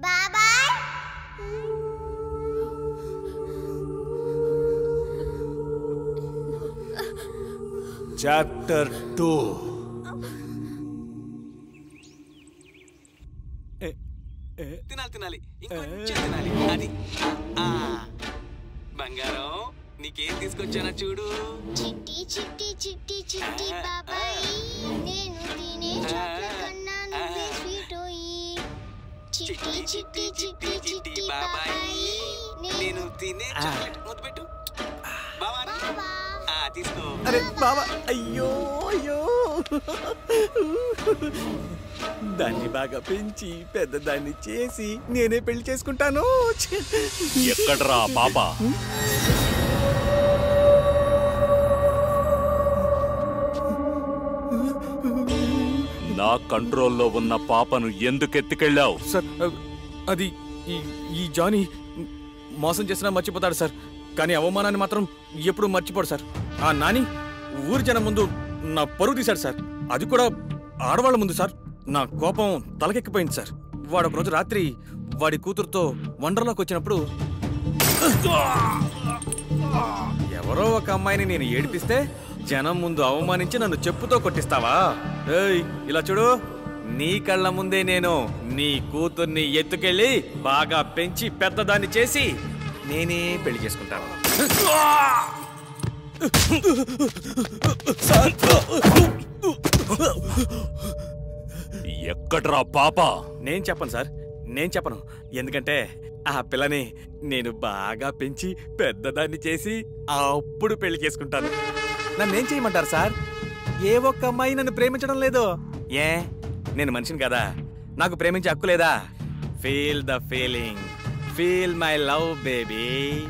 బాబాయ్ చాప్టర్ టూ తినాలి తినాలి ఇంకొంచెం తినాలి అది ఆ, బంగారం నీకేం తీసుకొచ్చానా చూడు చిట్టి చిట్టి చిట్టి చిట్టి బాబాయ్ నేను తినే చాక్లెట్ కన్నా నువ్వే స్వీట్ చిట్టి చిట్టి చిట్టి చిట్టి బాబాయ్ నేను తినే చాక్లెట్ ముద్దు పెట్టు బావా ఆ, తీసుకో అరే బాబా అయ్యో అయ్యో దాన్ని బాగా పెంచి పెద్దదాన్ని చేసి నేనే పెళ్లి చేసుకుంటాను ఎక్కడ్రా పాప నా కంట్రోల్లో ఉన్న పాపను ఎందుకు ఎత్తుకెళ్ళావు సార్ అది ఈ ఈ జానీ మోసం చేసినా మర్చిపోతాడు సార్ కానీ అవమానాన్ని మాత్రం ఎప్పుడు మర్చిపోడు సార్ ఆ నాని ఊరి జనం ముందు నా పరువు తీశాడు సార్ అది కూడా ఆడవాళ్ళ ముందు సార్ నా కోపం తలకెక్కిపోయింది సార్ వాడు ఒక రోజు రాత్రి వాడి కూతురుతో వండర్లోకి వచ్చినప్పుడు ఎవరో ఒక అమ్మాయిని నేను ఏడిపిస్తే జనం ముందు అవమానించి నన్ను చెప్పుతో కొట్టిస్తావా ఏయ్ ఇలా చూడు నీ కళ్ళ ముందే నేను నీ కూతుర్ని ఎత్తుకెళ్ళి బాగా పెంచి పెద్దదాన్ని చేసి నేనే పెళ్లి చేసుకుంటాను ఎక్కడ్రా పాప నేను చెప్పను సార్ నేను చెప్పను ఎందుకంటే ఆ పిల్లని నేను బాగా పెంచి పెద్దదాన్ని చేసి అప్పుడు పెళ్లి చేసుకుంటాను నన్నేం చేయమంటారు సార్ ఏ ఒక్క అమ్మాయి నన్ను ప్రేమించడం లేదు ఏ నేను మనిషిని కదా నాకు ప్రేమించే హక్కు లేదా feel the feeling feel my love baby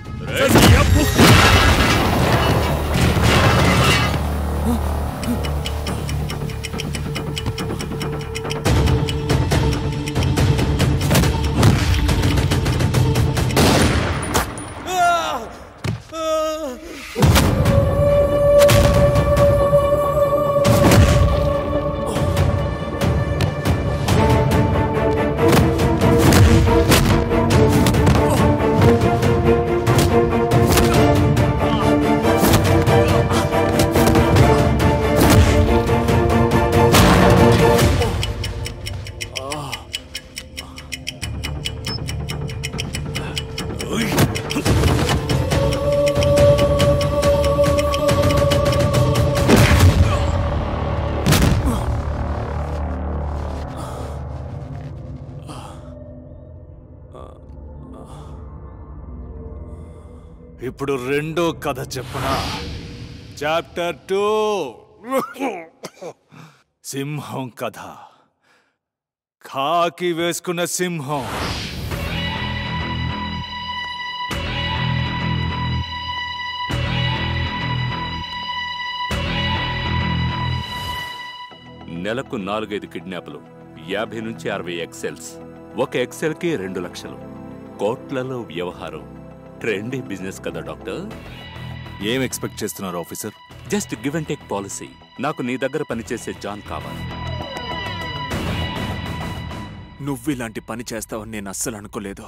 ఇప్పుడు రెండో కథ చెప్పనా చాప్టర్ టూ సింహం కథ కాకి వేసుకున్న సింహం నెలకు నాలుగైదు కిడ్నాపులు యాభై నుంచి అరవై ఎక్సెల్స్ ఒక ఎక్సెల్కి రెండు లక్షలు కోట్లలో వ్యవహారం ట్రెండీ బిజినెస్ కదా డాక్టర్ ఏం ఎక్స్పెక్ట్ చేస్తున్నారు officer just give and take policy నాకు నీ దగ్గర పనిచేసే జాన్ కావాలి నువ్వు ఇలాంటి పని చేస్తావని నేను అస్సలు అనుకోలేదు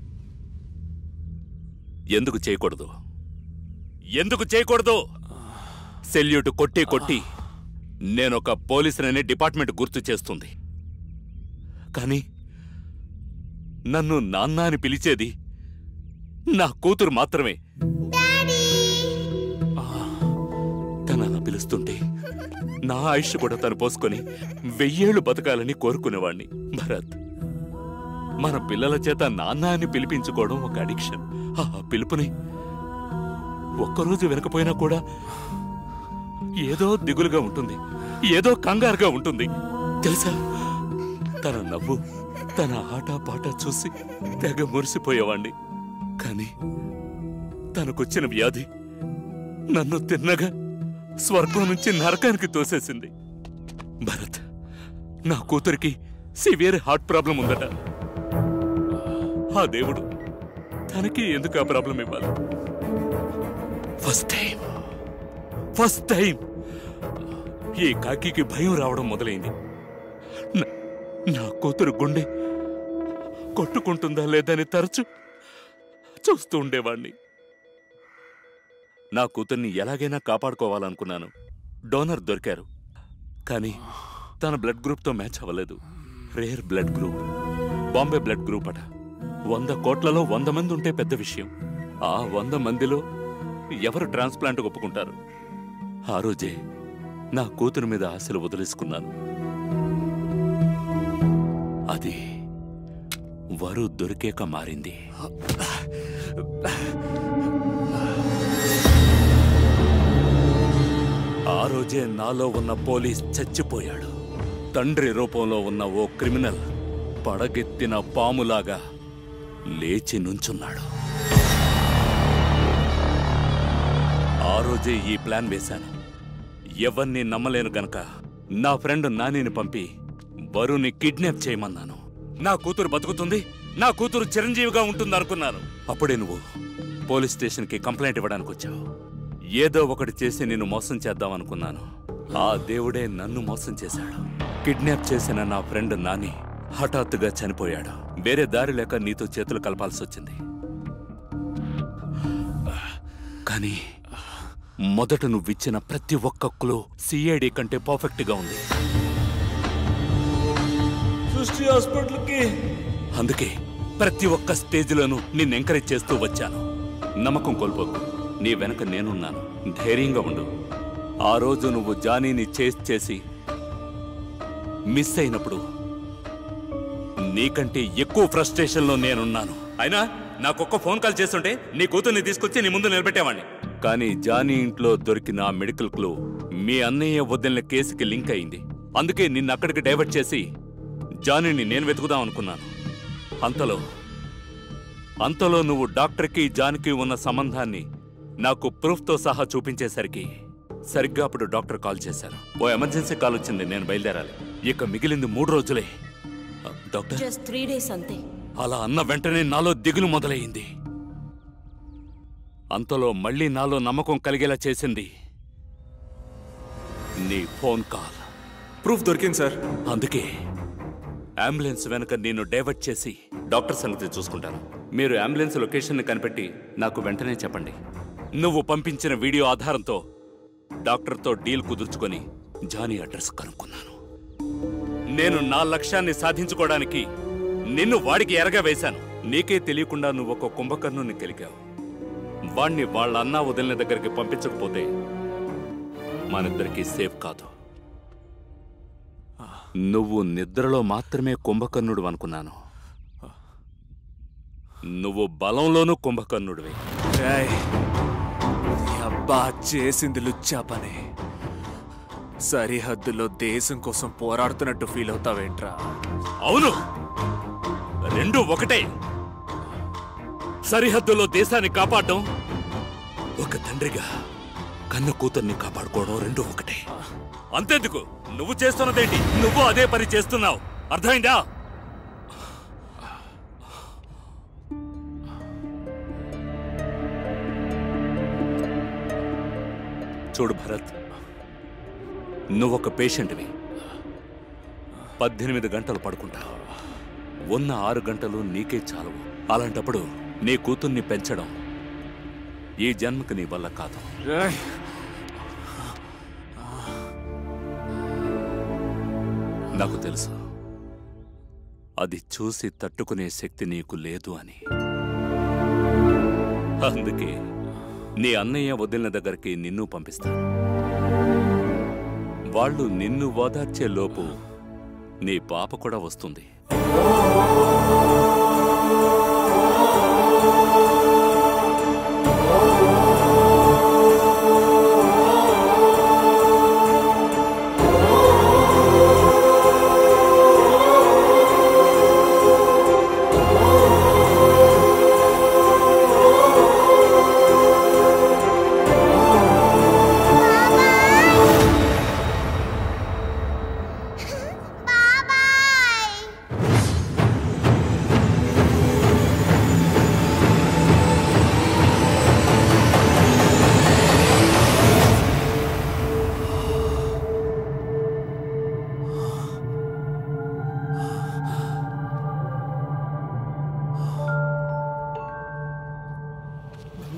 ఎందుకు చేయకూడదు ఎందుకు చేయకూడదు సెల్యూట్ కొట్టి కొట్టి నేనొక పోలీసుననే డిపార్ట్మెంట్ గుర్తు చేస్తుంది కానీ నన్ను నాన్న అని పిలిచేది నా కూతురు మాత్రమే తను అలా పిలుస్తుంటే నా ఆయుష్ కూడా తను పోసుకొని వెయ్యేళ్లు బతకాలని కోరుకునేవాణ్ణి భరత్ మన పిల్లల చేత నాన్న అని పిలిపించుకోవడం ఒక అడిక్షన్ ఆ పిలుపుని ఒక్కరోజు వినకపోయినా కూడా ఏదో దిగులుగా ఉంటుంది ఏదో కంగారుగా ఉంటుంది తెలుసా తన నవ్వు తన ఆట పాట చూసి తెగ మురిసిపోయేవాణ్ణి కానీ తనకొచ్చిన వ్యాధి నన్ను తిన్నగా స్వర్గం నుంచి నరకానికి తోసేసింది భరత్ నా కూతురికి సివియర్ హార్ట్ ప్రాబ్లం ఉందట ఆ దేవుడు తనకి ఎందుకు ఆ ప్రాబ్లం ఇవ్వాలి ఫస్ట్ టైం ఫస్ట్ టైం ఈ కాకికి భయం రావడం మొదలైంది నా- నా కూతురు గుండె కొట్టుకుంటుందా లేదని తరచు చూస్తూ ఉండేవాణ్ణి నా కూతుర్ని ఎలాగైనా కాపాడుకోవాలనుకున్నాను డోనర్ దొరికారు కానీ తన బ్లడ్ గ్రూప్తో మ్యాచ్ అవ్వలేదు rare blood group Bombay blood group అట వంద కోట్లలో వంద మంది ఉంటే పెద్ద విషయం ఆ వంద మందిలో ఎవరు ట్రాన్స్ప్లాంట్ ఒప్పుకుంటారు ఆ రోజే నా కూతురు మీద ఆశలు వదిలేసుకున్నాను అది వరు దొరికేక మారింది ఆ రోజే నాలో ఉన్న పోలీస్ చచ్చిపోయాడు తండ్రి రూపంలో ఉన్న ఓ క్రిమినల్ పడగెత్తిన పాములాగా లేచి నుంచున్నాడు ఆ రోజే ఈ ప్లాన్ వేశాను ఎవరిని నమ్మలేను గనక నా ఫ్రెండ్ నానిని పంపి వరుని కిడ్నాప్ చేయమన్నాను నా కూతురు బతుకుతుంది నా కూతురు చిరంజీవిగా ఉంటుంది అనుకున్నాను అప్పుడే నువ్వు పోలీస్ స్టేషన్కి కంప్లైంట్ ఇవ్వడానికి వచ్చావు ఏదో ఒకటి చేసి నిన్ను మోసం చేద్దాం అనుకున్నాను ఆ దేవుడే నన్ను మోసం చేశాడు కిడ్నాప్ చేసిన నా ఫ్రెండ్ నాని హఠాత్తుగా చనిపోయాడు వేరే దారి లేక నీతో చేతులు కలపాల్సి వచ్చింది కానీ మొదట నువ్విచ్చిన ప్రతి ఒక్క క్లూ సిఐడి కంటే పర్ఫెక్ట్ గా ఉంది సృష్టి హాస్పిటల్కి అందుకే ప్రతి ఒక్క స్టేజ్లోనూ నిన్ను ఎంకరేజ్ చేస్తూ వచ్చాను నమ్మకం కోల్పోకు నీ వెనక నేనున్నాను ధైర్యంగా ఉండు ఆ రోజు నువ్వు జానీని చేస్ చేసి మిస్ అయినప్పుడు నీకంటే ఎక్కువ ఫ్రస్ట్రేషన్లో నేనున్నాను అయినా నాకొక్క ఫోన్ కాల్ చేస్తుంటే నీ కూతుర్ని తీసుకొచ్చి నీ ముందు నిలబెట్టేవాణ్ణి కానీ జానీ ఇంట్లో దొరికిన ఆ మెడికల్ క్లూ మీ అన్నయ్య వదిలిన కేసుకి లింక్ అయింది అందుకే నిన్ను అక్కడికి డైవర్ట్ చేసి జానీని నేను వెతుకుదాం అనుకున్నాను అంతలో అంతలో నువ్వు డాక్టర్కి జాన్కి ఉన్న సంబంధాన్ని నాకు ప్రూఫ్తో సహా చూపించేసరికి సరిగ్గా అప్పుడు డాక్టర్ కాల్ చేశారు ఓ ఎమర్జెన్సీ కాల్ వచ్చింది నేను బయలుదేరాలి ఇక మిగిలింది మూడు రోజులే ఆ, డాక్టర్ జస్ట్ త్రీ డేస్ అంతే అలా అన్న వెంటనే నాలో దిగులు మొదలయ్యింది అంతలో మళ్ళీ నాలో నమ్మకం కలిగేలా చేసింది నీ ఫోన్ కాల్ ప్రూఫ్ దొరికింది సార్ అందుకే అంబులెన్స్ వెనక నేను డైవర్ట్ చేసి డాక్టర్ సంగతి చూసుకుంటాను మీరు అంబులెన్స్ లొకేషన్ని కనిపెట్టి నాకు వెంటనే చెప్పండి నువ్వు పంపించిన వీడియో ఆధారంతో డాక్టర్తో డీల్ కుదుర్చుకొని జానీ అడ్రస్ కనుక్కున్నాను నేను నా లక్ష్యాన్ని సాధించుకోవడానికి నిన్ను వాడికి ఎరగా వేశాను నీకే తెలియకుండా నువ్వు ఒక కుంభకర్ణుని కలిగావు వాణ్ణి వాళ్ళ అన్న వదిలిన దగ్గరికి పంపించకపోతే మనిద్దరికీ సేఫ్ కాదు నువ్వు నిద్రలో మాత్రమే కుంభకర్ణుడు అనుకున్నాను నువ్వు బలంలోనూ కుంభకర్ణుడివి ఏయ్, నీ అబ్బా చేసింది లుచ్చా పని సరిహద్దులో దేశం కోసం పోరాడుతున్నట్టు ఫీల్ అవుతావేంట్రా అవును రెండు ఒకటే సరిహద్దులో దేశాన్ని కాపాడడం ఒక తండ్రిగా కన్న కూతుర్ని కాపాడుకోవడం రెండు ఒకటే అంతెందుకు నువ్వు చేస్తున్నదేంటి నువ్వు అదే పని చేస్తున్నావు అర్థమైందా చూడు భరత్ నువ్వొక పేషెంట్వి పద్దెనిమిది గంటలు పడుకుంటావు ఉన్న ఆరు గంటలు నీకే చాలవు అలాంటప్పుడు నీ కూతుర్ని పెంచడం ఈ జన్మకి నీ వల్ల కాదు నాకు తెలుసు అది చూసి తట్టుకునే శక్తి నీకు లేదు అని అందుకే నీ అన్నయ్య వదిలిన దగ్గరికి నిన్ను పంపిస్తాను వాళ్ళు నిన్ను ఓదార్చే లోపు నీ పాప కూడా వస్తుంది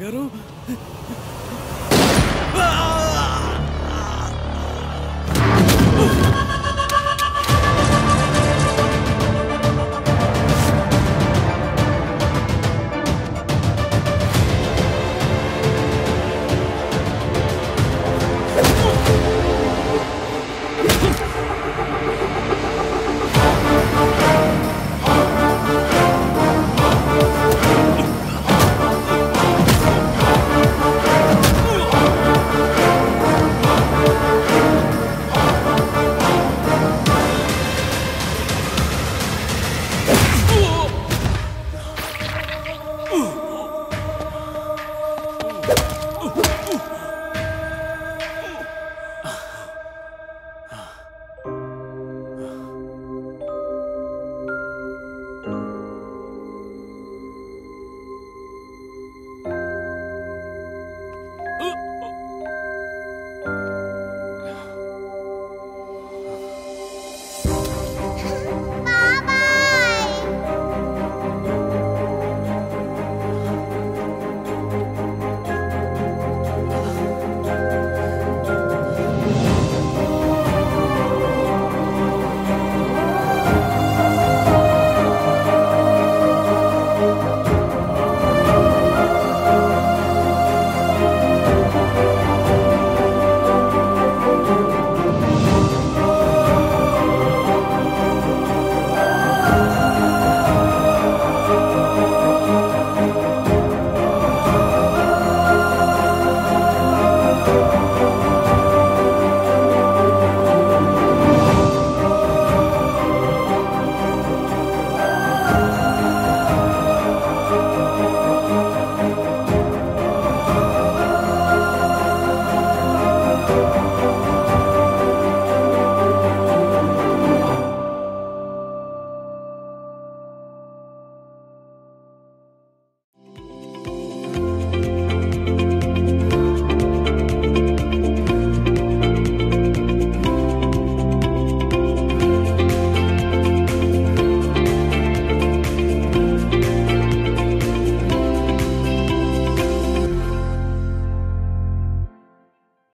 బంగారం